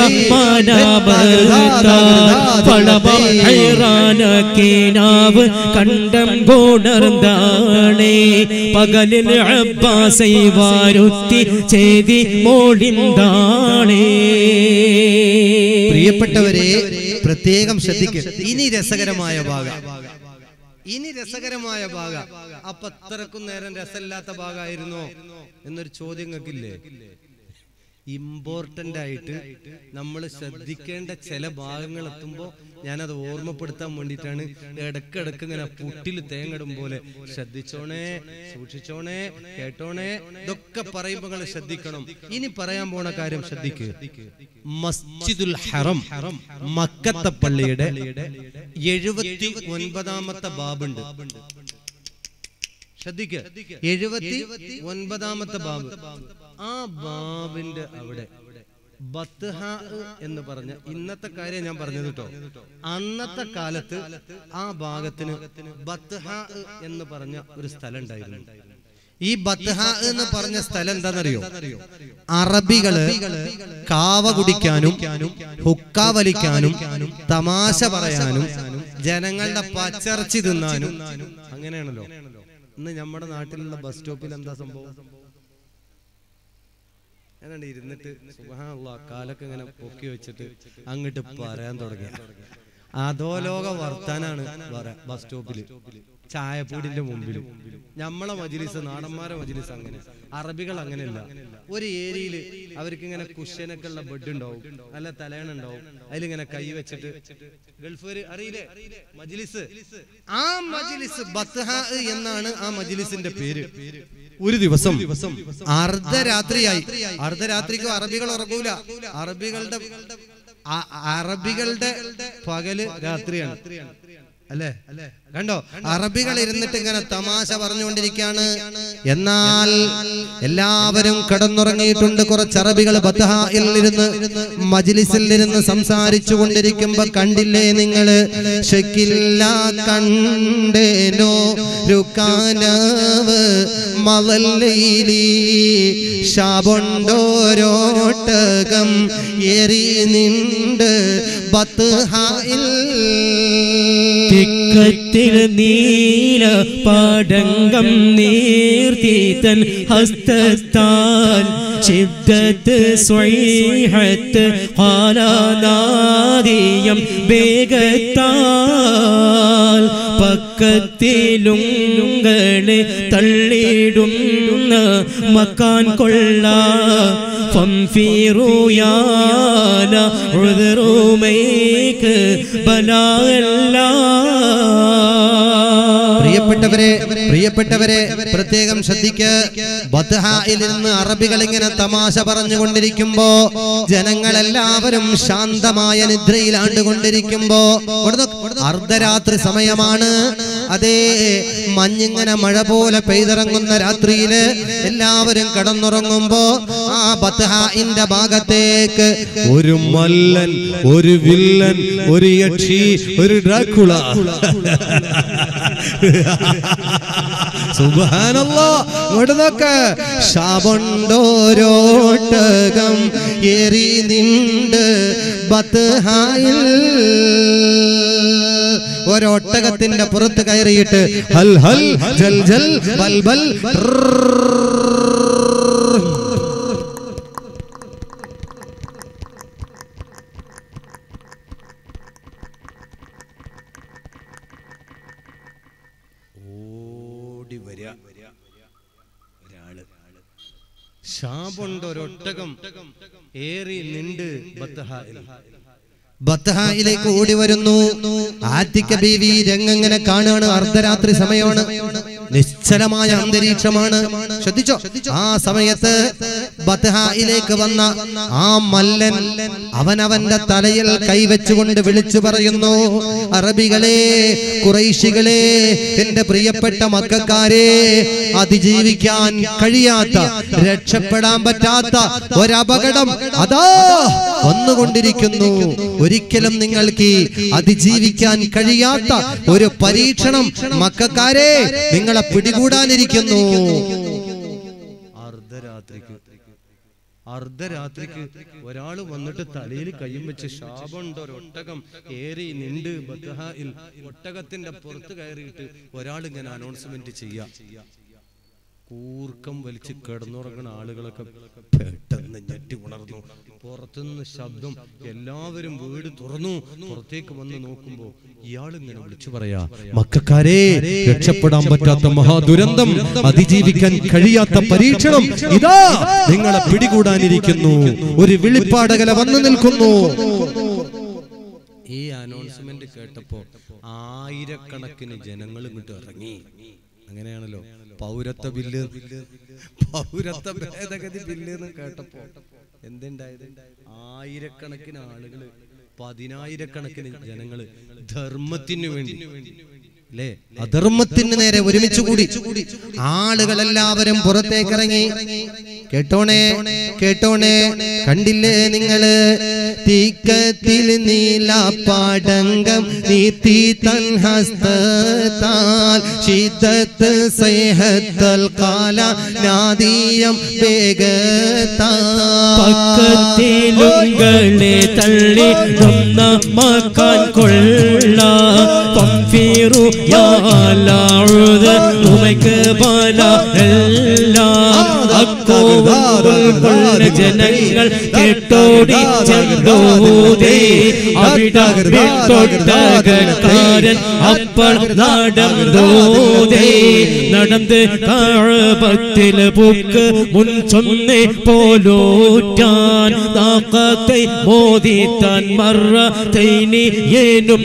ഫളമൈറാനക്കിനാവ് കണ്ടം കൊണർന്നാണേ പകലിൽ അബ്ബാസൈ വാരുത്തി ചെയ്തി മോടിന്താണേ പ്രിയപ്പെട്ടവരെ പ്രത്യേകം ശ്രദ്ധിക്കുക ഇനി രസകരമായ ഭാഗം ഇനി രസകരമായ ഭാഗം അപ്പൊ അത്രക്കും നേരം രസമില്ലാത്ത ഭാഗമായിരുന്നോ എന്നൊരു ചോദ്യം നിങ്ങൾക്കില്ലേ ഇമ്പോർട്ടന്റ് ആയിട്ട് നമ്മൾ ശ്രദ്ധിക്കേണ്ട ചില ഭാഗങ്ങൾ എത്തുമ്പോൾ ഞാനത് ഓർമ്മപ്പെടുത്താൻ വേണ്ടിയിട്ടാണ് ഇടക്കിടക്ക് ഇങ്ങനെ പുട്ടിൽ തേങ്ങടും പോലെ ശ്രദ്ധിച്ചോണേ സൂക്ഷിച്ചോണേ കേട്ടോണേ ഇതൊക്കെ പറയുമ്പോൾ നിങ്ങൾ ശ്രദ്ധിക്കണം ഇനി പറയാൻ പോണ കാര്യം ശ്രദ്ധിക്കുക മസ്ജിദുൽ ഹറം മക്കത്തെ പള്ളിയുടെ എഴുപത്തി ഒൻപതാമത്തെ ബാബുണ്ട് ശ്രദ്ധിക്കുക എഴുപത്തി ഒൻപതാമത്തെ ബാബ് ആ ബാബിന്റെ അവിടെ ബത്ത്ഹ എന്ന് പറഞ്ഞ ഇന്നത്തെ കാര്യം ഞാൻ പറഞ്ഞത് കേട്ടോ അന്നത്തെ കാലത്ത് ആ ഭാഗത്തിന് ബത്ത്ഹ എന്ന് പറഞ്ഞ ഒരു സ്ഥലം ഉണ്ടായിരുന്നു ഈ ബത്ത്ഹ എന്ന് പറഞ്ഞ സ്ഥലം എന്താണെന്നറിയോ അറബികള് കാവ കുടിക്കാനും ഹുക്ക വലിക്കാനും തമാശ പറയാനും ജനങ്ങളുടെ പച്ചറച്ചി തിന്നാനും അങ്ങനെയാണല്ലോ ഇന്ന് നമ്മുടെ നാട്ടിലുള്ള ബസ് സ്റ്റോപ്പിൽ എന്താ സംഭവം ഞാനാണ്ട് ഇരുന്നിട്ട് സുബ്ഹാനല്ലാ കാലൊക്കെ ഇങ്ങനെ പൊക്കി വെച്ചിട്ട് അങ്ങോട്ട് പറയാൻ തുടങ്ങി അധോലോക വർത്താനാണ് പറയാ ബസ് സ്റ്റോപ്പിൽ ചായപ്പൂടിന്റെ മുമ്പിൽ നമ്മളെ മജിലിസ് നാടന്മാരെ മജിലിസ് അങ്ങനെ അറബികൾ അങ്ങനെയല്ല ഒരു ഏരിയയിൽ അവർക്ക് ഇങ്ങനെ കുഷ്യനൊക്കെ ഉള്ള ബെഡ് ഉണ്ടാവും നല്ല തലേണ ഉണ്ടാവും അതിലിങ്ങനെ കൈ വെച്ചിട്ട് ഗൾഫുകാര് അറിയില്ലേ മജിലിസ് ആ മജിലിസ് ബത്ത്ഹ എന്നാണ് ആ മജിലിസിന്റെ പേര് ഒരു ദിവസം അർദ്ധരാത്രിയായി അർദ്ധരാത്രിക്ക് അറബികൾ ഉറങ്ങൂല അറബികളുടെ അ- അറബികളുടെ പകല് രാത്രിയാണ് അല്ലേ കണ്ടോ അറബികൾ ഇരുന്നിട്ട് ഇങ്ങനെ തമാശ പറഞ്ഞുകൊണ്ടിരിക്കുകയാണ് എന്നാൽ എല്ലാവരും കടന്നുറങ്ങിയിട്ടുണ്ട് കുറച്ച് അറബികൾ ബദ്ഹായിൽ ഇരുന്ന് മജ്ലിസിൽ ഇരുന്ന് സംസാരിച്ചു കൊണ്ടിരിക്കുമ്പോ കണ്ടില്ലേ നിങ്ങള് ഷക്കില്ല കണ്ടേനോ രുക്കാനവ് മലല്ലയിലി ശാപൊണ്ടോരോട്ടകം എറി നിണ്ട് ബത്ഹായിൽ തിക്കത്തിൽ നീല പാടങ്കം നീർത്തീതൻ ഹസ്തത്താൽ ശിബ്ദത്ത് സ്വൈഹത്ത് ഹാലാനാദിയം വേഗത്താൽ പക്കത്തിലുങ്ങളെ തള്ളിടുന്ന മക്കാൻ കൊള്ള ഫംഫീറുയാന ഉഴുതുമേക്ക് ബലാല്ല പ്രിയപ്പെട്ടവരെ പ്രിയപ്പെട്ടവരെ പ്രത്യേകം ശ്രദ്ധിക്ക ബദ്ഹായിൽ നിന്ന് അറബികൾ ഇങ്ങനെ തമാശ പറഞ്ഞുകൊണ്ടിരിക്കുമ്പോ ജനങ്ങളെല്ലാവരും ശാന്തമായ നിദ്രയിലാണ്ടുകൊണ്ടിരിക്കുമ്പോ ഇവിടുന്ന് അർദ്ധരാത്രി സമയമാണ് അതേ മഞ്ഞിങ്ങനെ മഴ പോലെ പെയ്തിറങ്ങുന്ന രാത്രിയില് എല്ലാവരും കടന്നുറങ്ങുമ്പോ ആ ബത്ഹായിന്റെ ഭാഗത്തേക്ക് ഒരു മല്ലൻ ഒരു വില്ലൻ ഒരു യക്ഷി ഒരു ഡ്രാക്കുള സുബാനല്ലോ ഇങ്ങോട്ട് നോക്ക് ശാപണ്ടോരോട്ടകം എറി നിണ്ട് ബത്ഹായിൽ ഒരൊട്ടകത്തിന്റെ പുറത്ത് കയറിയിട്ട് ഹൽ ഹൽ ജൽ ജൽ ബൽ ബൽ ഓടി വരിക ഒരാള് ശാപുണ്ടൊരൊട്ടകം ഏറി നിണ്ട് ബത്തഹായിൽ ബത്തഹായിലേക്ക് ഓടി വരുന്നു ആത്തിക്ക ബീവി രംഗങ്ങനെ കാണുകയാണ് അർദ്ധരാത്രി സമയമാണ് നിശ്ചലമായ അന്തരീക്ഷമാണ് ശ്രദ്ധിച്ചോ ആ സമയത്ത് ബത്തഹായിലേക്ക് വന്ന ആ മല്ലൻ അവനവന്റെ തലയിൽ കൈവച്ചുകൊണ്ട് വിളിച്ചു പറയുന്നു അറബികളെ കുറൈശികളെ എന്റെ പ്രിയപ്പെട്ട മക്കാരെ അതിജീവിക്കാൻ കഴിയാത്ത രക്ഷപ്പെടാൻ പറ്റാത്ത ഒരപകടം അതാ വന്നുകൊണ്ടിരിക്കുന്നു ഒരിക്കലും നിങ്ങൾക്ക് ഈ അതിജീവിക്കാൻ കഴിയാത്ത ഒരു പരീക്ഷണം മക്കാരെ നിങ്ങളെ പിടികൂടാനിരിക്കുന്നു അർദ്ധരാത്രിക്ക് അർദ്ധരാത്രിക്ക് ഒരാൾ വന്നിട്ട് തലയിൽ കയ്യും വെച്ച് ശാപമുണ്ട് ഒരു ഒട്ടകം ഏറി നിണ്ട് ബദ്ഹായിൽ ഒട്ടകത്തിന്റെ പുറത്ത് കയറിയിട്ട് ഒരാൾ ഇങ്ങനെ അനൗൺസ്മെന്റ് ചെയ്യാ കൂർക്കം വലിച്ച് കിടന്നുറങ്ങുന്ന ആളുകളൊക്കെ പെട്ടെന്ന് ഞെട്ടി ഉണർന്നു പുറത്തുനിന്ന് ശബ്ദം എല്ലാവരും വീട് തുറന്നു പുറത്തേക്ക് വന്ന് നോക്കുമ്പോ ഇയാൾ ഇങ്ങനെ വിളിച്ചു പറയാ മക്കാരെ രക്ഷപ്പെടാൻ പറ്റാത്ത മഹാദുരന്തം അതിജീവിക്കാൻ കഴിയാത്ത പരീക്ഷണം ഇതാ നിങ്ങളെ പിടികൂടാനിരിക്കുന്നു ഒരു വിളിപ്പാടകല വന്നു നിൽക്കുന്നു ഈ അനൗൺസ്മെന്റ് കേട്ടപ്പോ ആയിരക്കണക്കിന് ജനങ്ങൾ ഇങ്ങോട്ട് ഇറങ്ങി അങ്ങനെയാണല്ലോ പൗരത്വ ബില്ല് പൗരത്വ ഭേദഗതി ബില്ല് എന്ന് കേട്ടപ്പോ എന്തുണ്ടായത് ആയിരക്കണക്കിന് ആളുകള് പതിനായിരക്കണക്കിന് ജനങ്ങള് ധർമ്മത്തിന് വേണ്ടി അല്ലേ അധർമ്മത്തിന് നേരെ ഒരുമിച്ച് കൂടി ആളുകളെല്ലാവരും പുറത്തേക്കിറങ്ങി കേട്ടോണേ കേട്ടോണേ കണ്ടില്ലേ നിങ്ങള് തീക്കത്തിൽ നീല പാടങ്കം നീത്തി തൻ ഹസ്തത്താൽ ശീതത്ത് സേഹത്തൽ കാല നാദീയം വേഗത്താൽ പക്കത്തിലുങ്ങളെ തള്ളിടുന്ന മക്കാൻ കൊള്ള പംഫീറു യാലാഴുത് ഉമയ്ക്ക് പല എല്ലാം അക്കോവുള്ള ജനങ്ങൾ കേട്ടോടി ചെന്തോതേ അവിടെ തൊട്ടകക്കാരൻ അപ്പോൾ നടന്നോതേ നടന്ന് കാഴപത്തിൽ പൂക്ക് മുൻ ചൊന്നേ പോലോറ്റാൻ താക്കത്തെ മോദിത്താൻ മറ തൈനി ഏനും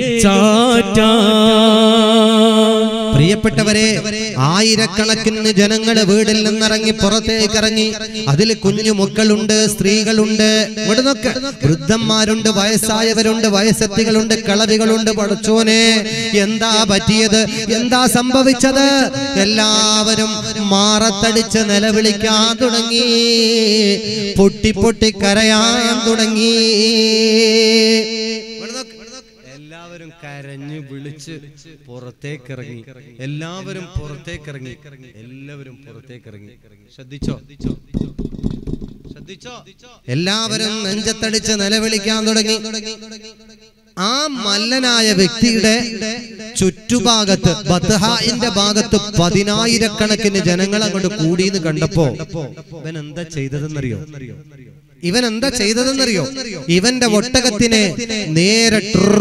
ചാറ്റാൻ പ്രിയപ്പെട്ടവരെ ആയിരക്കണക്കിന് ജനങ്ങൾ വീടിൽ നിന്നിറങ്ങി പുറത്തേക്ക് ഇറങ്ങി അതിൽ കുഞ്ഞു മക്കളുണ്ട് സ്ത്രീകളുണ്ട് ഇവിടെ നോക്ക് വൃദ്ധന്മാരുണ്ട് വയസ്സായവരുണ്ട് വയസ്സെത്തികളുണ്ട് കളവികളുണ്ട് പടച്ചോനെ എന്താ പറ്റിയത് എന്താ സംഭവിച്ചത് എല്ലാവരും മാറത്തടിച്ച് നിലവിളിക്കാൻ തുടങ്ങി പൊട്ടി പൊട്ടി കരയാൻ തുടങ്ങി ഇവിടെ നോക്ക്, ഇവിടെ നോക്ക്. എല്ലാവരും കരഞ്ഞ് വിളിച്ച് പുറത്തേക്കിറങ്ങി എല്ലാവരും പുറത്തേക്കിറങ്ങി എല്ലാവരും പുറത്തേക്കിറങ്ങി ശ്രദ്ധിച്ചോ ശ്രദ്ധിച്ചോ എല്ലാവരും നെഞ്ചത്തടിച്ച് നിലവിളിക്കാൻ തുടങ്ങി ആ മല്ലനായ വ്യക്തിയുടെ ചുറ്റുഭാഗത്ത് ബദ്ഹായിന്റെ ഭാഗത്ത് പതിനായിരക്കണക്കിന് ജനങ്ങൾ അങ്ങോട്ട് കൂടിയെന്ന് കണ്ടപ്പോ ഇവൻ എന്താ ചെയ്തതെന്നറിയോ ഇവൻ എന്താ ചെയ്തതെന്നറിയോ ഇവന്റെ ഒട്ടകത്തിനെ നേരെ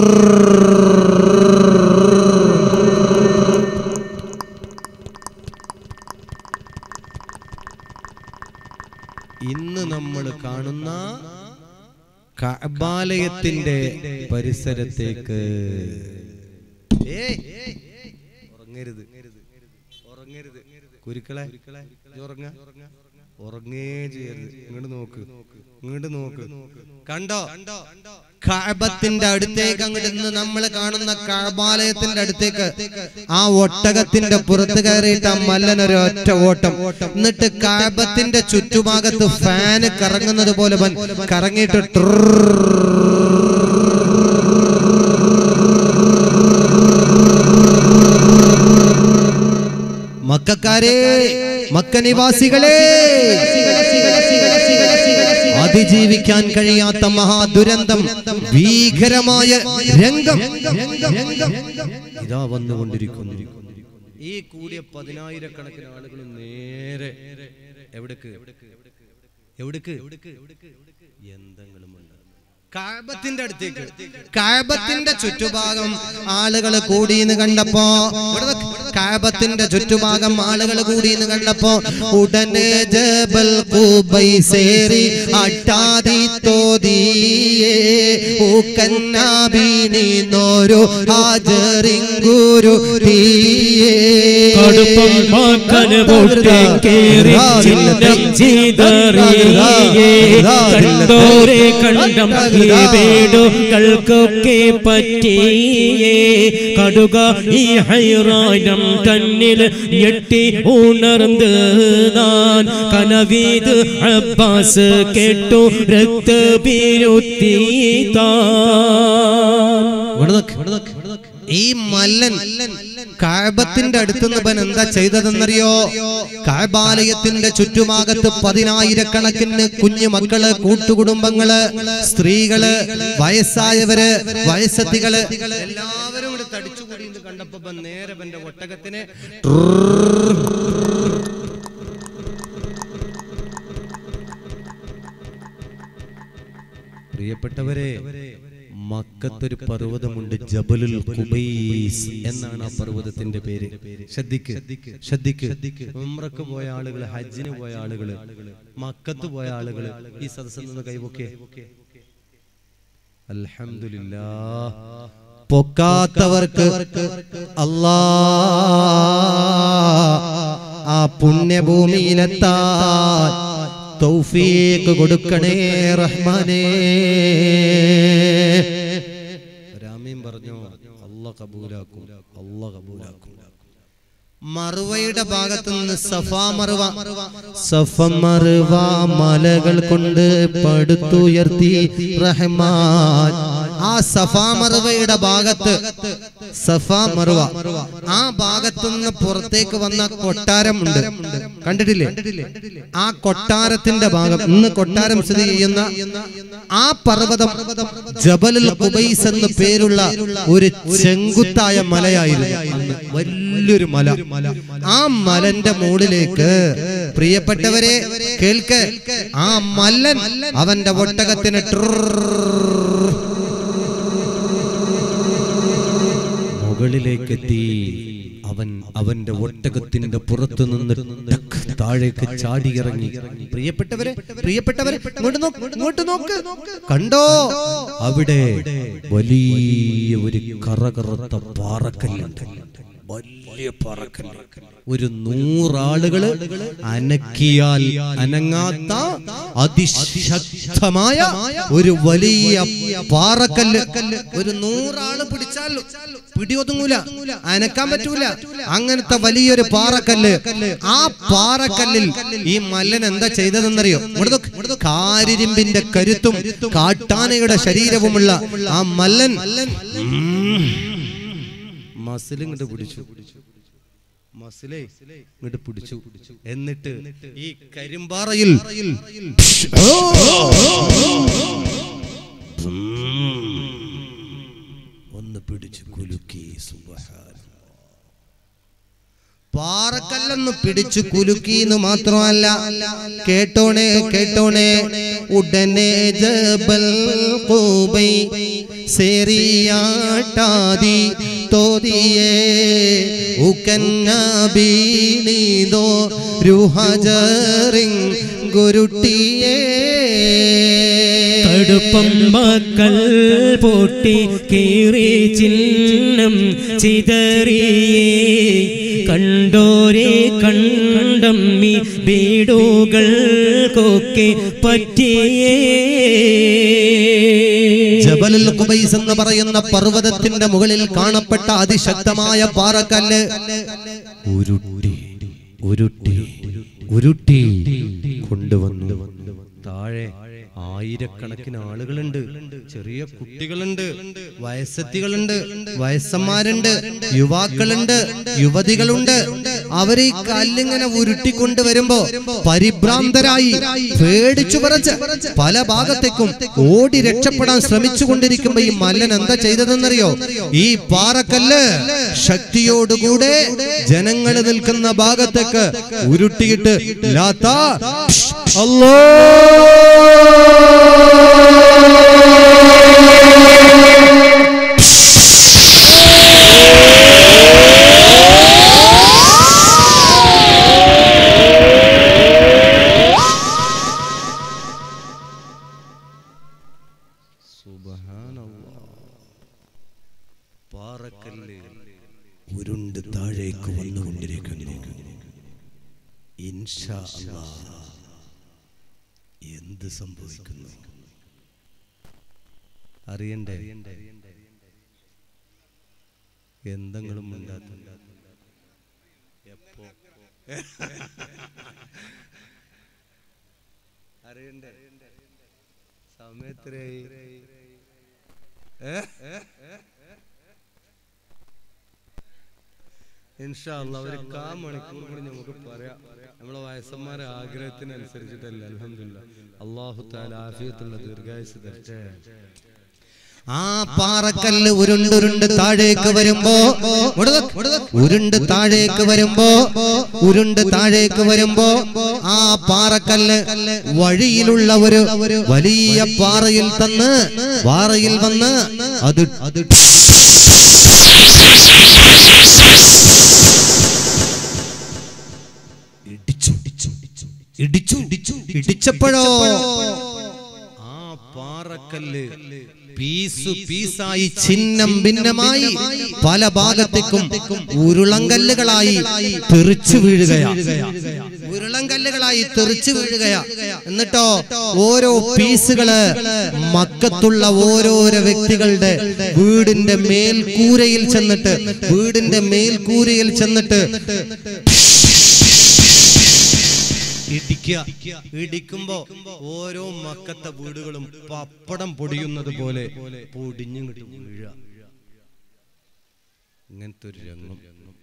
ഇന്ന് നമ്മൾ കാണുന്ന കഅബാലയത്തിന്റെ പരിസരത്തേക്ക് ഏയ്, ഉറങ്ങരുത് ഉറങ്ങരുത് കുരുക്കളെ ഇജ്ജ് ഉറങ്ങ ഉറങ്ങേ ചെയ്യരുത് ഇങ്ങോട്ട് നോക്ക് ഇങ്ങോട്ട് നോക്ക് കണ്ടോ കഅബത്തിന്റെ അടുത്തേക്ക് അങ്ങോട്ട് ഇന്ന് നമ്മൾ കാണുന്ന കഅബാലയത്തിന്റെ അടുത്തേക്ക് ആ ഒട്ടകത്തിന്റെ പുറത്ത് കയറിയിട്ട് ആ മല്ലൻ ഒരു ഒറ്റ ഓട്ടം എന്നിട്ട് കഅബത്തിന്റെ ചുറ്റുഭാഗത്ത് ഫാന് കറങ്ങുന്നത് പോലെ അവൻ കറങ്ങിയിട്ട് മക്കാരെ മക്ക നിവാസികളെ അതിജീവിക്കാൻ കഴിയാത്ത മഹാദുരന്തം ഭീകരമായ രംഗം ഇതാ വന്നുകൊണ്ടിരിക്കുന്നു ഈ കൂടിയ പതിനായിരക്കണക്കിന് ആളുകൾ നേരെ എവിടേക്ക് എവിടേക്ക് എന്തെങ്കിലും ഉണ്ട് കാബത്തിന്റെ അടുത്തേക്ക് കാബത്തിന്റെ ചുറ്റുഭാഗം ആളുകൾ കൂടിയെന്ന് കണ്ടപ്പോ ഇവിടെ നോക്ക്. കാബത്തിന്റെ ചുറ്റുഭാഗം ആളുകൾ കൂടിയെന്ന് കണ്ടപ്പോ ഉടനെ ജബൽ കൂബൈസേറി അട്ടാതി തോതിയേ ഊക്കന്നാബീണി നോരു ഹാജറിങ്കുരു തീയേ കടുപ്പം മാക്കന് പൊട്ടി കേറി ചിഹ്നം ചെയ്തറിയേ കണ്ടോരെ കണ്ടം ഈ വീടുകൾക്കൊക്കെ പറ്റിയേ കടുക ഈ ഹൈറാനം തന്നിൽ ഞെട്ടി ഉണർന്ന് നാൻ കനവീത് അബ്ബാസ് കേട്ടു രക്തബിരുത്തി താൻ ഇവിടെ നോക്ക്, ഇവിടെ നോക്ക്. ഈ മല്ലൻ കാബത്തിന്റെ അടുത്തുനിന്ന് ഇവൻ എന്താ ചെയ്തതെന്നറിയോ കാബാലയത്തിന്റെ ചുറ്റുഭാഗത്ത് പതിനായിരക്കണക്കിന് കുഞ്ഞു മക്കള് കൂട്ടുകുടുംബങ്ങള് സ്ത്രീകള് വയസ്സായവര് വയസ്സത്തികള് എല്ലാവരും കൂടി തടിച്ചുകൂടി ഇത് കണ്ടപ്പോ ഇവൻ നേരെ ഇവന്റെ ഒട്ടകത്തിനെ പ്രിയപ്പെട്ടവരെ മക്കത്തൊരു പർവ്വതമുണ്ട് ജബലുൽ കുബൈസ് എന്നാണ് ആ പർവ്വതത്തിന്റെ പേര് ശ്രദ്ധിക്ക് ശ്രദ്ധിക്ക് ഉംറക്ക് പോയ ആളുകള് ഹജ്ജിന് പോയ ആളുകള് മക്കത്ത് പോയ ആളുകള് ഈ സദസ്സിൽ നിന്ന് കൈവൊക്കെ അൽഹംദുലില്ലാ പൊക്കാത്തവർക്ക് അല്ലാ ആ പുണ്യഭൂമിയിലെത്താൻ തൗഫീക്ക് കൊടുക്കണേ റഹ്മാനേ രാമീൻ പറഞ്ഞു അല്ല കബൂലാക്കും അല്ല കബൂലാക്കും മറുവയുടെ ഭാഗത്ത് നിന്ന് സഫാ മറുവ സഫ മറുവ മലകൾ കൊണ്ട് പടുത്തുയർത്തി റഹ്മാൻ ആ സഫാ മറുവയുടെ ഭാഗത്ത് സഫാ മറുവ ആ ഭാഗത്തു നിന്ന് പുറത്തേക്ക് വന്ന കൊട്ടാരമുണ്ട് കണ്ടിട്ടില്ലേ ആ കൊട്ടാരത്തിന്റെ ഭാഗം ഇന്ന് കൊട്ടാരം സ്ഥിതി ചെയ്യുന്ന ആ പർവ്വതം ജബലുൽ ഖുബൈസ് എന്ന് പേരുള്ള ഒരു ചെങ്കുത്തായ മലയായിരുന്നു അന്ന്. വലിയൊരു മല ആ മലന്റെ മുകളിലേക്ക് പ്രിയപ്പെട്ടവരെ കേൾക്ക് ആ മല്ലൻ അവന്റെ ഒട്ടകത്തിന് മുകളിലേക്കെത്തി അവൻ അവന്റെ ഒട്ടകത്തിന്റെ പുറത്തു നിന്ന് ടക്ക് താഴേക്ക് ചാടിയിറങ്ങി പ്രിയപ്പെട്ടവരെ പ്രിയപ്പെട്ടവരെ ഇങ്ങോട്ട് നോക്ക് ഇങ്ങോട്ട് നോക്ക് കണ്ടോ അവിടെ വലിയ ഒരു കറകറുത്ത പാറക്കല്ലുണ്ട് വലിയ പാറക്കല്ല് ഒരു നൂറാളുകള് അനക്കിയാൽ അനങ്ങാത്ത അതിശക്തമായ ഒരു വലിയ പാറക്കല്ല് ഒരു നൂറാള് പിടിച്ചാൽ പിടിയൊതുങ്ങൂല അനക്കാൻ പറ്റൂല അങ്ങനത്തെ വലിയൊരു പാറക്കല്ല് ആ പാറക്കല്ലിൽ ഈ മല്ലൻ എന്താ ചെയ്തതെന്നറിയോ ഇങ്ങോട്ട് നോക്ക്, ഇങ്ങോട്ട് നോക്ക്. കാരിരുമ്പിന്റെ കരുത്തും കാട്ടാനയുടെ ശരീരവുമുള്ള ആ മല്ലൻ മസിൽ ഇങ്ങോട്ട് പിടിച്ചു മസിലേ ഇങ്ങോട്ട് പിടിച്ചു എന്നിട്ട് ഈ കരിമ്പാറയിൽ ഒന്ന് പിടിച്ചു കുലുക്കി സുബ്ഹാന പാറക്കല്ലെന്ന് പിടിച്ചു കുലുക്കിന്ന് മാത്രമല്ല കേട്ടോണേ കേട്ടോണേ ഉടനെ ജബൽ കൂബൈ സേറിയാട്ടാതി തോതിയേ ഉക്കന്നബീനീതോ രുഹജറിങ് ഗുരുട്ടിയേ കടുപ്പം മക്കൾ പൊട്ടി കീറി ചിഹ്നം ചിതറിയേ കണ്ടോരെ കണ്ടമ്മി വീടുകൾക്കൊക്കെ പറ്റിയേ ജബലുൽ ഖുബൈസ് എന്ന് പറയുന്ന പർവ്വതത്തിന്റെ മുകളിൽ കാണപ്പെട്ട അതിശക്തമായ പാറക്കല്ല് ഉരുട്ടി ഉരുട്ടി ഉരുട്ടി കൊണ്ടുവന്നു താഴെ ആയിരക്കണക്കിന് ആളുകളുണ്ട് ചെറിയ കുട്ടികളുണ്ട് വയസ്സത്തികളുണ്ട് വയസ്സന്മാരുണ്ട് യുവാക്കളുണ്ട് യുവതികളുണ്ട് അവർ ഈ കല്ലിങ്ങനെ ഉരുട്ടിക്കൊണ്ട് വരുമ്പോ പരിഭ്രാന്തരായി പേടിച്ചു പറച്ച് പല ഭാഗത്തേക്കും ഓടി രക്ഷപ്പെടാൻ ശ്രമിച്ചു കൊണ്ടിരിക്കുമ്പോ ഈ മല്ലൻ എന്താ ചെയ്തതെന്നറിയോ ഈ പാറക്കല്ല് ശക്തിയോടുകൂടെ ജനങ്ങൾ നിൽക്കുന്ന ഭാഗത്തേക്ക് ഉരുട്ടിയിട്ട് ലാത്താ അല്ലോ പാറക്കല്ല് ഉരുണ്ട് താഴേക്ക് വന്നുകൊണ്ടിരിക്കുന്നു ഇൻഷാ അല്ലാ. എന്ത് സംഭവിക്കുന്നു അറിയണ്ടേ എന്തെങ്കിലും ഉണ്ടാത്ത എപ്പോ അറിയണ്ടേ സമയത്തിനായി ഇൻഷാ അല്ലാ ഒരു കാ മണിക്കൂർ കൂടി നമുക്ക് പറയാം നമ്മളെ വയസ്സന്മാരെ ആഗ്രഹത്തിനനുസരിച്ചിട്ടല്ല അലഹമില്ല അള്ളാഹു താല ആഫിയത്തുള്ള ദീർഘായുസ് തരട്ടെ ആ പാറക്കല്ല് ഉരുണ്ടുരുണ്ട് താഴേക്ക് വരുമ്പോ ഉരുണ്ട് താഴേക്ക് വരുമ്പോ ഉരുണ്ട് താഴേക്ക് വരുമ്പോ ആ പാറക്കല്ല് വഴിയിലുള്ള ഒരു വലിയ പാറയിൽ തന്ന് പാറയിൽ വന്ന് അത് അത് ഇടിച്ചു ഇടിച്ചു ഇടിച്ചു ഇടിച്ചപ്പോഴോ ആ പാറക്കല്ല് പീസ് പീസായി ചിഹ്നം ഭിന്നമായി പല ഭാഗത്തേക്കും ഉരുളങ്കല്ലുകളായി തെറിച്ചു വീഴുകയാ ഉരുളങ്കല്ലുകളായി തെറിച്ചു വീഴുകയാ എന്നിട്ടോ ഓരോ പീസുകള് മക്കത്തുള്ള ഓരോരോ വ്യക്തികളുടെ വീടിന്റെ മേൽക്കൂരയിൽ ചെന്നിട്ട് വീടിന്റെ മേൽക്കൂരയിൽ ചെന്നിട്ട് ഇടിക്കുക ഇടിക്കുമ്പോ ഓരോ മക്കത്തെ വീടുകളും പപ്പടം പൊടിയുന്നത് പോലെ പൊടിഞ്ഞും കിട്ടും വീഴ ഇങ്ങനത്തെ ഒരു രംഗം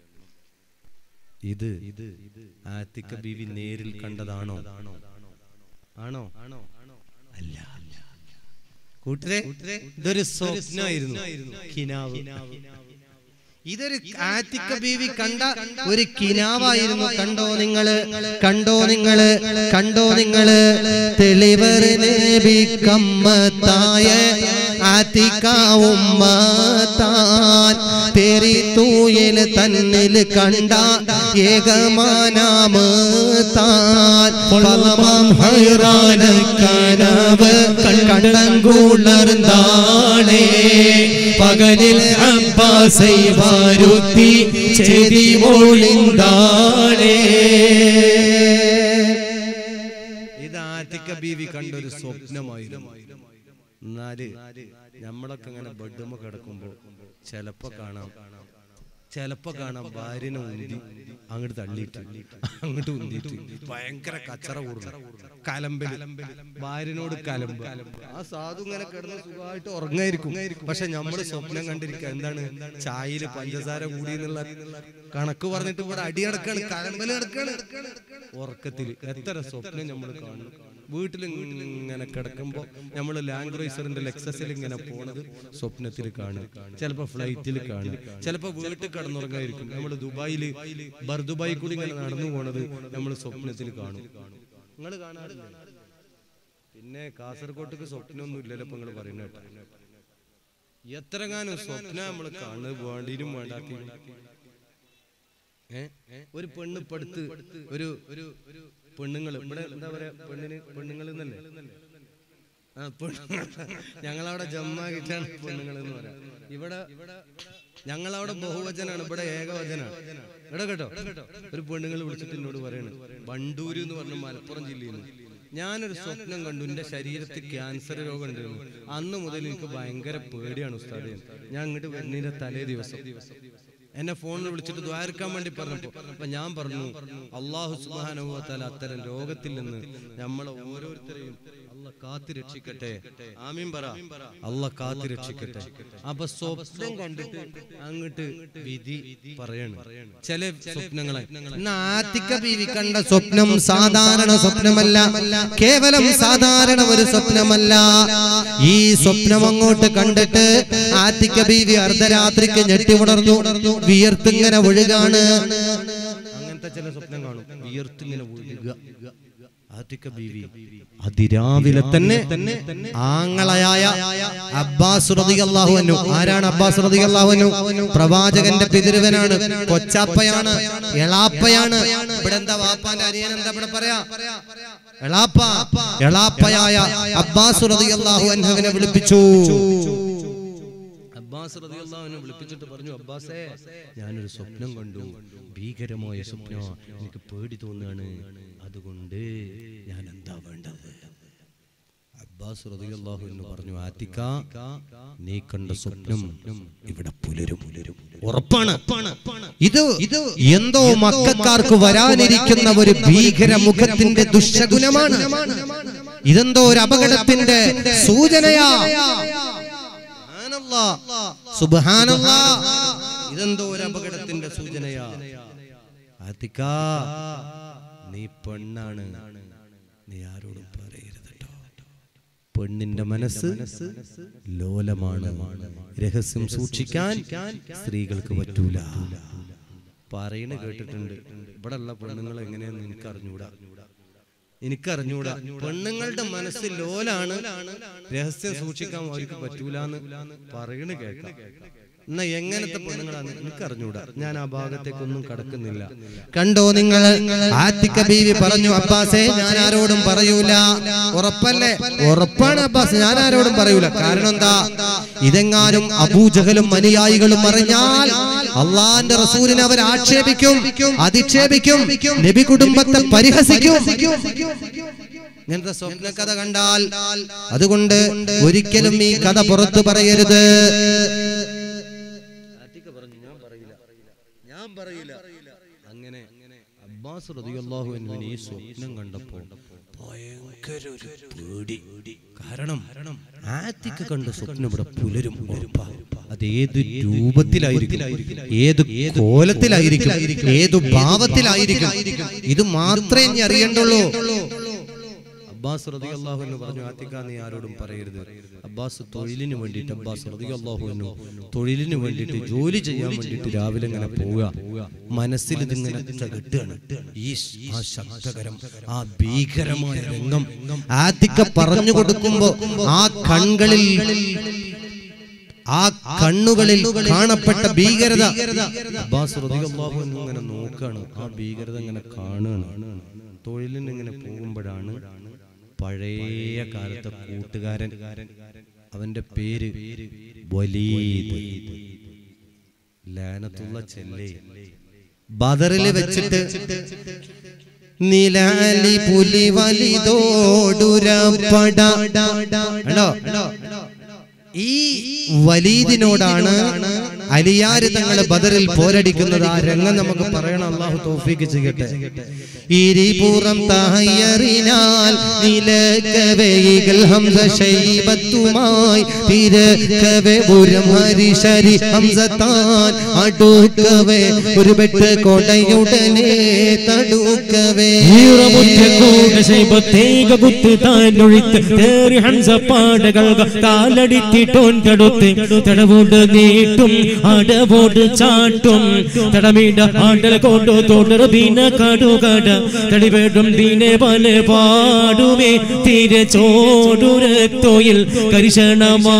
ഇത് ഇത് ആത്തിക്ക ബീവി നേരിൽ കണ്ടതാണോ ആണോ അല്ല കൂട്ടരെ ഇതൊരു സ്വപ്നമായിരുന്നു കിനാവ് ഇതൊരു ആറ്റിക്ക ബീവി കണ്ട ഒരു കിനാവായിരുന്നു കണ്ടോ നിങ്ങള് കണ്ടോ നിങ്ങള് കണ്ടോ നിങ്ങള് തെളിവറ് നബി കമ്മത്തായ ആറ്റിക്ക ഉമ്മത്താൻ തെരി തൂയൽ തന്നിൽ കണ്ട ഏകമാനാമ് താൻ പലമാം ഹൈറാന കനവ് കണ്ടങ്കൂളർന്നാളേ പകലിൽ അബ്ബാസൈ വാരുത്തി ചെതി മോളിന്താളേ ഇത് ആത്തിക്ക ബീവി കണ്ട ഒരു സ്വപ്നമായിരുന്നു എന്നാല് നമ്മളൊക്കെ ഇങ്ങനെ ബെഡുമ്മ കിടക്കുമ്പോ ചെലപ്പോ കാണാം ചെലപ്പോ കാണാം ഭാര്യനെ ഉന്തി അങ്ങോട്ട് തള്ളിയിട്ട് അങ്ങോട്ട് ഉന്തിയിട്ട് ഭയങ്കര കച്ചറ കൂടുന്നു കലമ്പല് ഭാര്യനോട് കലമ്പ് ആ സാധു ഇങ്ങനെ കിടന്ന് സുഖമായിട്ട് ഉറങ്ങായിരിക്കും പക്ഷെ നമ്മള് സ്വപ്നം കണ്ടിരിക്കുക എന്താണ് ചായയില് പഞ്ചസാര കൂടി എന്നുള്ള കണക്ക് പറഞ്ഞിട്ട് ഇവിടെ അടി നടക്കാണ് കലമ്പല് നടക്കാണ് ഉറക്കത്തിൽ എത്ര സ്വപ്നം നമ്മൾ കാണുന്നു വീട്ടിൽ ഇങ്ങനെ കിടക്കുമ്പോൾ നമ്മൾ ലാൻഡ് ക്രൂസറിന്റെ ലെക്സസിൽ ഇങ്ങനെ പോണത് സ്വപ്നത്തിൽ കാണും ചിലപ്പോൾ ഫ്ലൈറ്റിൽ കാണും ചിലപ്പോൾ വീട്ടിൽ കിടന്നുറങ്ങായിരിക്കും നമ്മൾ ദുബായിൽ ബർ ദുബായി കൂടി ഇങ്ങനെ നടന്നു പോണത് നമ്മൾ സ്വപ്നത്തിൽ കാണും നിങ്ങൾ കാണാറില്ല പിന്നെ കാസർഗോട്ടേക്ക് സ്വപ്നമൊന്നും ഇല്ലല്ലോ ഇപ്പൊ നിങ്ങൾ പറയുന്ന കേട്ടോ എത്രങ്ങാനും സ്വപ്നം നമ്മൾ കാണുന്നത് വേണ്ടിയും വേണ്ടാത്തീരും ഏ ഒരു പെണ്ണ് പടുത്ത് ഒരു ഒരു ഒരു പെണ്ണുങ്ങൾ ഇവിടെ എന്താ പറയാ പെണ്ണിന് പെണ്ണുങ്ങൾ എന്നല്ലേ ആ പെണ്ണുങ്ങൾ ഞങ്ങളവിടെ ജമ്മാക്കിട്ടാണ് പെണ്ണുങ്ങൾ എന്ന് പറയാം ഇവിടെ ഞങ്ങളവിടെ ബഹുവചനാണ് ഇവിടെ ഏകവചനാണ് ഇവിടെ കേട്ടോ ഒരു പെണ്ണുങ്ങൾ വിളിച്ചിട്ട് എന്നോട് പറയണ് വണ്ടൂര് എന്ന് പറഞ്ഞ മലപ്പുറം ജില്ലയിൽ നിന്ന് ഞാനൊരു സ്വപ്നം കണ്ടു എന്റെ ശരീരത്തിൽ ക്യാൻസർ രോഗം ഉണ്ടായിരുന്നു അന്ന് മുതൽ എനിക്ക് ഭയങ്കര പേടിയാണ് ഉസ്താദ് ഞാൻ അങ്ങോട്ട് വരുന്നതിന്റെ തലേ ദിവസം എന്നെ ഫോണിൽ വിളിച്ചിട്ട് ദ്വാരക്കാൻ വേണ്ടി പറഞ്ഞപ്പോ അപ്പൊ ഞാൻ പറഞ്ഞു അള്ളാഹു സുബാനുഭവത്താൽ അത്തരം രോഗത്തിൽ നിന്ന് നമ്മളെ ഓരോരുത്തരെയും അല്ല കാത്തി രക്ഷിക്കട്ടെ ആമീൻ പറ അല്ല കാത്തി രക്ഷിക്കട്ടെ അപ്പൊ സ്വപ്നം കണ്ടിട്ട് അങ്ങോട്ട് വിധി പറയണം ചില സ്വപ്നങ്ങളെ ഇന്ന് ആത്തിക്ക ബീവി കണ്ട സ്വപ്നം സാധാരണ സ്വപ്നമല്ല കേവലം സാധാരണ ഒരു സ്വപ്നമല്ല ഈ സ്വപ്നം അങ്ങോട്ട് കണ്ടിട്ട് ആത്തിക്ക ബീവി അർദ്ധരാത്രിക്ക് ഞെട്ടി ഉണർന്നു വിയർത്തിങ്ങനെ ഒഴുകാണ് അങ്ങനത്തെ ചില സ്വപ്നം കാണും വിയർത്തിങ്ങനെ ഒഴുകുക ആത്തിക്ക ബീവി അതിരാവിലെ തന്നെ ആങ്ങളയായ അബ്ബാസ് റളിയല്ലാഹു അൻഹു ആരാണ് അബ്ബാസ് റളിയല്ലാഹു അൻഹു പ്രവാചകന്റെ പിതൃവനാണ് കൊച്ചാപ്പയാണ് എളാപ്പയാണ് ഇവിടെ എന്താ വാപ്പാന്റെ അനിയൻ എന്താ ഇവിടെ പറയാ എളാപ്പ എളാപ്പയായ അബ്ബാസ് റളിയല്ലാഹു അൻഹുവിനെ വിളിപ്പിച്ചു അബ്ബാസ് റളിയല്ലാഹുവിനെ വിളിപ്പിച്ചിട്ട് പറഞ്ഞു അബ്ബാസേ ഞാനൊരു സ്വപ്നം കണ്ടു ഭീകരമായ സ്വപ്നം എനിക്ക് പേടി തോന്നുകയാണ് അതുകൊണ്ട് ഞാൻ എന്താ വേണ്ടത് അബ്ബാസ് റളിയല്ലാഹു എന്ന് പറഞ്ഞു ആത്തിക്ക നീ കണ്ട സ്വപ്നം ഇവിടെ പുലരും പുലരും ഉറപ്പാണ് ഇത് ഇത് എന്തോ മക്കാർക്ക് വരാനിരിക്കുന്ന ഒരു ഭീകര മുഖത്തിന്റെ ദുശകുനമാണ് ഇതെന്തോ ഒരു അപകടത്തിന്റെ സൂചനയാ സുബ്ഹാനല്ലാ. സുബ്ഹാനല്ലാ. ഇതെന്തോ ഒരു അപകടത്തിന്റെ സൂചനയാ ആത്തിക്ക നീ പെണ്ണാണ് നീ ആരോടും പറയരുത് ട്ടോ. പെണ്ണിന്റെ മനസ്സ് ലോലമാണ് രഹസ്യം സൂക്ഷിക്കാൻ സ്ത്രീകൾക്ക് പറ്റൂല പറയണ കേട്ടിട്ടുണ്ട് ഇവിടെ ഉള്ള പെണ്ണുങ്ങൾ എങ്ങനെയാന്ന് എനിക്ക് അറിഞ്ഞൂടാ എനിക്കറിഞ്ഞൂടാ പെണ്ണുങ്ങളുടെ മനസ്സ് ലോലാണ് രഹസ്യം സൂക്ഷിക്കാൻ അവർക്ക് പറ്റൂലെന്ന് പറയണ കേൾക്കാം എന്നാ എങ്ങനത്തെ പെണ്ണുങ്ങളാണ് എനിക്കറിഞ്ഞൂടാ ഞാൻ ആ ഭാഗത്തേക്കൊന്നും കടക്കുന്നില്ല കണ്ടോ നിങ്ങൾ ആത്തിക്ക ബീവി പറഞ്ഞു അബ്ബാസേ ഞാൻ ആരോടും പറയൂല ഉറപ്പല്ലേ ഉറപ്പാണ് അബ്ബാസ് ഞാൻ ആരോടും പറയൂല കാരണം എന്താ ഇതെങ്ങാനും അബൂജഹലും അനുയായികളും അറിഞ്ഞാൽ അള്ളാന്റെ റസൂലിനെ അവർ ആക്ഷേപിക്കും അധിക്ഷേപിക്കും നബി കുടുംബത്തെ പരിഹസിക്കും ഇങ്ങനത്തെ സ്വപ്ന കഥ കണ്ടാൽ അതുകൊണ്ട് ഒരിക്കലും ഈ കഥ പുറത്തു പറയരുത് ഞാൻ പറയില്ല അങ്ങനെ അബ്ബാസ് റളിയല്ലാഹു അൻഹുവിന് ഈ സ്വപ്നം കണ്ടപ്പോ ഭയങ്കര ഒരു പേടി കാരണം ആത്തിക്ക് കണ്ട സ്വപ്നം ഇവിടെ പുലരും ഉറപ്പാ അത് ഏത് രൂപത്തിലായിരിക്കും ഏത് കോലത്തിലായിരിക്കും ഏത് ഭാവത്തിലായിരിക്കും ഇത് മാത്രമേ ഇനി അറിയണ്ടുള്ളൂ അബ്ബാസ് റളിയല്ലാഹു അൻഹു പറഞ്ഞു ആത്തിക്ക നീ ആരോടും പറയരുത് അബ്ബാസ് തൊഴിലിന് വേണ്ടിയിട്ട് അബ്ബാസ് റളിയല്ലാഹു അൻഹു തൊഴിലിന് വേണ്ടിയിട്ട് ജോലി ചെയ്യാൻ വേണ്ടിയിട്ട് രാവിലെ ഇങ്ങനെ പോവുക മനസ്സിൽ ഇതിങ്ങനെ ചകിട്ടാണ് ഈ സ്- ആ ശബ്ദകരം ആ ഭീകരമായ രംഗം ആത്തിക്ക പറഞ്ഞു കൊടുക്കുമ്പോ ആ കൺകളിൽ ആ കണ്ണുകളിൽ കാണപ്പെട്ട ഭീകരത അബ്ബാസ് റളിയല്ലാഹു അൻഹു ഇങ്ങനെ നോക്കാണ് ആ ഭീകരത ഇങ്ങനെ കാണുകയാണ് തൊഴിലിന് ഇങ്ങനെ പോകുമ്പോഴാണ് പഴയ കാലത്തെ കൂട്ടുകാരൻ അവന്റെ പേര് വലീദ് ലാനത്തുള്ള ചെല്ലേ ബദറില് വെച്ചിട്ട് നിലാലി പുലി വലിതോടുരപ്പട കണ്ടോ ഈ വലീദിനോടാണ് അലിയാര് തങ്ങള് ബദറിൽ പോരടിക്കുന്നത് ആ രംഗം നമുക്ക് പറയണം അള്ളാഹു തോഫീക്ക് ചെയ്യട്ടെ ഇരിപുറം തഹയ്യറിനാൽ നിലക്കവൈകൾ ഹംസ ശൈബത്തുമായി തിരക്കവെ പുരം ഹരിശരി ഹംസത്താൻ അടുക്കവേ ഒരു വെട്ട് കൊടയുടനെ തടുക്കവേ കാലടിത്തിട്ടോൻ തടുത്ത് തടവോട് നീട്ടും അടവോട് ചാട്ടും തടമിട ആണ്ടൽ കൊണ്ടു തുടർ ബീന കടുകട തടിവേടും ബീനെ പല പാടുമേ തീരെ ചോടുരത്തോയിൽ കരിശണമാ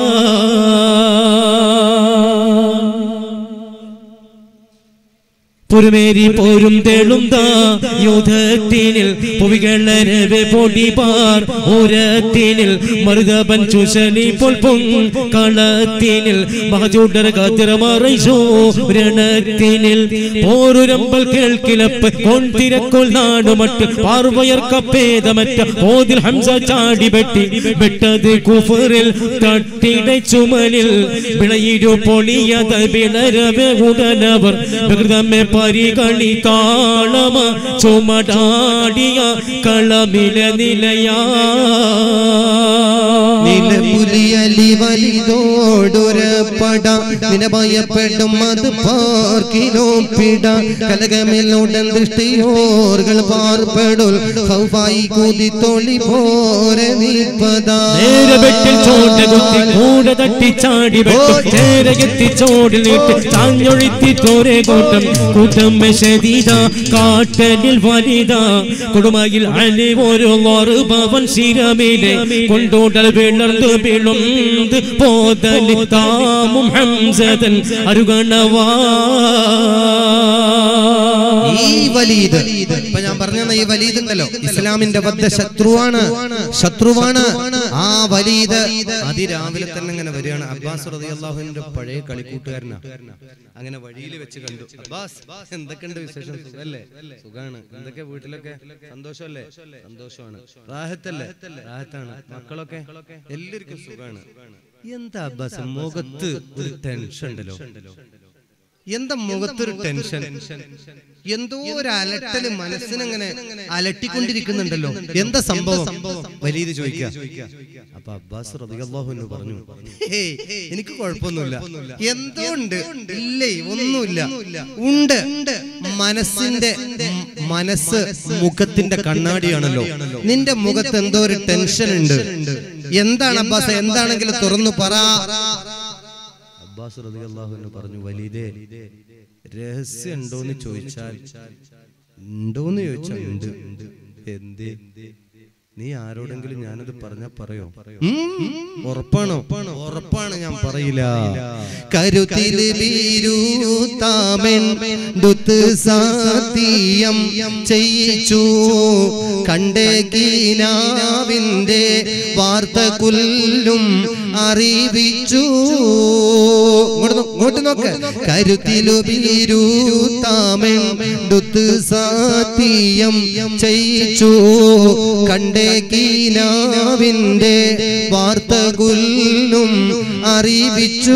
പുരുമേരി പോരും തെളുന്താ യുദ്ധത്തിനിൽ പുവികളരവെ പൊടിപാർ ഉരത്തിനിൽ മറുതപൻ ചുശനി പോൽ പൊങ് കളത്തിനിൽ മഹജൂഡർ കതിരമറൈസോ രണത്തിനിൽ പോരുരമ്പൽ കേൾക്കിലപ്പ് കൊണ്ടിരക്കൊൾ നാടുമട്ട് പാർവയർക്കപ്പേതമറ്റ പോതിൽ ഹംസ ചാടി വെട്ടി വെട്ടത് കുഫറിൽ തട്ടിട ചുമലിൽ വിളയിരു പൊളിയത വിളരവെ ഉടനവർ വികൃതമെ പരിഗണി താളമ ചുമടാടിയ കളമില നിലയാ പുലിയലി വലിതോടൊരപ്പട നിന ഭയപ്പെടും അത് പാർക്കിനോ പിട കലകമില്ലുടൻ ദൃഷ്ടിയോർകൾ പാർപ്പെടുൽ ഹൗഫായി കൂതി തൊളി പോരെ നീപ്പതാ നേരെ വെട്ടിൽ ചോട്ട കുത്തി കൂടെ തട്ടി ചാടി വെട്ടും നേരെ എത്തി ചോടിൽ നീട്ട് ചാഞ്ഞൊഴുത്തി തോരെ കൂട്ടം കൂട്ടം മെഷദീത കാട്ടലിൽ വനിത കൊടുമയിൽ അലി ഒരു പവൻ ശിരമിലെ കൊണ്ടോടൽ വിളർന്നു വിളുന്ത് പോതൽ താമും ഹംസതൻ അരുഗണവാ ഈ വലീദ് ഇപ്പൊ ഞാൻ പറഞ്ഞ ഈ വലീദ് ഉണ്ടല്ലോ ഇസ്ലാമിന്റെ ബദ്ധ ശത്രുവാണ് ശത്രുവാണ് ആ വലീദ് അതിരാവിലെ തന്നെ ഇങ്ങനെ വരികയാണ് അബ്ബാസ് റളിയല്ലാഹുവിന്റെ പഴയ കളിക്കൂട്ടുകാരനാ അങ്ങനെ വഴിയിൽ വെച്ച് കണ്ടു അബ്ബാസ് എന്തൊക്കെയുണ്ട് വിശേഷം സുഖല്ലേ സുഖാണ് എന്തൊക്കെ വീട്ടിലൊക്കെ സന്തോഷമല്ലേ സന്തോഷമാണ് റാഹത്തല്ലേ റാഹത്താണ് മക്കളൊക്കെ എല്ലാവർക്കും സുഖാണ് എന്താ അബ്ബാസ് മുഖത്ത് ഒരു ടെൻഷൻ ഉണ്ടല്ലോ എന്താ മുഖത്തൊരു ടെൻഷൻ എന്തോ ഒരു അലട്ടല് മനസ്സിനങ്ങനെ അലട്ടിക്കൊണ്ടിരിക്കുന്നുണ്ടല്ലോ എന്താ സംഭവം വലിയത് ചോദിക്കുക അപ്പൊ അബ്ബാസ് റളിയല്ലാഹു പറഞ്ഞു ഹേയ്, എനിക്ക് കുഴപ്പമൊന്നുമില്ല എന്തോ ഉണ്ട് ഇല്ലേ ഒന്നുമില്ല ഉണ്ട് മനസ്സിന്റെ മ- മനസ്സ് മുഖത്തിന്റെ കണ്ണാടിയാണല്ലോ നിന്റെ മുഖത്ത് എന്തോ ഒരു ടെൻഷൻ ഉണ്ട് എന്താണ് അബ്ബാസ് എന്താണെങ്കിലും തുറന്നു പറ അബ്ബാസ് റളിയല്ലാഹു പറഞ്ഞു വലീദേ രഹസ്യം ഉണ്ടോന്ന് ചോദിച്ചാൽ ഉണ്ടോന്ന് ചോദിച്ചാൽ ഉണ്ട് എന്തേ നീ ആരോടെങ്കിലും ഞാനത് പറഞ്ഞാ പറയോ ഉം, ഉറപ്പാണോ ഉറപ്പാണ് ഞാൻ പറയില്ല കരുത്തിൽ ബീരൂത്താമെന്തുത്ത് സാത്തിയം ചെയ്യിച്ചു കണ്ടേ കീനാവിന്റെ വാർത്ത കുല്ലും അറിയിച്ചു ഇങ്ങോട്ട് നോ- ഇങ്ങോട്ട് നോക്ക് കരുത്തിലു ബീരൂത്താമെന്തുത്ത് സാത്തിയം ചെയ്യിച്ചു കണ്ടേ കീനാവിന്റെ വാർത്ത കുല്ലും അറിയിച്ചു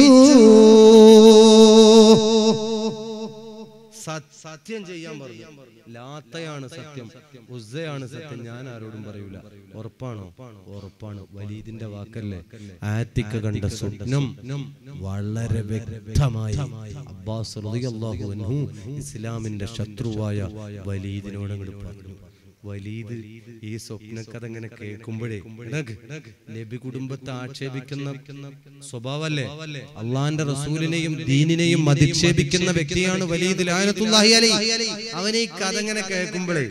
സത്യം ചെയ്യാൻ പറഞ്ഞു ലാത്തയാണ് സത്യം ഉസ്സയാണ് സത്യം ഞാൻ ആരോടും പറയൂല ഉറപ്പാണോ ഉറപ്പാണ് വലീദിന്റെ വാക്കല്ലേ ആത്തിക്ക കണ്ട സ്വപ്നം വളരെ വ്യക്തമായി അബ്ബാസ് റളിയല്ലാഹു അൻഹു ഇസ്ലാമിന്റെ ശത്രുവായ വലീദിനോട് അങ്ങോട്ട് പറഞ്ഞു വലീദ് ഈ സ്വപ്നക്കഥ ഇങ്ങനെ കേൾക്കുമ്പോഴേ ഇടക്ക് നബി കുടുംബത്തെ ആക്ഷേപിക്കുന്ന സ്വഭാവല്ലേ അള്ളാന്റെ റസൂലിനെയും ദീനിനെയും അധിക്ഷേപിക്കുന്ന വ്യക്തിയാണ് വലീദ് ലാനത്തുല്ലാഹി അലൈഹി അവൻ ഈ കഥ ഇങ്ങനെ കേൾക്കുമ്പോഴേ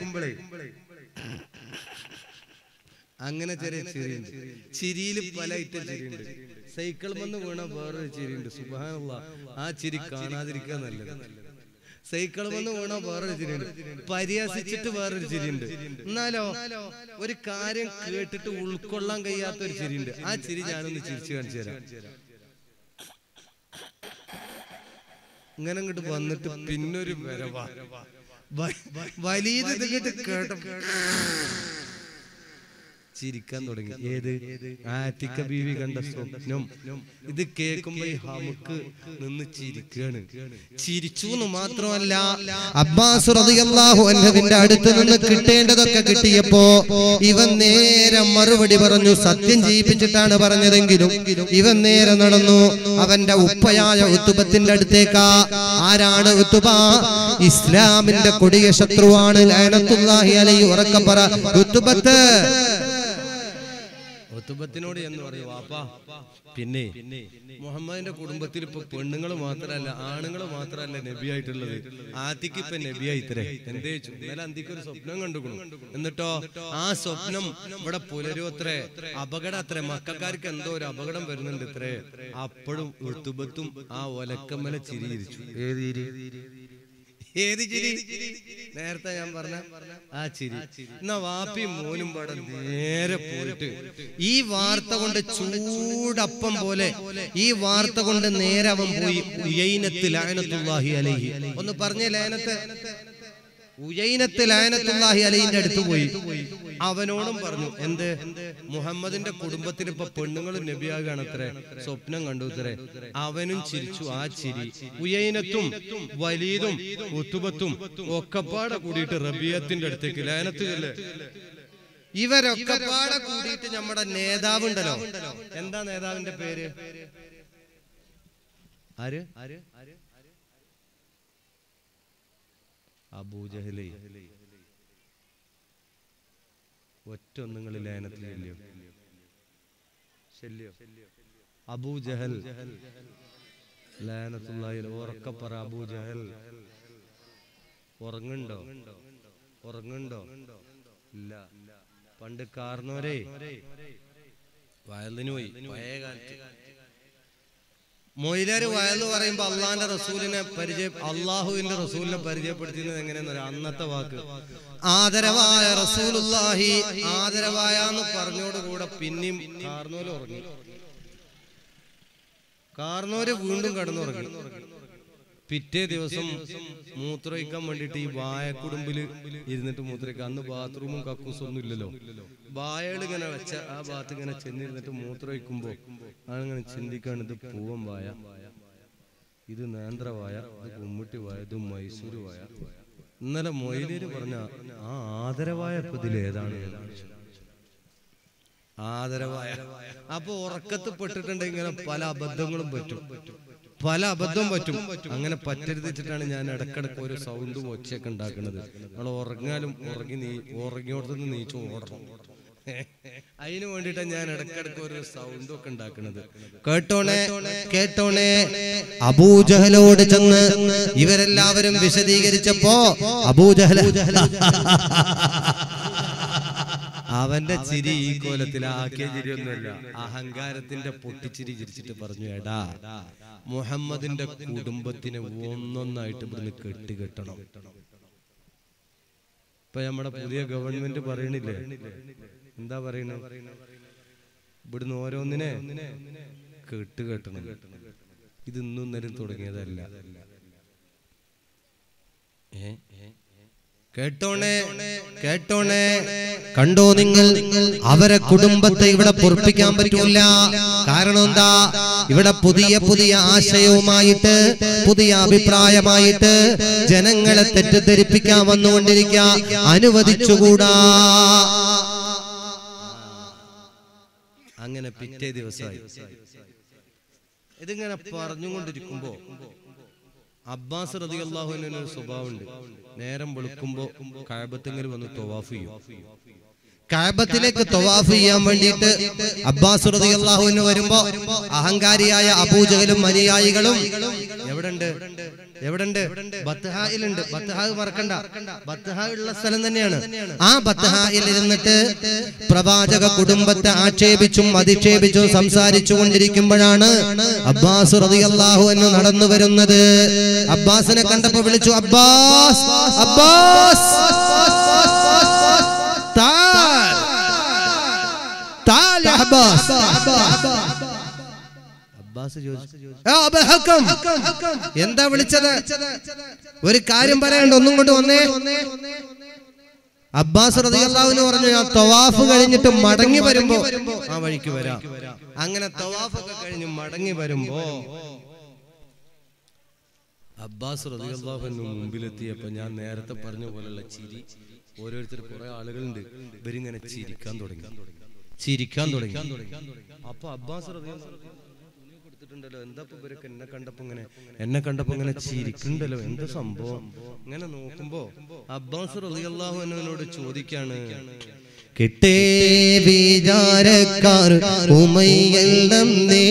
അങ്ങനെ ചെറിയ ചിരിയുണ്ട് ചിരിയിൽ പല ഐറ്റം ചിരിയുണ്ട് സൈക്കിൾ വന്ന് വീണ വേറൊരു ചിരിയുണ്ട് സുബാനുള്ള ആ ചിരി കാണാതിരിക്കുക നല്ലത് സൈക്കിൾ വന്ന് വീണ വേറൊരു ചിരിയുണ്ട് പരിഹസിച്ചിട്ട് വേറൊരു ചിരിയുണ്ട് എന്നാലോ ഒരു കാര്യം കേട്ടിട്ട് ഉൾക്കൊള്ളാൻ കഴിയാത്ത ഒരു ചിരിയുണ്ട് ആ ചിരി ഞാനൊന്ന് ചിരിച്ചു കാണിച്ചു തരാം ഇങ്ങനെ അങ്ങോട്ട് വന്നിട്ട് പിന്നൊരു വരവാ വലിയ ഇത് ഇങ്ങോട്ട് കേട്ടപ്പോ ചിരിക്കാൻ തുടങ്ങി ഏത് ആറ്റിക്ക ബീവി കണ്ട സ്വപ്നം ഇത് കേൾക്കുമ്പോ ഈ ഹമുക്ക് നിന്ന് ചിരിക്കാണ് ചിരിച്ചു എന്ന് മാത്രമല്ല അബ്ബാസ് റളിയല്ലാഹു അൻഹുവിന്റെ അടുത്ത് നിന്ന് കിട്ടേണ്ടതൊക്കെ കിട്ടിയപ്പോ ഇവൻ നേരെ മറുപടി പറഞ്ഞു സത്യം ചെയ്യിപ്പിച്ചിട്ടാണ് പറഞ്ഞതെങ്കിലും ഇവൻ നേരെ നടന്നു അവന്റെ ഉപ്പയായ ഉത്തുബത്തിന്റെ അടുത്തേക്കാ ആരാണ് ഉത്തുബ ഇസ്ലാമിന്റെ കൊടിയ ശത്രുവാണ് ലയനത്തുല്ലാഹി അലൈഹി ഉറക്കെ പറ ഉത്തുബത്ത് ഒത്തുബത്തിനോട് എന്ന് പറയും വാപ്പാ പിന്നെ മുഹമ്മദിന്റെ കുടുംബത്തിൽ ഇപ്പൊ പെണ്ണുങ്ങൾ മാത്രല്ല ആണുങ്ങൾ മാത്രല്ല നബിയായിട്ടുള്ളത് ആത്തിക്ക് ഇപ്പൊ നബിയായി ഇത്രേ എന്തേ ചോദിച്ചു? ഇന്നലെ അന്തിക്ക് ഒരു സ്വപ്നം കണ്ടുക്കണു എന്നിട്ടോ ആ സ്വപ്നം ഇവിടെ പുലരും അത്രേ അപകടം അത്രേ മക്കാർക്ക് എന്തോ ഒരു അപകടം വരുന്നുണ്ട് ഇത്രേ അപ്പോഴും ഒത്തുബത്തും ആ ഒലക്കമ്മല ചിരിയിരിച്ചു ഏത് ചിരി ഏത് ചിരി നേരത്തെ ഞാൻ പറഞ്ഞ ആ ചിരി എന്നാ വാപ്പിയും മോനും പാടെ നേരെ പോയിട്ട് ഈ വാർത്ത കൊണ്ട് ചൂടപ്പം പോലെ ഈ വാർത്ത കൊണ്ട് നേരെ അവൻ പോയി ഉയൈനത്ത് ലയനത്തുല്ലാഹി അലൈഹി ഒന്ന് പറഞ്ഞേ ലയനത്ത് ഉയൈനത്ത് ലയനത്തുല്ലാഹി അലൈഹിന്റെ അടുത്ത് പോയി അവനോടും പറഞ്ഞു എന്ത് മുഹമ്മദിന്റെ കുടുംബത്തിൽ ഇപ്പൊ പെണ്ണുങ്ങൾ നബിയാകാണ് അത്രേ സ്വപ്നം കണ്ടു അത്രേ അവനും ചിരിച്ചു ആ ചിരി ഉയൈനത്തും വലീദും ഉത്തുബത്തും ഒക്കെപ്പാടെ കൂടിയിട്ട് റബിയത്തിന്റെ അടുത്തേക്ക് ലയനത്ത് ചെല്ലേ ഇവരൊക്കെ പാടെ കൂടിയിട്ട് നമ്മുടെ നേതാവുണ്ടല്ലോ എന്താ നേതാവിന്റെ പേര് ആര് അബൂജഹലേ ഒറ്റ ഒന്നുങ്ങളിൽ ലയനത്തിൽ ശല്യോ ശല്യോ അബൂജഹൽ ലയനത്തുള്ളതിൽ ഉറക്കപ്പറ അബൂജഹൽ ഉറങ്ങുണ്ടോ ഉറങ്ങുണ്ടോ ഇല്ല പണ്ട് കാർന്നോരേ വയലിന് പോയി പഴയ കാലത്ത് മൊയിലാര് വയന്ന് പറയുമ്പോ അള്ളാന്റെ റസൂലിനെ പരിചയ അള്ളാഹുവിന്റെ റസൂലിനെ പരിചയപ്പെടുത്തിയത് എങ്ങനെയെന്ന് പറയാം അന്നത്തെ വാക്ക് ആദരവായ റസൂലുള്ളാഹി ആദരവായ എന്ന് പറഞ്ഞോടുകൂടെ പിന്നെയും കാർന്നോല് ഉറങ്ങി കാർന്നോര് വീണ്ടും കടന്നുറങ്ങി പിറ്റേ ദിവസം മൂത്രമൊഴിക്കാൻ വേണ്ടിയിട്ട് ഈ വായക്കുടുമ്പില് ഇരുന്നിട്ട് മൂത്രമൊഴിക്കുക അന്ന് ബാത്റൂമും കക്കൂസും ഒന്നും ഇല്ലല്ലോ വായകൾ ഇങ്ങനെ വെച്ച ആ ഭാഗത്ത് ഇങ്ങനെ ചെന്നിരുന്നിട്ട് മൂത്രമൊഴിക്കുമ്പോ ആളിങ്ങനെ ചിന്തിക്കാണ് ഇത് പൂവൻ വായ ഇത് നേന്ത്രവായ ഇത് കുമ്മുട്ടി വായ ഇത് മൈസൂർ വായ ഇന്നലെ മൊയിലേര് പറഞ്ഞ ആ ആദരവായ ഇപ്പൊ ഇതിൽ ഏതാണ് ആദരവായ അപ്പൊ ഉറക്കത്ത് പെട്ടിട്ടുണ്ട് ഇങ്ങനെ പല അബദ്ധങ്ങളും പറ്റും പല അബദ്ധം പറ്റും അങ്ങനെ പറ്റരുതിച്ചിട്ടാണ് ഞാൻ ഇടക്കിടക്ക് ഒരു സൗണ്ടും ഒച്ചയൊക്കെ ഉണ്ടാക്കുന്നത് നമ്മൾ ഉറങ്ങാലും ഉറങ്ങി നീ ഉറങ്ങിയോടത്തുനിന്ന് നീച്ചു ഓടണം അതിനു വേണ്ടിയിട്ടാണ് ഞാൻ ഇടക്കിടക്ക് ഒരു സൗണ്ടും ഒക്കെ ഉണ്ടാക്കുന്നത് കേട്ടോണേ കേട്ടോണേ അബൂജഹലോട് ചെന്ന് ഇവരെല്ലാവരും വിശദീകരിച്ചപ്പോ അബൂജഹല അവന്റെ ചിരി ഈ കോലത്തിൽ ആക്കിയ ചിരിയൊന്നുമല്ല അഹങ്കാരത്തിന്റെ പൊട്ടിച്ചിരി ചിരിച്ചിട്ട് പറഞ്ഞു എടാ മുഹമ്മദിന്റെ കുടുംബത്തിനെ ഒന്നൊന്നായിട്ട് ഇവിടുന്ന് കെട്ടുകെട്ടണം ഇപ്പൊ നമ്മുടെ പുതിയ ഗവൺമെന്റ് പറയണില്ലേ എന്താ പറയണേ ഇവിടുന്ന് ഓരോന്നിനെ കെട്ടുകെട്ടണം ഇത് ഇന്നും നേരം തുടങ്ങിയതല്ല ഏ കേട്ടോണേ കേട്ടോണേ കണ്ടോ നിങ്ങൾ അവരെ കുടുംബത്തെ ഇവിടെ പൊറപ്പിക്കാൻ പറ്റൂല കാരണം എന്താ ഇവിടെ പുതിയ പുതിയ ആശയവുമായിട്ട് പുതിയ അഭിപ്രായമായിട്ട് ജനങ്ങളെ തെറ്റിദ്ധരിപ്പിക്കാൻ വന്നുകൊണ്ടിരിക്കുക അനുവദിച്ചുകൂടാ അങ്ങനെ പിറ്റേ ദിവസമായി ഇതിങ്ങനെ പറഞ്ഞുകൊണ്ടിരിക്കുമ്പോ അബ്ബാസ് റതി അള്ളാഹുവിന് ഒരു സ്വഭാവമുണ്ട് നേരം വെളുക്കുമ്പോ കഴബത്തെങ്കിലും വന്ന് തൊവാഫ് ചെയ്യും കാബത്തിലേക്ക് തവാഫ് ചെയ്യാൻ വേണ്ടിയിട്ട് അബ്ബാസ് റളിയല്ലാഹുവിന് വരുമ്പോ അഹങ്കാരിയായ അബൂജഹലും അനുയായികളും എവിടെണ്ട് എവിടെണ്ട് ബത്ഹായിലുണ്ട് ബത്ഹാ മറക്കണ്ട ബത്ഹാ ഉള്ള സ്ഥലം തന്നെയാണ് ആ ബത്ഹായിൽ ഇരുന്നിട്ട് പ്രവാചക കുടുംബത്തെ ആക്ഷേപിച്ചും അധിക്ഷേപിച്ചും സംസാരിച്ചു കൊണ്ടിരിക്കുമ്പോഴാണ് അബ്ബാസ് റളിയല്ലാഹു എന്ന് നടന്നു വരുന്നത് അബ്ബാസിനെ കണ്ടപ്പോ വിളിച്ചു അബ്ബാസ് അബ്ബാസ് تعال تعال يا عباس അബ്ബാസ് ചോദിച്ചു يا أبا حكم എന്താ വിളിച്ചത് ഒരു കാര്യം പറയാണ്ട് ഒന്നും കൊണ്ട് വന്നേ അബ്ബാസ് റളിയല്ലാഹുവിന് പറഞ്ഞു ഞാൻ തവാഫ് കഴിഞ്ഞിട്ട് മടങ്ങി വരുമ്പോ ആ വഴിക്ക് വരാം അങ്ങനെ തവാഫ് ഒക്കെ കഴിഞ്ഞ് മടങ്ങി വരുമ്പോ അബ്ബാസ് റളിയല്ലാഹുവിന് മുമ്പിലെത്തിയപ്പോ ഞാൻ നേരത്തെ പറഞ്ഞ പോലുള്ള ചിരി ഓരോരുത്തർ കുറെ ആളുകളുണ്ട് ഇവരിങ്ങനെ ചിരിക്കാൻ തുടങ്ങി ചിരിക്കാൻ തുടങ്ങി അപ്പൊ അബ്ബാസ് റളിയല്ലാഹു തുണി കൊടുത്തിട്ടുണ്ടല്ലോ എന്താ ഇപ്പൊ ഇവരൊക്കെ എന്നെ കണ്ടപ്പോ ഇങ്ങനെ എന്നെ കണ്ടപ്പോ ഇങ്ങനെ ചിരിക്കുന്നുണ്ടല്ലോ എന്താ സംഭവം ഇങ്ങനെ നോക്കുമ്പോ അബ്ബാസ് റളിയല്ലാഹു അൻഹുവിനോട് ചോദിക്കാണ് കിട്ടേ വിചാരക്കാർ ഉമയെല്ലാം നേ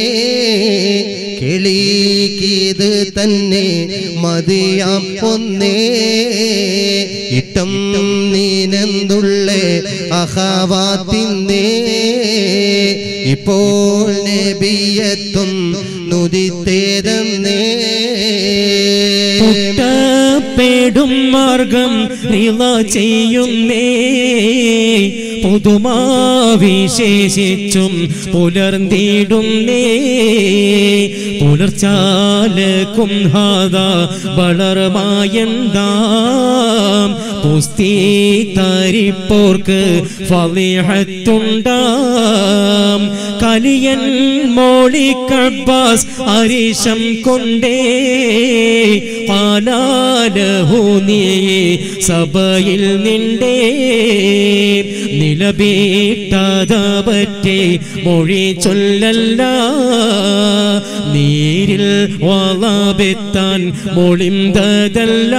കിളീക്കിത് തന്നെ മതിയാം ഒന്നേ ഇട്ടം നീനന്തുള്ളേ അഹവാത്തിന്നേ ഇപ്പോൾ നബിയത്തും നുദിത്തേതെന്നേ തൊട്ടപ്പെടും മാർഗം റിള ചെയ്യുന്നേ പുതുമാവിശേഷിച്ചും പുലർന്നിടുന്നേ പുലർച്ചാലക്കും ഹാദ വളർമായെന്താം പുസ്തി തരിപ്പോർക്ക് ഫലിഹത്തുണ്ടാം കലിയൻ മോളിക്കബ്ബാസ് അരിശം കൊണ്ടേ പാലാലഹു നീ സഭയിൽ നിണ്ടേ നിലബീട്ടത പറ്റേ മൊഴി ചൊല്ലല്ല നീരിൽ വളബെത്താൻ മൊളിന്തതല്ല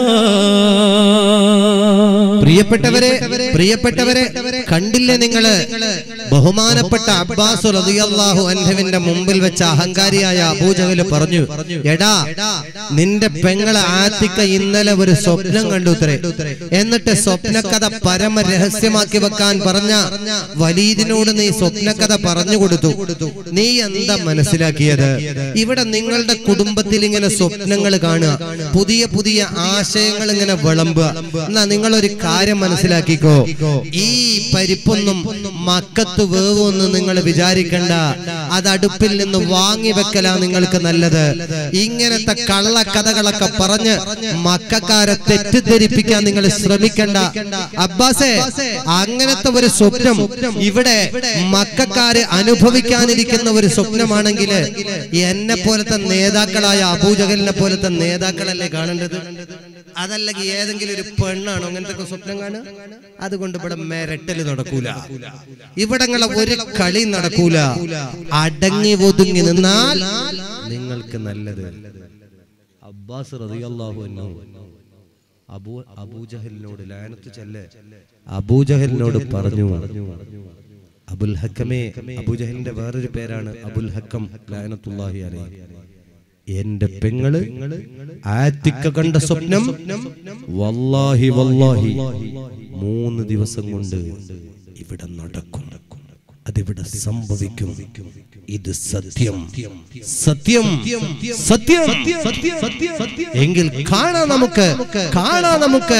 പ്രിയപ്പെട്ടവരെ പ്രിയപ്പെട്ടവരെ കണ്ടില്ലേ നിങ്ങള് ബഹുമാനപ്പെട്ട അബ്ബാസ് റളിയല്ലാഹു അൻഹുവിന്റെ മുമ്പിൽ വെച്ച അഹങ്കാരിയായ അബൂജഹൽ പറഞ്ഞു എടാ നിന്റെ പെങ്ങളെ ആത്തിക്ക ഇന്നലെ ഒരു സ്വപ്നം കണ്ടു ഉത്തരേ എന്നിട്ട് സ്വപ്നകഥ പരമ രഹസ്യമാക്കി വെക്കാൻ പറഞ്ഞ വലീദിനോട് നീ സ്വപ്നകഥ പറഞ്ഞു കൊടുത്തു നീ എന്താ മനസ്സിലാക്കിയത് ഇവിടെ നിങ്ങളുടെ കുടുംബത്തിൽ ഇങ്ങനെ സ്വപ്നങ്ങൾ കാണുക പുതിയ പുതിയ ആശയങ്ങൾ ഇങ്ങനെ വിളമ്പുക എന്നാ നിങ്ങൾ ഒരു കാര്യം കാര്യം മനസ്സിലാക്കിക്കോ ഈ പരിപ്പൊന്നും മക്കത്ത് വേവൊന്നും നിങ്ങൾ വിചാരിക്കണ്ട അത് അടുപ്പിൽ നിന്ന് വാങ്ങി വെക്കലാ നിങ്ങൾക്ക് നല്ലത് ഇങ്ങനത്തെ കള്ളക്കഥകളൊക്കെ പറഞ്ഞ് മക്കാരെ തെറ്റിദ്ധരിപ്പിക്കാൻ നിങ്ങൾ ശ്രമിക്കണ്ട അബ്ബാസെ അങ്ങനത്തെ ഒരു സ്വപ്നം ഇവിടെ മക്കാര് അനുഭവിക്കാനിരിക്കുന്ന ഒരു സ്വപ്നമാണെങ്കിൽ എന്നെ പോലത്തെ നേതാക്കളായ അബൂജഹലിനെ പോലത്തെ നേതാക്കളല്ലേ കാണേണ്ടത് അതല്ലെങ്കിൽ ഏതെങ്കിലും ഒരു പെണ്ണാണോ അങ്ങനത്തെ ഒക്കെ സ്വപ്നം കാണുക അതുകൊണ്ട് ഇവിടെ മെരട്ടല് നടക്കൂല ഇവിടങ്ങളെ ഒരു കളി നടക്കൂല അടങ്ങി ഒതുങ്ങി നിന്നാൽ നിങ്ങൾക്ക് നല്ലത് അബ്ബാസ് റളിയല്ലാഹു അൻഹു അബൂ അബൂജഹലിനോട് ലാനത്ത് ചെല്ല് അബൂജഹലിനോട് പറഞ്ഞു അബുൽ ഹക്കമേ അബൂജഹലിന്റെ വേറൊരു പേരാണ് അബുൽ ഹക്കം ലാനത്തുല്ലാഹി അലൈഹി എന്റെ പെങ്ങള് ആത്തിക്ക കണ്ട സ്വപ്നം വല്ലാഹി വല്ലാഹി മൂന്ന് ദിവസം കൊണ്ട് ഇവിടെ നടക്കും അതിവിടെ സംഭവിക്കും ഇത് സത്യം സത്യം സത്യം എങ്കിൽ കാണാം നമുക്ക് കാണാം നമുക്ക്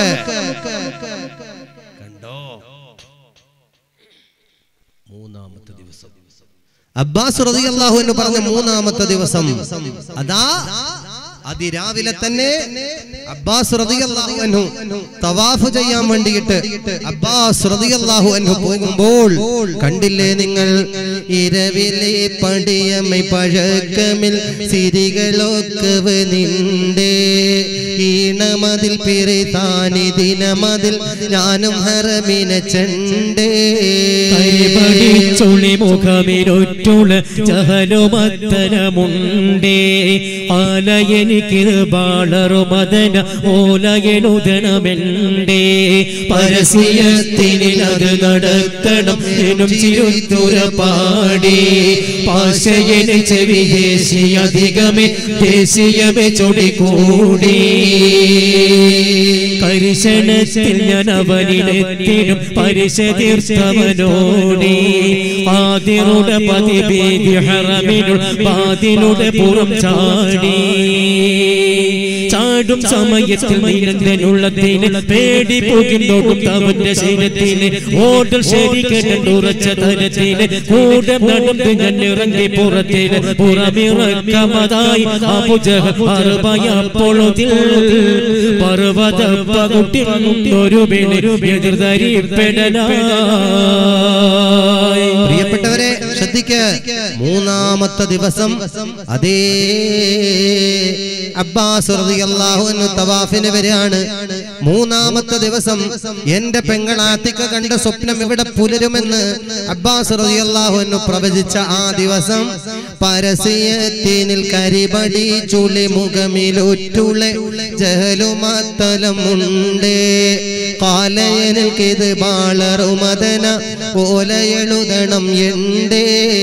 കണ്ടോ മൂന്നാമത്തെ ദിവസം അബ്ബാസ് റളിയല്ലാഹു എന്ന് പറഞ്ഞ മൂന്നാമത്തെ ദിവസം അതാ അതിരാവിലെ തന്നെ അബ്ബാസ് റളിയല്ലാഹു അൻഹു തവാഫ് ചെയ്യാൻ വേണ്ടിയിട്ട് അബ്ബാസ് റളിയല്ലാഹു അൻഹു പോകുമ്പോൾ കണ്ടില്ലേ നിങ്ങൾ ഇരവിലെ പടിയമൈ പഴക്കമിൽ സിരികളൊക്കെ നിന്റെ ഈണമതിൽ പിറതാനി ദിനമതിൽ ഞാനും ഹറമിനെ ചെണ്ടേ കൈപടിച്ചുളി മുഖമിരൊറ്റുള ചഹലുമത്തനമുണ്ടേ ആലയെനിക്ക് ബാളറുമതന ഓലയെഴുതണമെണ്ടേ പരസ്യത്തിനത് നടത്തണം എന്നും ചിരുത്തുര പാടി പാശയന് ചെവി ദേശീയ അധികമേ ദേശീയമേ ചൊടി കൂടി കരിശനത്തിൽ ഞാൻ അവനിലെത്തിനും പരിശതീർത്തവനോടി ആദിറുടെ പതിഭീതി ഹറമിനുൾ പാതിനുടെ പുറം ചാടി ചാടും സമയത്തിൽ നീലന്തനുള്ളതിന് പേടി പോകുന്നോടും തവന്റെ ശരീരത്തിന് ഓടൽ ശരി കേട്ടുറച്ച തരത്തിന് കൂടെ നടന്ന് ഞാൻ ഇറങ്ങി പുറത്തിന് പുറമിറക്കമതായി അപുജഹ അറുപയപ്പോഴതിൽ പർവ്വത പകുട്ടി ഒരു എതിർധരിപ്പെടനായി പ്രിയപ്പെട്ടവരെ ശ്രദ്ധിക്ക് മൂന്നാമത്തെ ദിവസം അതേ അബ്ബാസ് റളിയല്ലാഹു അൻഹു തവാഫിന് വരികയാണ് മൂന്നാമത്തെ ദിവസം എന്റെ പെങ്ങളാത്തിക്ക കണ്ട സ്വപ്നം ഇവിടെ പുലരുമെന്ന് അബ്ബാസ് റളിയല്ലാഹു അൻഹു പ്രവചിച്ച ആ ദിവസം പരസ്യത്തിനിൽ കരിപടി ചുളി മുഖമിലൊറ്റുളെ ജഹലുമാത്തലമുണ്ട് കാലയനിൽ കിത് ബാളറുമതന ഓലയെഴുതണം എണ്ടേ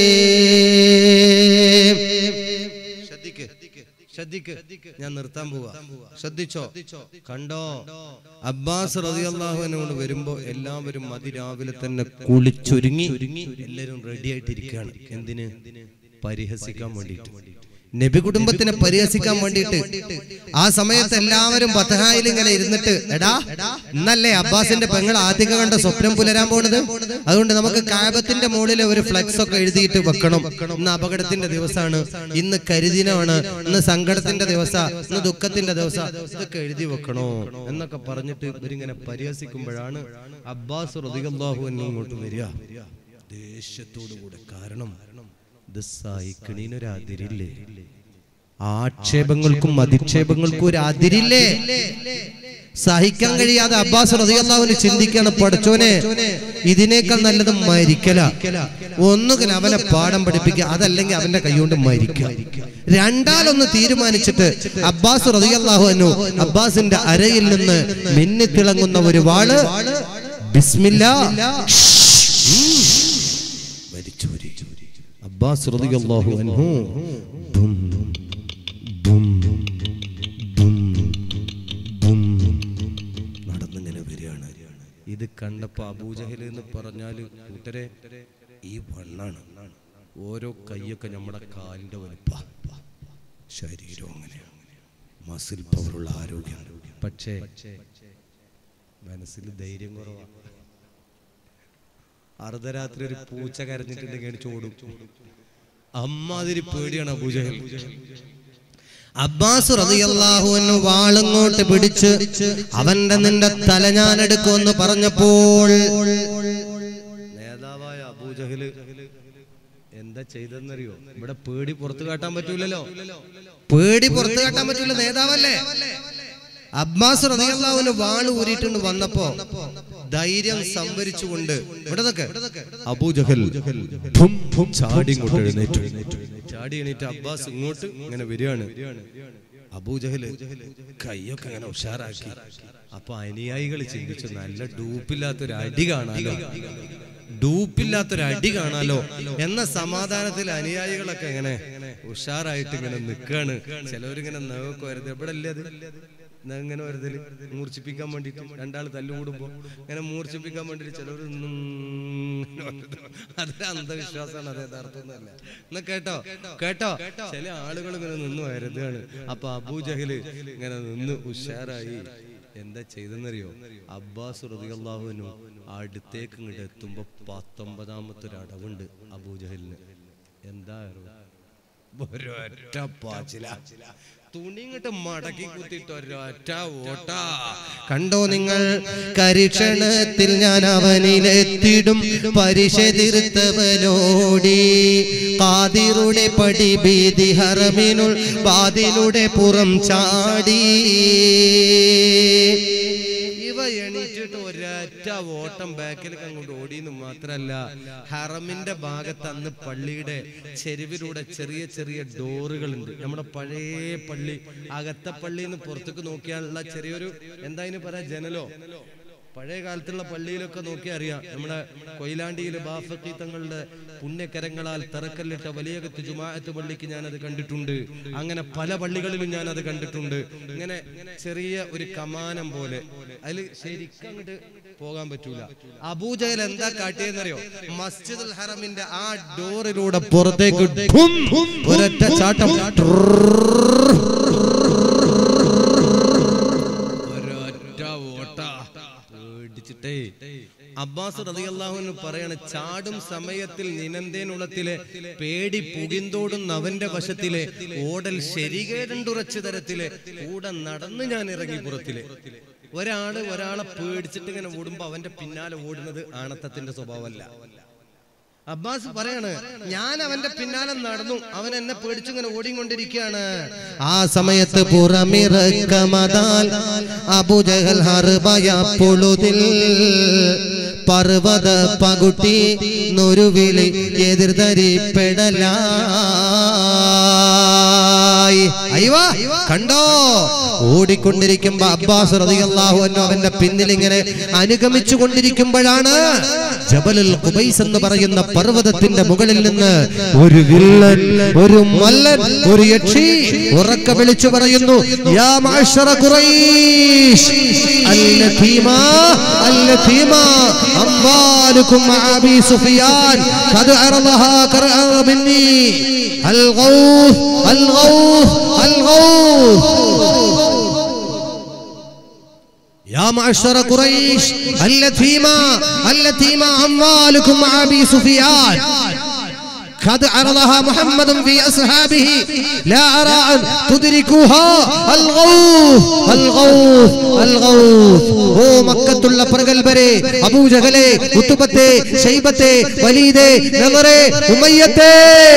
ശ്രദ്ധിക്ക് ഞാൻ നിർത്താൻ പോവാ ശ്രദ്ധിച്ചോ കണ്ടോ അബ്ബാസ് റതിയല്ലാഹുവിനോട് വരുമ്പോ എല്ലാവരും അതിരാവിലെ തന്നെ കുളിച്ചൊരുങ്ങി എല്ലാവരും റെഡി ആയിട്ടിരിക്കുകയാണ് എന്തിന് പരിഹസിക്കാൻ വേണ്ടിയിട്ട് നബി കുടുംബത്തിനെ പരിഹസിക്കാൻ വേണ്ടിയിട്ട് ആ സമയത്ത് എല്ലാവരും ബത്തഹായിൽ ഇങ്ങനെ ഇരുന്നിട്ട് എടാ ഇന്നല്ലേ അബ്ബാസിന്റെ പെങ്ങൾ ആദ്യമൊക്കെ കണ്ട സ്വപ്നം പുലരാൻ പോണത് അതുകൊണ്ട് നമുക്ക് കാബത്തിന്റെ മുകളിൽ ഒരു ഫ്ലെക്സ് ഒക്കെ എഴുതിയിട്ട് വെക്കണം ഇന്ന് അപകടത്തിന്റെ ദിവസമാണ് ഇന്ന് കരുദിനമാണ് ഇന്ന് സങ്കടത്തിന്റെ ദിവസ ഇന്ന് ദുഃഖത്തിന്റെ ദിവസ ഇതൊക്കെ എഴുതി വെക്കണോ എന്നൊക്കെ പറഞ്ഞിട്ട് ഇവരിങ്ങനെ പരിഹസിക്കുമ്പോഴാണ് അബ്ബാസ് റതികല്ലാഹു എന്നെ ഇങ്ങോട്ട് വരിക ദേഷ്യത്തോടു കൂടെ കാരണം ഇത് സഹിക്കണീനൊരു അതിരില്ലേ ആക്ഷേപങ്ങൾക്കും അധിക്ഷേപങ്ങൾക്കും ഒരു അതിരില്ലേ സഹിക്കാൻ കഴിയാതെ അബ്ബാസ് റതിയല്ലാവിന് ചിന്തിക്കാണ് പഠിച്ചോനെ ഇതിനേക്കാൾ നല്ലത് മരിക്കല ഒന്നുകിൽ അവനെ പാഠം പഠിപ്പിക്കുക അതല്ലെങ്കിൽ അവന്റെ കൈകൊണ്ട് മരിക്കുക രണ്ടാലൊന്ന് തീരുമാനിച്ചിട്ട് അബ്ബാസ് റതിയല്ലാഹു അന്നു അബ്ബാസിന്റെ അരയിൽ നിന്ന് മിന്നിത്തിളങ്ങുന്ന ഒരു വാള് ബിസ്മില്ലാ മരിച്ചു അബ്ബാസ് റളിയല്ലാഹു അൻഹു ബും ബും ബും ബും നടന്നിങ്ങനെ വരികയാണ് ഇത് കണ്ടപ്പോ അബൂജഹൽ എന്ന് പറഞ്ഞാല് കൂട്ടരെ ഈ വണ്ണാണ് ഓരോ കൈയൊക്കെ നമ്മുടെ കാലിന്റെ വലുപ്പ ശരീരം അങ്ങനെയാണ് മസിൽ പവറുള്ള ആരോഗ്യം പക്ഷേ മനസ്സിൽ ധൈര്യം കുറവാ അർദ്ധരാത്രി ഒരു പൂച്ച കരഞ്ഞിട്ടുണ്ടെങ്കിൽ എണീച്ച് ഓടും അമ്മാതിരി പേടിയാണ് അബൂജഹൽ അബ്ബാസ് റളിയല്ലാഹുവിന് വാളങ്ങോട്ട് പിടിച്ച് അവന്റെ നിന്റെ തല ഞാൻ എടുക്കുമെന്ന് പറഞ്ഞപ്പോൾ നേതാവായ അബൂജഹല് എന്താ ചെയ്തെന്നറിയോ ഇവിടെ പേടി പുറത്തു കാട്ടാൻ പറ്റൂലല്ലോ പേടി പുറത്തു കാട്ടാൻ പറ്റൂല നേതാവല്ലേ അബ്ബാസ് റളിയല്ലാഹുവിന് വാള് ഊരിയിട്ടുണ്ട് വന്നപ്പോ ധൈര്യം സംഭരിച്ചുകൊണ്ട് ഇവിടെ നിക്ക്. അബൂജഹൽ ഭും ഭും ചാടി ഇങ്ങോട്ട് എഴുന്നേറ്റു ചാടി എണീറ്റ് അബ്ബാസ് ഇങ്ങോട്ട് ഇങ്ങനെ വരികയാണ് അബൂജഹല് കൈയൊക്കെ ഇങ്ങനെ ഉഷാറാക്കി അപ്പൊ അനുയായികൾ ചിന്തിച്ചു നല്ല ഡൂപ്പില്ലാത്തൊരു അടി കാണാലോ ഡൂപ്പില്ലാത്തൊരു അടി കാണാലോ എന്ന സമാധാനത്തിൽ അനുയായികളൊക്കെ ഇങ്ങനെ ഉഷാറായിട്ട് ഇങ്ങനെ നിൽക്കാണ് ചിലവരിങ്ങനെ നഖമൊക്കെ വരുന്നത് എവിടെ അല്ലേ അത് നഖം ഇങ്ങനെ വരുതല് മൂർച്ഛിപ്പിക്കാൻ വേണ്ടിട്ട് രണ്ടാൾ തല്ലുകൂടുമ്പോ ഇങ്ങനെ മൂർച്ഛിപ്പിക്കാൻ വേണ്ടിട്ട് ചിലവർ അതൊരു അന്ധവിശ്വാസമാണ് അത് യഥാർത്ഥമൊന്നുമല്ല എന്നാ കേട്ടോ കേട്ടോ ചില ആളുകൾ ഇങ്ങനെ നിന്ന് വരുതാണ് അപ്പൊ അബൂജഹല് ഇങ്ങനെ നിന്ന് ഉഷാറായി എന്താ ചെയ്തെന്നറിയോ അബ്ബാസ് റതിയല്ലാഹുവിനും അടുത്തേക്ക് ഇങ്ങോട്ട് എത്തുമ്പോ പത്തൊമ്പതാമത്തെ ഒരു അടവുണ്ട് അബൂജഹലിന് എന്താ അറിവ്? ഒരൊറ്റ പാച്ചില തുണി ഇങ്ങോട്ട് മടക്കി കുത്തിയിട്ട് ഒരൊറ്റ ഓട്ടാ കണ്ടോ നിങ്ങൾ കരീക്ഷണത്തിൽ ഞാൻ അവനിലെത്തിടും പരിശതിർത്തവനോടി കാതിരുടെ പടി ഭീതി ഹറമിനുൾ ബാതിലുടെ പുറം ചാടി ഇവ എണീറ്റിട്ട് ഒരൊറ്റ ഓട്ടം ബാക്കിലേക്ക് അങ്ങോട്ട് ഓടിയെന്ന് മാത്രല്ല ഹറമിന്റെ ഭാഗത്ത് അന്ന് പള്ളിയുടെ ചെരുവിലൂടെ ചെറിയ ചെറിയ ഡോറുകളുണ്ട് നമ്മുടെ പഴയ പള്ളി അകത്തെ പള്ളിയിൽ നിന്ന് പുറത്തേക്ക് നോക്കിയാലുള്ള ചെറിയൊരു എന്താ ഇതിന് പറയാ ജനലോ പഴയ കാലത്തുള്ള പള്ളിയിലൊക്കെ നോക്കി അറിയാം നമ്മുടെ കൊയിലാണ്ടിയിലെ ബാഫക്കി തങ്ങളുടെ പുണ്യകരങ്ങളാൽ തറക്കല്ലിട്ട വലിയകത്ത് ജുമാഅത്ത് പള്ളിക്ക് ഞാനത് കണ്ടിട്ടുണ്ട് അങ്ങനെ പല പള്ളികളിലും ഞാൻ അത് കണ്ടിട്ടുണ്ട് ഇങ്ങനെ ചെറിയ ഒരു കമാനം പോലെ അതിൽ ശരിക്കും അങ്ങോട്ട് പോകാൻ പറ്റൂല അബൂജഹൽ എന്താ കാട്ടിയെന്നറിയോ മസ്ജിദുൽ ഹറമിന്റെ ആ ഡോറിലൂടെ പുറത്തേക്ക് ഠും ഒരൊറ്റ ചാട്ടം ഒരൊറ്റ ഓട്ട പേടിച്ചിട്ടേ അബ്ബാസ് റളിയല്ലാഹുവിന് പറയാണ് ചാടും സമയത്തിൽ നിനന്തേനുളത്തിലെ പേടി പുകിന്തോടും അവന്റെ വശത്തിലെ ഓടൽ ശരികേടുണ്ടുറച്ച തരത്തിലെ കൂടെ നടന്ന് ഞാൻ ഇറങ്ങി പുറത്തിലെ ഒരാള് ഒരാളെ പേടിച്ചിട്ട് ഇങ്ങനെ ഓടുമ്പോ അവന്റെ പിന്നാലെ ഓടുന്നത് ആണത്തത്തിന്റെ സ്വഭാവമല്ല അബ്ബാസ് പറയാണ് ഞാൻ അവന്റെ പിന്നാലെ നടന്നു അവൻ എന്നെ പേടിച്ചിങ്ങനെ ഓടിക്കൊണ്ടിരിക്കുകയാണ് ആ സമയത്ത് പുറമിറക്കമതാൽ അബുജഹൽ ഹർബയ പൊളുതിൽ പർവത പകുട്ടി നൊരുവിളി എതിർതരിപ്പെടലായി അയ്യോ കണ്ടോ ഓടിക്കൊണ്ടിരിക്കുമ്പോ അബ്ബാസ് റളിയല്ലാഹു അൻഹു അവന്റെ പിന്നിൽ ഇങ്ങനെ അനുഗമിച്ചു കൊണ്ടിരിക്കുമ്പോഴാണ് ജബലുൽ ഖുബൈസ് എന്ന് പറയുന്ന പർവ്വതത്തിന്റെ മുകളിൽ നിന്ന് ഒരു വില്ലൻ ഒരു മല്ലൻ ഒരു യക്ഷി ഉറക്ക വിളിച്ചു പറയുന്നു യാ മഅ്ശറ ഖുറൈശ് അല്ലതീമ അല്ലതീമ അംവാലുക്കും അബി സുഫിയാൻ ഖദ് അർളഹാ ഖർഅ മിന്നി الغوث الغوث الغوث يا معشر قريش التيما التيما أموالكم مع أبي سفيان قد عرضها محمد في أصحابه لا أرى أن تدركوها الغوث الغوث الغوث ഓ മക്കത്തുള്ള പ്രഗത്ഭരെ അബൂജഹലെ ഉത്തുബത്തെ ശൈബത്തെ വലീദെ നമറെ ഉമയ്യത്തെ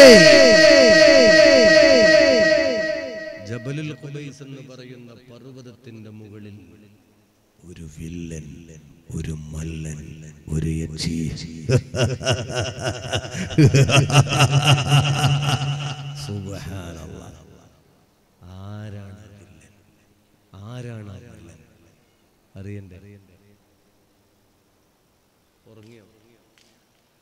ജബലുൽ ഖുബൈസ് എന്ന് പറയുന്ന പർവ്വതത്തിന്റെ മുകളിൽ ഒരു വില്ലൻ ഒരു മല്ലൻ ഒരു യക്ഷി സുബ്ഹാനല്ലാഹ്. ആരാണ് ആ വില്ലൻ ആരാണ് ആ വില്ലൻ അറിയണ്ടേ ഉറങ്ങിയോ